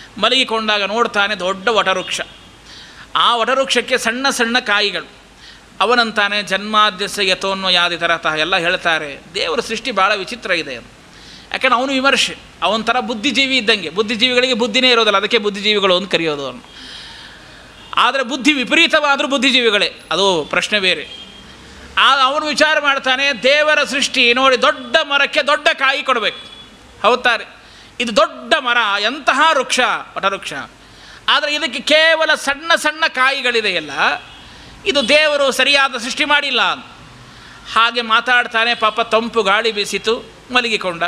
ಮಲಗಿಕೊಂಡಾಗ ನೋಡ್ತಾನೆ ದೊಡ್ಡ ವಟವೃಕ್ಷ ಆ ವಟವೃಕ್ಷಕ್ಕೆ ಸಣ್ಣ ಸಣ್ಣ ಕಾಯಿಗಳು ಅವನಂತಾನೆ ಜನ್ಮಾದ್ಯಸ ಯಥೋನ್ವ ಯಾದಿ ತರತಃ ಎಲ್ಲ ಹೇಳ್ತಾರೆ ದೇವರ ಸೃಷ್ಟಿ ಭಾಳ ವಿಚಿತ್ರ ಇದೆ ಅಂತ ಯಾಕಂದ್ರೆ ಅವನು ವಿಮರ್ಶೆ ಅವನ ಥರ ಬುದ್ಧಿಜೀವಿ ಇದ್ದಂಗೆ ಬುದ್ಧಿಜೀವಿಗಳಿಗೆ ಬುದ್ಧಿನೇ ಇರೋದಿಲ್ಲ ಅದಕ್ಕೆ ಬುದ್ಧಿಜೀವಿಗಳು ಅಂತ ಕರೆಯೋದು ಅವನು ಆದರೆ ಬುದ್ಧಿ ವಿಪರೀತವಾದರೂ ಬುದ್ಧಿಜೀವಿಗಳೇ ಅದು ಪ್ರಶ್ನೆ ಬೇರೆ ಆ ಅವನು ವಿಚಾರ ಮಾಡ್ತಾನೆ ದೇವರ ಸೃಷ್ಟಿ ನೋಡಿ ದೊಡ್ಡ ಮರಕ್ಕೆ ದೊಡ್ಡ ಕಾಯಿ ಕೊಡಬೇಕು ಹೌತಾರೆ ಇದು ದೊಡ್ಡ ಮರ ಎಂತಹ ವೃಕ್ಷ ವಟವೃಕ್ಷ ಆದರೆ ಇದಕ್ಕೆ ಕೇವಲ ಸಣ್ಣ ಸಣ್ಣ ಕಾಯಿಗಳಿದೆಯಲ್ಲ ಇದು ದೇವರು ಸರಿಯಾದ ಸೃಷ್ಟಿ ಮಾಡಿಲ್ಲ ಅಂತ ಹಾಗೆ ಮಾತಾಡ್ತಾನೆ ಪಾಪ ತಂಪು ಗಾಳಿ ಬೀಸಿತು ಮಲಗಿಕೊಂಡ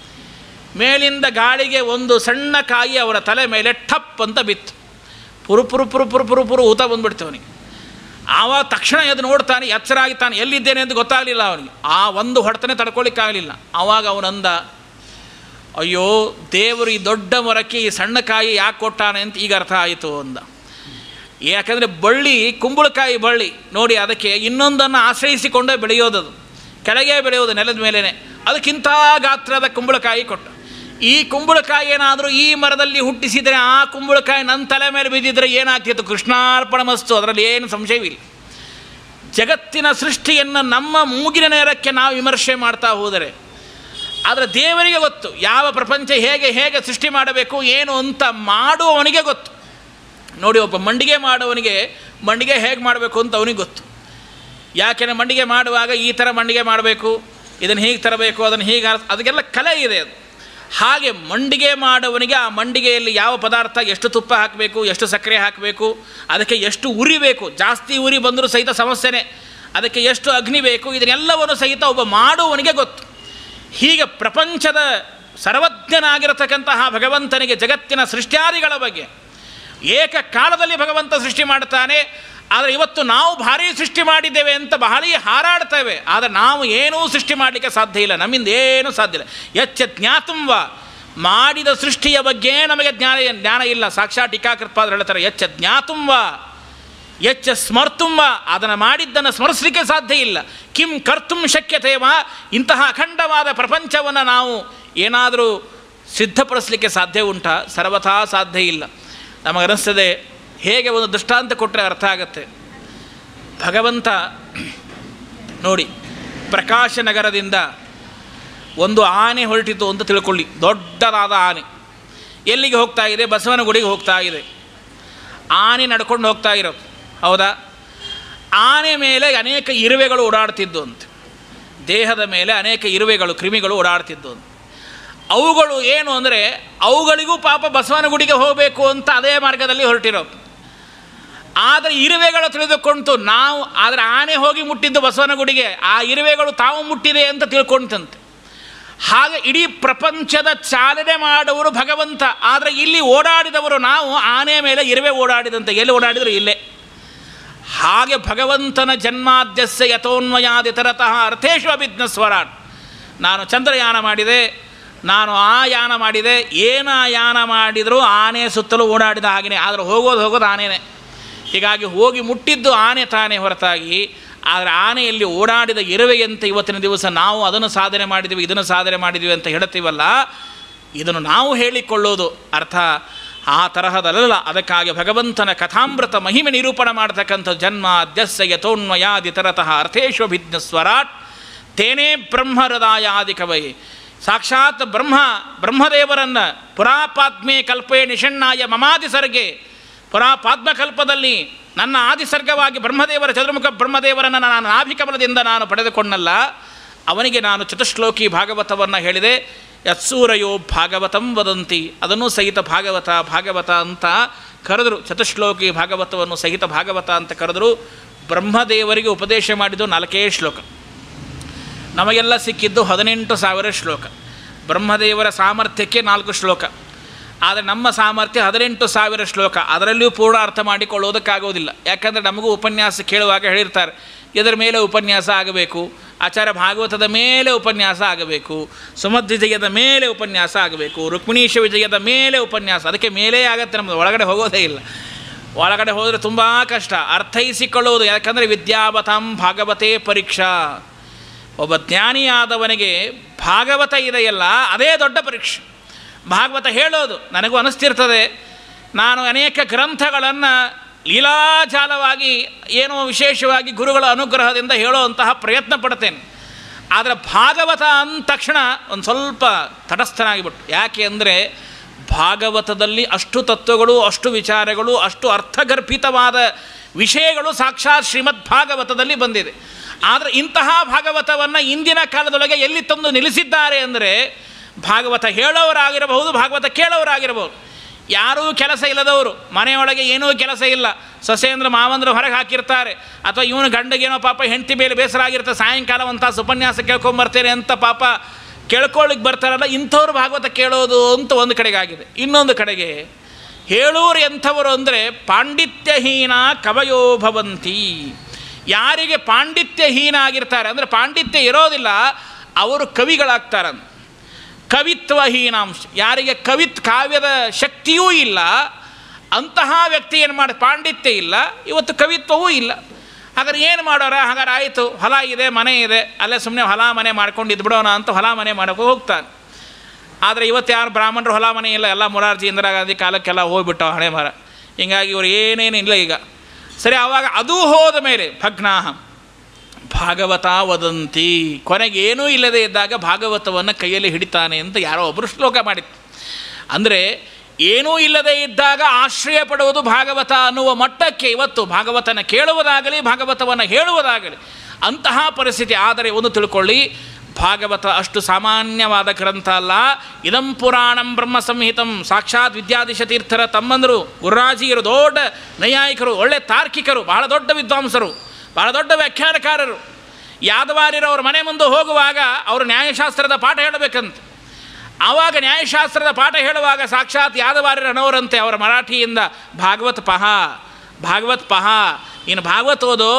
ಮೇಲಿಂದ ಗಾಳಿಗೆ ಒಂದು ಸಣ್ಣ ಕಾಯಿ ಅವರ ತಲೆ ಮೇಲೆ ಟಪ್ ಅಂತ ಬಿತ್ತು ಪುರು ಪುರು ಪುರು ಪುರು ಪುರು ಪುರು ಊತ ಬಂದ್ಬಿಡ್ತು ಅವನಿಗೆ ಆವಾಗ ತಕ್ಷಣ ಎದ್ದು ನೋಡ್ತಾನೆ ಎಚ್ಚರ ಆಗಿತ್ತಾನೆ ಎಲ್ಲಿದ್ದೇನೆ ಅಂತ ಗೊತ್ತಾಗಲಿಲ್ಲ ಅವನಿಗೆ ಆ ಒಂದು ಹೊಡೆತನೆ ತಡ್ಕೊಳ್ಳಿಕ್ಕಾಗಲಿಲ್ಲ ಆವಾಗ ಅವನಂದ ಅಯ್ಯೋ ದೇವರು ಈ ದೊಡ್ಡ ಮರಕ್ಕೆ ಈ ಸಣ್ಣ ಕಾಯಿ ಯಾಕೆ ಕೊಟ್ಟಾನೆ ಅಂತ ಈಗ ಅರ್ಥ ಆಯಿತು ಅಂದ ಯಾಕಂದರೆ ಬಳ್ಳಿ ಕುಂಬಳಕಾಯಿ ಬಳ್ಳಿ ನೋಡಿ ಅದಕ್ಕೆ ಇನ್ನೊಂದನ್ನು ಆಶ್ರಯಿಸಿಕೊಂಡೇ ಬೆಳೆಯೋದದು ಕೆಳಗೆ ಬೆಳೆಯೋದು ನೆಲದ ಮೇಲೇ ಅದಕ್ಕಿಂತ ಗಾತ್ರದ ಕುಂಬಳಕಾಯಿ ಕೊಟ್ಟ ಈ ಕುಂಬಳಕಾಯಿ ಏನಾದರೂ ಈ ಮರದಲ್ಲಿ ಹುಟ್ಟಿಸಿದರೆ ಆ ಕುಂಬಳಕಾಯಿ ನನ್ನ ತಲೆ ಮೇಲೆ ಬಿದ್ದಿದ್ರೆ ಏನಾಗ್ತಿತ್ತು ಕೃಷ್ಣಾರ್ಪಣ ಮಸ್ತು ಅದರಲ್ಲಿ ಏನು ಸಂಶಯವಿಲ್ಲ ಜಗತ್ತಿನ ಸೃಷ್ಟಿಯನ್ನು ನಮ್ಮ ಮೂಗಿನ ನೇರಕ್ಕೆ ನಾವು ವಿಮರ್ಶೆ ಮಾಡ್ತಾ ಹೋದರೆ ಆದರೆ ದೇವರಿಗೆ ಗೊತ್ತು ಯಾವ ಪ್ರಪಂಚ ಹೇಗೆ ಹೇಗೆ ಸೃಷ್ಟಿ ಮಾಡಬೇಕು ಏನು ಅಂತ ಮಾಡುವವನಿಗೆ ಗೊತ್ತು ನೋಡಿ ಒಬ್ಬ ಮಂಡಿಗೆ ಮಾಡುವವನಿಗೆ ಮಂಡಿಗೆ ಹೇಗೆ ಮಾಡಬೇಕು ಅಂತ ಅವನಿಗೆ ಗೊತ್ತು ಯಾಕೆಂದರೆ ಮಂಡಿಗೆ ಮಾಡುವಾಗ ಈ ಥರ ಮಂಡಿಗೆ ಮಾಡಬೇಕು ಇದನ್ನು ಹೀಗೆ ತರಬೇಕು ಅದನ್ನು ಹೀಗೆ ಆರಿಸ್- ಅದಕ್ಕೆಲ್ಲ ಕಲೆ ಇದೆ ಅದು ಹಾಗೆ ಮಂಡಿಗೆ ಮಾಡುವವನಿಗೆ ಆ ಮಂಡಿಗೆಯಲ್ಲಿ ಯಾವ ಪದಾರ್ಥ ಎಷ್ಟು ತುಪ್ಪ ಹಾಕಬೇಕು ಎಷ್ಟು ಸಕ್ಕರೆ ಹಾಕಬೇಕು ಅದಕ್ಕೆ ಎಷ್ಟು ಉರಿ ಬೇಕು ಜಾಸ್ತಿ ಉರಿ ಬಂದರೂ ಸಹಿತ ಸಮಸ್ಯೆನೇ ಅದಕ್ಕೆ ಎಷ್ಟು ಅಗ್ನಿ ಬೇಕು ಇದನ್ನೆಲ್ಲವನ್ನು ಸಹಿತ ಒಬ್ಬ ಮಾಡುವವನಿಗೆ ಗೊತ್ತು ಹೀಗೆ ಪ್ರಪಂಚದ ಸರ್ವಜ್ಞನಾಗಿರತಕ್ಕಂತಹ ಭಗವಂತನಿಗೆ ಜಗತ್ತಿನ ಸೃಷ್ಟ್ಯಾದಿಗಳ ಬಗ್ಗೆ ಏಕಕಾಲದಲ್ಲಿ ಭಗವಂತ ಸೃಷ್ಟಿ ಮಾಡ್ತಾನೆ ಆದರೆ ಇವತ್ತು ನಾವು ಭಾರಿ ಸೃಷ್ಟಿ ಮಾಡಿದ್ದೇವೆ ಅಂತ ಬಹಳ ಹಾರಾಡ್ತೇವೆ ಆದರೆ ನಾವು ಏನೂ ಸೃಷ್ಟಿ ಮಾಡಲಿಕ್ಕೆ ಸಾಧ್ಯ ಇಲ್ಲ ನಮ್ಮಿಂದ ಏನೂ ಸಾಧ್ಯ ಇಲ್ಲ ಎಚ್ಚ ಜ್ಞಾತುಂವ ಮಾಡಿದ ಸೃಷ್ಟಿಯ ಬಗ್ಗೆ ನಮಗೆ ಜ್ಞಾನ ಜ್ಞಾನ ಇಲ್ಲ ಸಾಕ್ಷಾತ್ ಟೀಕಾಕೃತ್ಪಾದರು ಹೇಳ್ತಾರೆ ಎಚ್ಚ ಜ್ಞಾತುಂವ ಎಚ್ಚ ಸ್ಮರ್ತುಂವ ಅದನ್ನು ಮಾಡಿದ್ದನ್ನು ಸ್ಮರಿಸಲಿಕ್ಕೆ ಸಾಧ್ಯ ಇಲ್ಲ ಕಿಂ ಕರ್ತುಂ ಶಕ್ಯತೆವ ಇಂತಹ ಅಖಂಡವಾದ ಪ್ರಪಂಚವನ್ನು ನಾವು ಏನಾದರೂ ಸಿದ್ಧಪಡಿಸಲಿಕ್ಕೆ ಸಾಧ್ಯ ಉಂಟಾ ಸರ್ವಥಾ ಸಾಧ್ಯ ಇಲ್ಲ ನಮಗನಿಸ್ತದೆ ಹೇಗೆ ಒಂದು ದೃಷ್ಟಾಂತ ಕೊಟ್ಟರೆ ಅರ್ಥ ಆಗುತ್ತೆ ಭಗವಂತ ನೋಡಿ ಪ್ರಕಾಶನಗರದಿಂದ ಒಂದು ಆನೆ ಹೊರಟಿತು ಅಂತ ತಿಳ್ಕೊಳ್ಳಿ ದೊಡ್ಡದಾದ ಆನೆ ಎಲ್ಲಿಗೆ ಹೋಗ್ತಾ ಇದೆ ಬಸವನ ಗುಡಿಗೆ ಹೋಗ್ತಾ ಇದೆ ಆನೆ ನಡ್ಕೊಂಡು ಹೋಗ್ತಾ ಇರೋದು ಹೌದಾ ಆನೆ ಮೇಲೆ ಅನೇಕ ಇರುವೆಗಳು ಓಡಾಡ್ತಿದ್ದು ಅಂತ ದೇಹದ ಮೇಲೆ ಅನೇಕ ಇರುವೆಗಳು ಕ್ರಿಮಿಗಳು ಓಡಾಡ್ತಿದ್ದು ಅಂತ ಅವುಗಳು ಏನು ಅಂದರೆ ಅವುಗಳಿಗೂ ಪಾಪ ಬಸವನ ಗುಡಿಗೆ ಹೋಗಬೇಕು ಅಂತ ಅದೇ ಮಾರ್ಗದಲ್ಲಿ ಹೊರಟಿರೋದು ಆದರೆ ಇರುವೆಗಳು ತಿಳಿದುಕೊಂತು ನಾವು ಆದರೆ ಆನೆ ಹೋಗಿ ಮುಟ್ಟಿದ್ದು ಬಸವನ ಗುಡಿಗೆ ಆ ಇರುವೆಗಳು ತಾವು ಮುಟ್ಟಿದೆ ಅಂತ ತಿಳ್ಕೊಂತಂತೆ ಹಾಗೆ ಇಡೀ ಪ್ರಪಂಚದ ಚಾಲನೆ ಮಾಡುವರು ಭಗವಂತ ಆದರೆ ಇಲ್ಲಿ ಓಡಾಡಿದವರು ನಾವು ಆನೆ ಮೇಲೆ ಇರುವೆ ಓಡಾಡಿದಂತೆ ಎಲ್ಲಿ ಓಡಾಡಿದ್ರು ಇಲ್ಲೇ ಹಾಗೆ ಭಗವಂತನ ಜನ್ಮಾದ್ಯಸ್ಯ ಯಥೋನ್ಮಯಾದಿತರತಃ ಅರ್ಥೇಶು ಅಭಿಜ್ಞ ಸ್ವರಾಟ್ ನಾನು ಚಂದ್ರಯಾನ ಮಾಡಿದೆ ನಾನು ಆ ಯಾನ ಮಾಡಿದೆ ಏನು ಆ ಯಾನ ಮಾಡಿದರೂ ಆನೆ ಸುತ್ತಲೂ ಓಡಾಡಿದ ಹಾಗೆಯೇ ಆದರೆ ಹೋಗೋದು ಹೋಗೋದು ಆನೆನೇ ಹೀಗಾಗಿ ಹೋಗಿ ಮುಟ್ಟಿದ್ದು ಆನೆ ತಾನೇ ಹೊರತಾಗಿ ಆದರೆ ಆನೆಯಲ್ಲಿ ಓಡಾಡಿದ ಇರುವೆಯಂತೆ ಇವತ್ತಿನ ದಿವಸ ನಾವು ಅದನ್ನು ಸಾಧನೆ ಮಾಡಿದ್ವಿ ಇದನ್ನು ಸಾಧನೆ ಮಾಡಿದ್ವಿ ಅಂತ ಹೇಳ್ತೀವಲ್ಲ ಇದನ್ನು ನಾವು ಹೇಳಿಕೊಳ್ಳೋದು ಅರ್ಥ ಆ ತರಹದಲ್ಲ ಅದಕ್ಕಾಗಿ ಭಗವಂತನ ಕಥಾಮೃತ ಮಹಿಮೆ ನಿರೂಪಣ ಮಾಡತಕ್ಕಂಥ ಜನ್ಮ ಅದ್ಯಸ್ಯ ಯಥೋನ್ಮಯಾದಿ ತರತಃ ಅರ್ಥೇಶ್ವಭಿಜ್ಞ ಸ್ವರಾಟ್ ತೇನೇ ಬ್ರಹ್ಮಹೃದಾಯಾದಿ ಕವೈ ಸಾಕ್ಷಾತ್ ಬ್ರಹ್ಮ ಬ್ರಹ್ಮದೇವರನ್ನು ಪುರಾಪಾತ್ಮೆ ಕಲ್ಪೆ ನಿಷಣ್ಣಾಯ ಮಮಾದಿ ಸರ್ಗೆ ಪುರಾ ಪಾದ್ಮಕಲ್ಪದಲ್ಲಿ ನನ್ನ ಆದಿಸರ್ಗವಾಗಿ ಬ್ರಹ್ಮದೇವರ ಚತುರ್ಮುಖ ಬ್ರಹ್ಮದೇವರನ್ನು ನಾನು ನಾಭಿಕಮಲದಿಂದ ನಾನು ಪಡೆದುಕೊಂಡಲ್ಲ ಅವನಿಗೆ ನಾನು ಚತುಶ್ಲೋಕಿ ಭಾಗವತವನ್ನು ಹೇಳಿದೆ ಯತ್ಸೂರಯೋ ಭಾಗವತಂ ವದಂತಿ ಅದನ್ನು ಸಹಿತ ಭಾಗವತ ಭಾಗವತ ಅಂತ ಕರೆದರು ಚತುಶ್ಲೋಕಿ ಭಾಗವತವನ್ನು ಸಹಿತ ಭಾಗವತ ಅಂತ ಕರೆದರು ಬ್ರಹ್ಮದೇವರಿಗೆ ಉಪದೇಶ ಮಾಡಿದ್ದು ನಾಲ್ಕೇ ಶ್ಲೋಕ ನಮಗೆಲ್ಲ ಸಿಕ್ಕಿದ್ದು ಹದಿನೆಂಟು ಸಾವಿರ ಶ್ಲೋಕ ಬ್ರಹ್ಮದೇವರ ಸಾಮರ್ಥ್ಯಕ್ಕೆ ನಾಲ್ಕು ಶ್ಲೋಕ ಆದರೆ ನಮ್ಮ ಸಾಮರ್ಥ್ಯ ಹದಿನೆಂಟು ಸಾವಿರ ಶ್ಲೋಕ ಅದರಲ್ಲಿಯೂ ಪೂರ್ಣ ಅರ್ಥ ಮಾಡಿಕೊಳ್ಳೋದಕ್ಕಾಗೋದಿಲ್ಲ ಯಾಕಂದರೆ ನಮಗೂ ಉಪನ್ಯಾಸ ಕೇಳುವಾಗ ಹೇಳಿರ್ತಾರೆ ಇದರ ಮೇಲೆ ಉಪನ್ಯಾಸ ಆಗಬೇಕು ಆಚಾರ್ಯ ಭಾಗವತದ ಮೇಲೆ ಉಪನ್ಯಾಸ ಆಗಬೇಕು ಸುಮಧ್ವಿಜಯದ ಮೇಲೆ ಉಪನ್ಯಾಸ ಆಗಬೇಕು ರುಕ್ಮಿಣೀಶ ವಿಜಯದ ಮೇಲೆ ಉಪನ್ಯಾಸ ಅದಕ್ಕೆ ಮೇಲೇ ಆಗತ್ತೆ ನಮ್ಮದು ಒಳಗಡೆ ಹೋಗೋದೇ ಇಲ್ಲ ಒಳಗಡೆ ಹೋದರೆ ತುಂಬ ಕಷ್ಟ ಅರ್ಥೈಸಿಕೊಳ್ಳುವುದು ಯಾಕಂದರೆ ವಿದ್ಯಾವತಾಂ ಭಾಗವತೇ ಪರೀಕ್ಷಾ ಒಬ್ಬ ಜ್ಞಾನಿಯಾದವನಿಗೆ ಭಾಗವತ ಇದೆಯಲ್ಲ ಅದೇ ದೊಡ್ಡ ಪರೀಕ್ಷೆ ಭಾಗವತ ಹೇಳೋದು ನನಗೂ ಅನಿಸ್ತಿರ್ತದೆ ನಾನು ಅನೇಕ ಗ್ರಂಥಗಳನ್ನು ಲೀಲಾಜಾಲವಾಗಿ ಏನೋ ವಿಶೇಷವಾಗಿ ಗುರುಗಳ ಅನುಗ್ರಹದಿಂದ ಹೇಳುವಂತಹ ಪ್ರಯತ್ನ ಪಡ್ತೇನೆ ಆದರೆ ಭಾಗವತ ಅಂದ ತಕ್ಷಣ ಒಂದು ಸ್ವಲ್ಪ ತಟಸ್ಥನಾಗಿಬಿಟ್ಟು ಯಾಕೆ ಅಂದರೆ ಭಾಗವತದಲ್ಲಿ ಅಷ್ಟು ತತ್ವಗಳು ಅಷ್ಟು ವಿಚಾರಗಳು ಅಷ್ಟು ಅರ್ಥಗರ್ಭಿತವಾದ ವಿಷಯಗಳು ಸಾಕ್ಷಾತ್ ಶ್ರೀಮದ್ ಭಾಗವತದಲ್ಲಿ ಬಂದಿದೆ ಆದರೆ ಇಂತಹ ಭಾಗವತವನ್ನು ಇಂದಿನ ಕಾಲದೊಳಗೆ ಎಲ್ಲಿ ತಂದು ನಿಲ್ಲಿಸಿದ್ದಾರೆ ಅಂದರೆ ಭಾಗವತ ಹೇಳೋರಾಗಿರಬಹುದು ಭಾಗವತ ಕೇಳೋರಾಗಿರಬಹುದು ಯಾರೂ ಕೆಲಸ ಇಲ್ಲದವರು ಮನೆಯೊಳಗೆ ಏನೂ ಕೆಲಸ ಇಲ್ಲ ಸೊಸೆಂದ್ರ ಮಾವಂದ್ರ ಹೊರಗೆ ಹಾಕಿರ್ತಾರೆ ಅಥವಾ ಇವನು ಗಂಡಗೇನೋ ಪಾಪ ಹೆಂಡತಿ ಮೇಲೆ ಬೇಸರ ಆಗಿರ್ತಾರೆ ಸಾಯಂಕಾಲ ಒಂದು ತಾಸು ಉಪನ್ಯಾಸ ಕೇಳ್ಕೊಂಬರ್ತೇನೆ ಅಂತ ಪಾಪ ಕೇಳ್ಕೊಳ್ಳಿಕ್ಕೆ ಬರ್ತಾರಲ್ಲ ಇಂಥವ್ರು ಭಾಗವತ ಕೇಳೋದು ಅಂತ ಒಂದು ಕಡೆಗಾಗಿದೆ ಇನ್ನೊಂದು ಕಡೆಗೆ ಹೇಳೂರು ಎಂಥವರು ಅಂದರೆ ಪಾಂಡಿತ್ಯಹೀನ ಕವಯೋ ಭವಂತಿ ಯಾರಿಗೆ ಪಾಂಡಿತ್ಯಹೀನ ಆಗಿರ್ತಾರೆ ಅಂದರೆ ಪಾಂಡಿತ್ಯ ಇರೋದಿಲ್ಲ ಅವರು ಕವಿಗಳಾಗ್ತಾರಂತ ಕವಿತ್ವಹೀನಾಂಶ ಯಾರಿಗೆ ಕವಿತ್ ಕಾವ್ಯದ ಶಕ್ತಿಯೂ ಇಲ್ಲ ಅಂತಹ ವ್ಯಕ್ತಿ ಏನು ಮಾಡಿ ಪಾಂಡಿತ್ಯ ಇಲ್ಲ ಇವತ್ತು ಕವಿತ್ವವೂ ಇಲ್ಲ ಹಾಗಾದ್ರೆ ಏನು ಮಾಡೋರ ಹಾಗಾದ್ರೆ ಆಯಿತು ಹೊಲ ಇದೆ ಮನೆ ಇದೆ ಅಲ್ಲೇ ಸುಮ್ಮನೆ ಹೊಲ ಮನೆ ಮಾಡ್ಕೊಂಡು ಇದ್ಬಿಡೋಣ ಅಂತ ಹೊಲ ಮನೆ ಮಾಡೋಕೆ ಹೋಗ್ತಾನೆ ಆದರೆ ಇವತ್ತು ಯಾರು ಬ್ರಾಹ್ಮಣರು ಹೊಲ ಮನೆ ಇಲ್ಲ ಎಲ್ಲ ಮೊರಾರ್ಜಿ ಇಂದಿರಾ ಗಾಂಧಿ ಕಾಲಕ್ಕೆಲ್ಲ ಹೋಗ್ಬಿಟ್ಟವು ಹಣೆ ಮರ ಹಿಂಗಾಗಿ ಇವರು ಏನೇನು ಇಲ್ಲ ಈಗ ಸರಿ ಆವಾಗ ಅದು ಹೋದ ಮೇಲೆ ಭಗ್ನಾಹಂ ಭಾಗವತ ವದಂತಿ ಕೊನೆಗೆ ಏನೂ ಇಲ್ಲದೆ ಇದ್ದಾಗ ಭಾಗವತವನ್ನು ಕೈಯಲ್ಲಿ ಹಿಡಿತಾನೆ ಅಂತ ಯಾರೋ ಒಬ್ಬರು ಶ್ಲೋಕ ಮಾಡಿತ್ತು ಅಂದರೆ ಏನೂ ಇಲ್ಲದೆ ಇದ್ದಾಗ ಆಶ್ರಯ ಪಡುವುದು ಭಾಗವತ ಅನ್ನುವ ಮಟ್ಟಕ್ಕೆ ಇವತ್ತು ಭಾಗವತನ ಕೇಳುವುದಾಗಲಿ ಭಾಗವತವನ್ನು ಹೇಳುವುದಾಗಲಿ ಅಂತಹ ಪರಿಸ್ಥಿತಿ ಆದರೆ ಒಂದು ತಿಳ್ಕೊಳ್ಳಿ ಭಾಗವತ ಅಷ್ಟು ಸಾಮಾನ್ಯವಾದ ಗ್ರಂಥ ಅಲ್ಲ ಇದಂ ಪುರಾಣಂ ಬ್ರಹ್ಮ ಸಂಹಿತಂ ಸಾಕ್ಷಾತ್ ವಿದ್ಯಾಧೀಶ ತೀರ್ಥರ ತಮ್ಮಂದರು ಗುರುರಾಜಿಯರು ದೊಡ್ಡ ನೈಯಾಯಿಕರು ಒಳ್ಳೆ ತಾರ್ಕಿಕರು ಬಹಳ ದೊಡ್ಡ ವಿದ್ವಾಂಸರು ಬಹಳ ದೊಡ್ಡ ವ್ಯಾಖ್ಯಾನಕಾರರು ಯಾದವಾರ್ಯರವ್ರ ಮನೆ ಮುಂದೆ ಹೋಗುವಾಗ ಅವರು ನ್ಯಾಯಶಾಸ್ತ್ರದ ಪಾಠ ಹೇಳಬೇಕಂತ ಆವಾಗ ನ್ಯಾಯಶಾಸ್ತ್ರದ ಪಾಠ ಹೇಳುವಾಗ ಸಾಕ್ಷಾತ್ ಯಾದವಾರ್ಯರನವರಂತೆ ಅವರ ಮರಾಠಿಯಿಂದ ಭಾಗವತ್ ಪಹ ಭಾಗವತ್ ಪಹ ಇನ್ನು ಭಾಗವತ್ ಓದು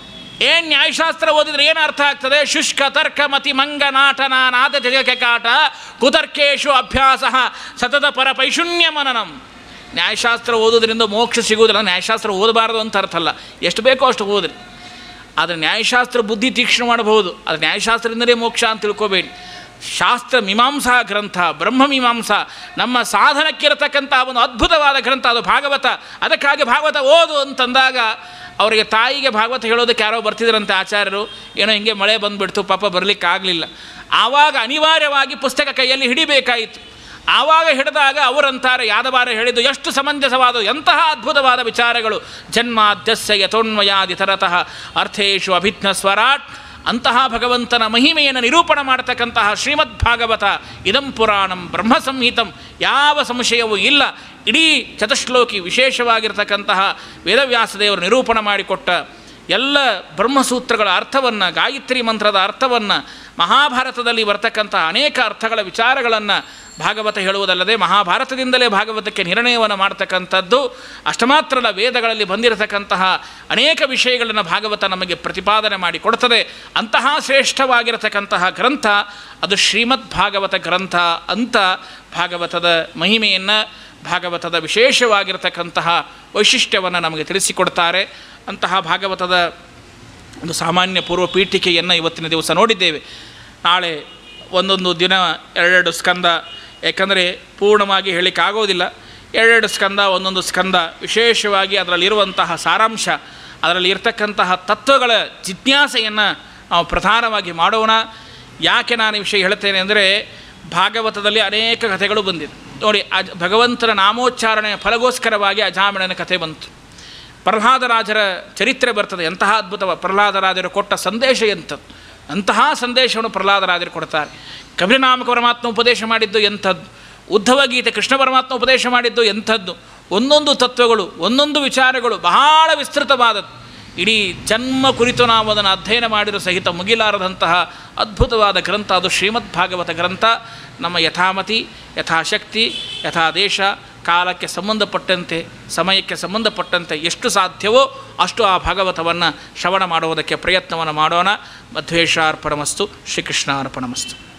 ಏನು ನ್ಯಾಯಶಾಸ್ತ್ರ ಓದಿದ್ರೆ ಏನು ಅರ್ಥ ಆಗ್ತದೆ ಶುಷ್ಕ ತರ್ಕ ಮತಿ ಮಂಗ ನಾಟನ ನಾದ ಜಗಕ್ಕೆ ಕಾಟ ಕುತರ್ಕೇಶು ಅಭ್ಯಾಸ ಸತತ ಪರ ಪೈಶೂನ್ಯ ಮನನಂ ನ್ಯಾಯಶಾಸ್ತ್ರ ಓದೋದ್ರಿಂದ ಮೋಕ್ಷ ಸಿಗುವುದಿಲ್ಲ ನ್ಯಾಯಶಾಸ್ತ್ರ ಓದಬಾರದು ಅಂತ ಅರ್ಥ ಅಲ್ಲ ಎಷ್ಟು ಬೇಕೋ ಅಷ್ಟು ಓದ್ರಿ ಆದರೆ ನ್ಯಾಯಶಾಸ್ತ್ರ ಬುದ್ಧಿ ತೀಕ್ಷ್ಣ ಮಾಡಬಹುದು ಅದು ನ್ಯಾಯಶಾಸ್ತ್ರದಿಂದಲೇ ಮೋಕ್ಷ ಅಂತ ತಿಳ್ಕೊಬೇಡಿ ಶಾಸ್ತ್ರ ಮೀಮಾಂಸಾ ಗ್ರಂಥ ಬ್ರಹ್ಮ ಮೀಮಾಂಸಾ ನಮ್ಮ ಸಾಧನಕ್ಕಿರತಕ್ಕಂಥ ಒಂದು ಅದ್ಭುತವಾದ ಗ್ರಂಥ ಅದು ಭಾಗವತ ಅದಕ್ಕಾಗಿ ಭಾಗವತ ಓದು ಅಂತಂದಾಗ ಅವರಿಗೆ ತಾಯಿಗೆ ಭಾಗವತ ಹೇಳೋದಕ್ಕೆ ಯಾರೋ ಬರ್ತಿದ್ರಂತೆ ಆಚಾರ್ಯರು ಏನೋ ಹಿಂಗೆ ಮಳೆ ಬಂದುಬಿಡ್ತು ಪಾಪ ಬರಲಿಕ್ಕಾಗಲಿಲ್ಲ ಆವಾಗ ಅನಿವಾರ್ಯವಾಗಿ ಪುಸ್ತಕ ಕೈಯಲ್ಲಿ ಹಿಡಿಬೇಕಾಯಿತು ಆವಾಗ ಹಿಡಿದಾಗ ಅವರಂತಾರೆ ಯಾದವಾರ ಹೇಳಿದ್ದು ಎಷ್ಟು ಸಮಂಜಸವಾದ ಎಂತಹ ಅದ್ಭುತವಾದ ವಿಚಾರಗಳು ಜನ್ಮಾದ್ಯಸ್ಯ ಯಥೋನ್ಮಯಾದಿ ತರತಃ ಅರ್ಥೇಶು ಅಭಿಜ್ಞ ಸ್ವರಾಟ್ ಅಂತಹ ಭಗವಂತನ ಮಹಿಮೆಯನ್ನು ನಿರೂಪಣ ಮಾಡತಕ್ಕಂತಹ ಶ್ರೀಮದ್ ಭಾಗವತ ಇದಂ ಪುರಾಣಂ ಬ್ರಹ್ಮ ಸಂಹಿತಂ ಯಾವ ಸಂಶಯವೂ ಇಲ್ಲ ಇಡೀ ಚತುಶ್ಲೋಕಿ ವಿಶೇಷವಾಗಿರ್ತಕ್ಕಂತಹ ವೇದವ್ಯಾಸದೇವರು ನಿರೂಪಣ ಮಾಡಿಕೊಟ್ಟ ಎಲ್ಲ ಬ್ರಹ್ಮಸೂತ್ರಗಳ ಅರ್ಥವನ್ನು ಗಾಯತ್ರಿ ಮಂತ್ರದ ಅರ್ಥವನ್ನು ಮಹಾಭಾರತದಲ್ಲಿ ಬರ್ತಕ್ಕಂಥ ಅನೇಕ ಅರ್ಥಗಳ ವಿಚಾರಗಳನ್ನು ಭಾಗವತ ಹೇಳುವುದಲ್ಲದೆ ಮಹಾಭಾರತದಿಂದಲೇ ಭಾಗವತಕ್ಕೆ ನಿರ್ಣಯವನ್ನು ಮಾಡ್ತಕ್ಕಂಥದ್ದು ಅಷ್ಟ ಮಾತ್ರ ಅಲ್ಲ ವೇದಗಳಲ್ಲಿ ಬಂದಿರತಕ್ಕಂತಹ ಅನೇಕ ವಿಷಯಗಳನ್ನು ಭಾಗವತ ನಮಗೆ ಪ್ರತಿಪಾದನೆ ಮಾಡಿ ಕೊಡ್ತದೆ ಅಂತಹ ಶ್ರೇಷ್ಠವಾಗಿರತಕ್ಕಂತಹ ಗ್ರಂಥ ಅದು ಶ್ರೀಮದ್ ಭಾಗವತ ಗ್ರಂಥ ಅಂತ ಭಾಗವತದ ಮಹಿಮೆಯನ್ನು ಭಾಗವತದ ವಿಶೇಷವಾಗಿರತಕ್ಕಂತಹ ವೈಶಿಷ್ಟ್ಯವನ್ನು ನಮಗೆ ತಿಳಿಸಿಕೊಡ್ತಾರೆ ಅಂತಹ ಭಾಗವತದ ಒಂದು ಸಾಮಾನ್ಯ ಪೂರ್ವ ಪೀಠಿಕೆಯನ್ನು ಇವತ್ತಿನ ದಿವಸ ನೋಡಿದ್ದೇವೆ ನಾಳೆ ಒಂದೊಂದು ದಿನ ಎರಡೆರಡು ಸ್ಕಂದ ಯಾಕಂದರೆ ಪೂರ್ಣವಾಗಿ ಹೇಳಲಿಕ್ಕಾಗೋದಿಲ್ಲ ಎರಡೆರಡು ಸ್ಕಂದ ಒಂದೊಂದು ಸ್ಕಂದ ವಿಶೇಷವಾಗಿ ಅದರಲ್ಲಿರುವಂತಹ ಸಾರಾಂಶ ಅದರಲ್ಲಿ ಇರ್ತಕ್ಕಂತಹ ತತ್ವಗಳ ಜಿಜ್ಞಾಸೆಯನ್ನು ನಾವು ಪ್ರಧಾನವಾಗಿ ಮಾಡೋಣ ಯಾಕೆ ನಾನು ಈ ವಿಷಯ ಹೇಳ್ತೇನೆ ಅಂದರೆ ಭಾಗವತದಲ್ಲಿ ಅನೇಕ ಕಥೆಗಳು ಬಂದಿದೆ ನೋಡಿ ಅಜ್ ಭಗವಂತನ ನಾಮೋಚ್ಚಾರಣೆಯ ಫಲಗೋಸ್ಕರವಾಗಿ ಅಜಾಮಿಳನ ಕಥೆ ಬಂತು ಪ್ರಹ್ಲಾದರಾಜರ ಚರಿತ್ರೆ ಬರ್ತದೆ ಎಂತಹ ಅದ್ಭುತವ ಪ್ರಹ್ಲಾದರಾಜರು ಕೊಟ್ಟ ಸಂದೇಶ ಎಂಥದ್ದು ಅಂತಹ ಸಂದೇಶವನ್ನು ಪ್ರಹ್ಲಾದರಾಜರು ಕೊಡ್ತಾರೆ ಕಬಿನಾಮಕ ಪರಮಾತ್ಮ ಉಪದೇಶ ಮಾಡಿದ್ದು ಎಂಥದ್ದು ಉದ್ಧವ ಗೀತೆ ಕೃಷ್ಣ ಪರಮಾತ್ಮ ಉಪದೇಶ ಮಾಡಿದ್ದು ಎಂಥದ್ದು ಒಂದೊಂದು ತತ್ವಗಳು ಒಂದೊಂದು ವಿಚಾರಗಳು ಬಹಳ ವಿಸ್ತೃತವಾದದ್ದು ಇಡೀ ಜನ್ಮ ಕುರಿತು ನಾವು ಅದನ್ನು ಅಧ್ಯಯನ ಮಾಡಿರೋ ಸಹಿತ ಮುಗಿಲಾರದಂತಹ ಅದ್ಭುತವಾದ ಗ್ರಂಥ ಅದು ಶ್ರೀಮದ್ ಭಾಗವತ ಗ್ರಂಥ ನಮ್ಮ ಯಥಾಮತಿ ಯಥಾಶಕ್ತಿ ಯಥಾ ದೇಶ ಕಾಲಕ್ಕೆ ಸಂಬಂಧಪಟ್ಟಂತೆ ಸಮಯಕ್ಕೆ ಸಂಬಂಧಪಟ್ಟಂತೆ ಎಷ್ಟು ಸಾಧ್ಯವೋ ಅಷ್ಟು ಆ ಭಾಗವತವನ್ನು ಶ್ರವಣ ಮಾಡುವುದಕ್ಕೆ ಪ್ರಯತ್ನವನ್ನು ಮಾಡೋಣ ಮಧ್ವೇಶಾರ್ಪಣಮಸ್ತು ಶ್ರೀಕೃಷ್ಣಾರ್ಪಣಮಸ್ತು